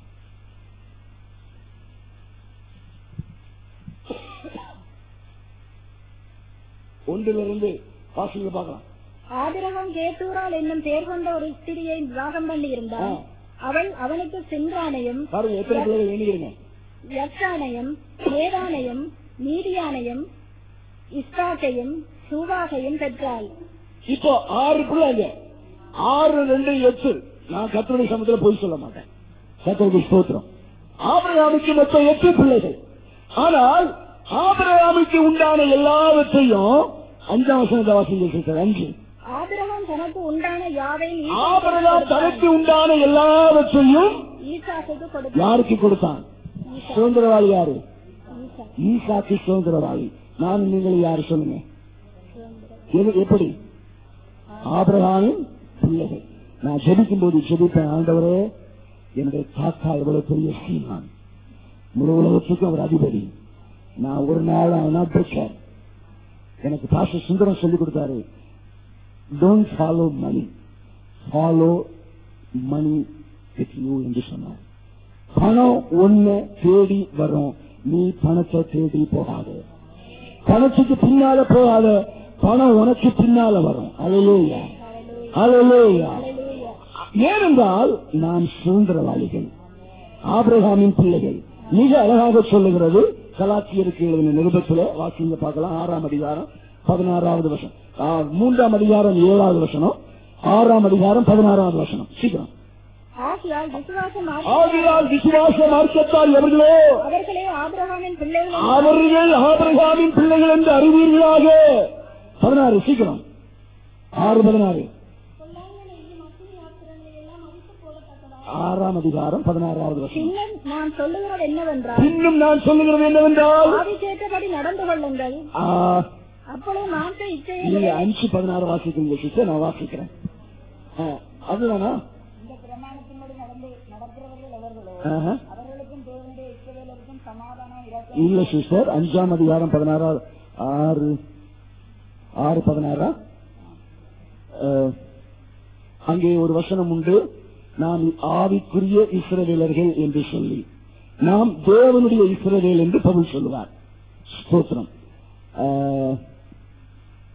ஒன்றிலிருந்து வாசிங்க பார்க்கலாம் ஆபிரகாம் கேத்தூரால் என்னும் பெயர் கொண்ட ஒரு ஸ்திரியை விவாகம் பண்ணி இருந்தான் ஆ. அவள் அவனுக்கு சின்றானையும் பாருங்க எத்தனை பிள்ளைகள் எண்ணிக்கிறீங்க யக்ஷானையும் வேதானையும் நீதியானையும் இஸ்காக்கையும் சூவாகையும் பெற்றாள் இப்போ ஆறு பிள்ளைங்க ஆறு ரெண்டு எட்டு நான் கத்தருடைய சமத்துல போய் சொல்ல மாட்டேன் கத்தருடைய ஸ்தோத்திரம் ஆபிரகாமுக்கு மொத்தம் எட்டு பிள்ளைகள் ஆனால் ஆபிரகாமுக்கு உண்டான எல்லாவற்றையும் அஞ்சாம் வசனத்தை வாசிங்க sister, அஞ்சு ஆபிரகாம் தனக்கு உண்டான யாவையும் ஆபிரகாம் தனக்கு உண்டான எல்லாவற்றையும் ஈசாக்குக்கு கொடுத்தான் யாருக்கு கொடுத்தான் சுதந்திரவாளி யாரு ஈசா ஈசாக்கு சுதந்திரவாளி நான் நீங்கள் யாரு சொல்லுங்க எது- எப்படி ஆபிரகாமின் பிள்ளைகள் நான் ஜெபிக்கும் போது ஜெபிப்பேன் ஆண்டவரே என்னுடைய தாத்தா எவ்வளவு பெரிய சீமான் முழு உலகத்துக்கும் அவர் அதிபதி நான் ஒரு நாள் நான் பிரச்சனை எனக்கு பாச சுந்தரம் சொல்லி கொடுத்தாரு don't follow money follow money with you என்று சொன்னார் பணம் ஒண்ணு தேடி வரும் நீ பணத்தை தேடி போகாத பணத்துக்கு பின்னால போகாத பணம் உனக்கு பின்னால வரும் அலையிலேயா அலையிலேயா ஏனென்றால் நாம் சுதந்திரவாளிகள் ஆபிரகாமின் பிள்ளைகள் மிக அழகாக சொல்லுகிறது கலாச்சியருக்கு எழுதின நிருபத்துல வாக்கிங்க பார்க்கலாம் ஆறாம் அதிகாரம் பதினாறாவது வசனம் ஆ, மூன்றாம் அதிகாரம் ஏழாவது வசனம் ஆறாம் அதிகாரம் பதினாறாவது வசனம் சீக்கிரம் ஆகியால் விசுவாசம் ஆகையால் விசுவாச மார்க்கத்தால் எவர்களோ அவர்களே ஆபிரகாமின் பிள்ளைகள் அவர்கள் ஆபிரகாமின் பிள்ளைகள் என்று அறிவீர்களாக பதினாறு சீக்கிரம் ஆறு பதினாறு ஆறாம் அதிகாரம் பதினாறாவது வருஷம் பின்னர் நான் சொல்லுகிறது என்னவென்றால் இன்னும் நான் சொல்லுகிறது என்னவென்றால் ஆதிக்கேற்றபடி நடந்து கொள்ளுங்கள் ஆ, அப்பொழுது மாற்ற இச்சையை நீங்க அஞ்சு பதினாறு வாசிக்கிறீங்க சிஸ்டர் நான் வாசிக்கிறேன் ஆ, அதுதானா இந்த பிரமாணத்தின்படி நடந்து நடக்கிறவர்கள் எவர்களோ ஆஹா. அவர்களுக்கும் தேவனுடைய இஸ்ரவேலருக்கும் சமாதானம் இறக்க இல்ல சிஸ்டர் அஞ்சாம் அதிகாரம் பதினாறாவது ஆறு ஆறு பதினாறா அஹ், அங்கே ஒரு வசனம் உண்டு நாம் ஆவிக்குரிய இஸ்ரவேலர்கள் என்று சொல்லி நாம் தேவனுடைய இஸ்ரவேல் என்று பவுல் சொல்லுவார் ஸ்தோத்திரம் அஹ்,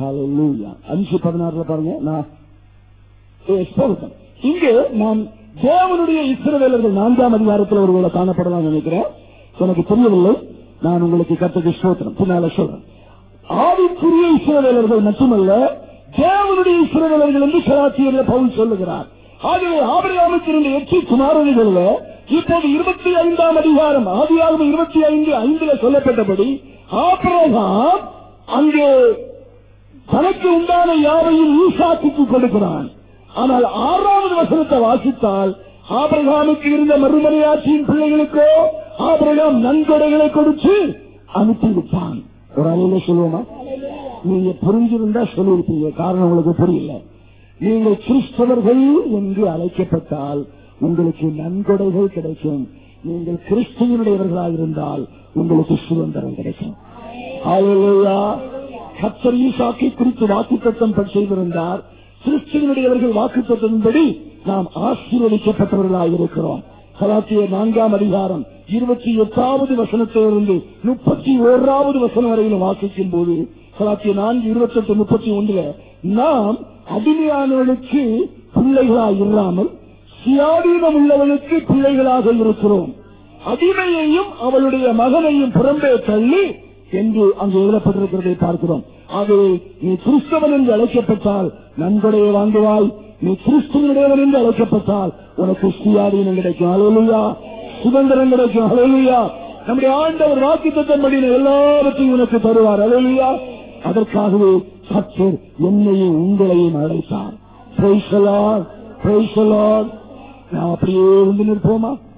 Hallelujah. அஞ்சு பதினாறுல பாருங்க நான் Yes, போகட்டும். இங்கே நான் தேவனுடைய இஸ்ரவேலர்கள் நான்காம் அதிகாரத்தில் ஒருவேளை காணப்படலாம் நினைக்கிறேன் எனக்கு தெரியவில்லை நான் உங்களுக்கு கத்துக்கு ஸ்தோத்திரம் பின்னால சொல்றேன் ஆவிக்குரிய இஸ்ரவேலர்கள் மட்டுமல்ல தேவனுடைய இஸ்ரவேலர்கள் என்று கலாச்சியர்ல பவுல் சொல்லுகிறார் ஆகவே ஆபரகாமுக்கு இருந்த எட்டு குமாரணிகள்ல இப்போது இருபத்தி ஐந்தாம் அதிகாரம் ஆதியாகும் இருபத்தி ஐந்து ஐந்துல சொல்லப்பட்டபடி ஆபரகாம் அங்கே தனக்கு உண்டான யாவையும் ஈசாக்குக்கு கொடுக்கிறான் ஆனால் ஆறாவது வசனத்தை வாசித்தால் ஆபிரகாமுக்கு இருந்த மறுமனையாட்சியின் பிள்ளைகளுக்கோ ஆபிரகாம் நன்கொடைகளை கொடுத்து அனுப்பிவிட்டான் ஒரு அலையில சொல்லுவோமா நீங்க புரிஞ்சிருந்தா சொல்லியிருப்பீங்க காரணம் உங்களுக்கு புரியல நீங்கள் கிறிஸ்தவர்கள் என்று அழைக்கப்பட்டால் உங்களுக்கு நன்கொடைகள் கிடைக்கும் நீங்கள் கிறிஸ்துவனுடையவர்களாக இருந்தால் உங்களுக்கு சுதந்திரம் கிடைக்கும் ஹalleluya. கர்த்தர் ஈசாக்கை குறித்து வாக்குத்தத்தம் செய்திருந்தார் கிறிஸ்துவனுடையவர்கள் வாக்குத்தத்தின்படி நாம் ஆசீர்வதிக்கப்பட்டவர்களாக இருக்கிறோம் கலாத்திய நான்காம் அதிகாரம் இருபத்தி எட்டாவது வசனத்திலிருந்து முப்பத்தி ஓராவது வசனம் வரையிலும் வாசிக்கும் போது கலாத்திய நான்கு இருபத்தி எட்டு முப்பத்தி ஒன்றுல நாம் அடிமையானவர்களுக்கு பிள்ளைகளாக இல்லாமல் சுயாதீனம் உள்ளவனுக்கு பிள்ளைகளாக இருக்கிறோம் அடிமையையும் அவளுடைய மகனையும் புறம்பே தள்ளி என்று அங்கு எழுதப்பட்டிருக்கிறதை பார்க்கிறோம் ஆகவே நீ கிறிஸ்தவன் என்று அழைக்கப்பட்டால் நன்கொடையை வாங்குவாய் நீ கிறிஸ்துவனுடையவன் என்று அழைக்கப்பட்டால் உனக்கு சுயாதீனம் கிடைக்கும் அலையிலுயா சுதந்திரம் கிடைக்கும் அலையிலுயா நம்முடைய ஆண்டவர் வாக்கு தத்தம்படி எல்லாவற்றையும் உனக்கு தருவார் அலையிலுயா அதற்காகவே கர்த்தர் என்னையும் உங்களையும் அழைத்தார் Praise the Lord. Praise the Lord. நாம் அப்படியே இருந்து நிற்போமா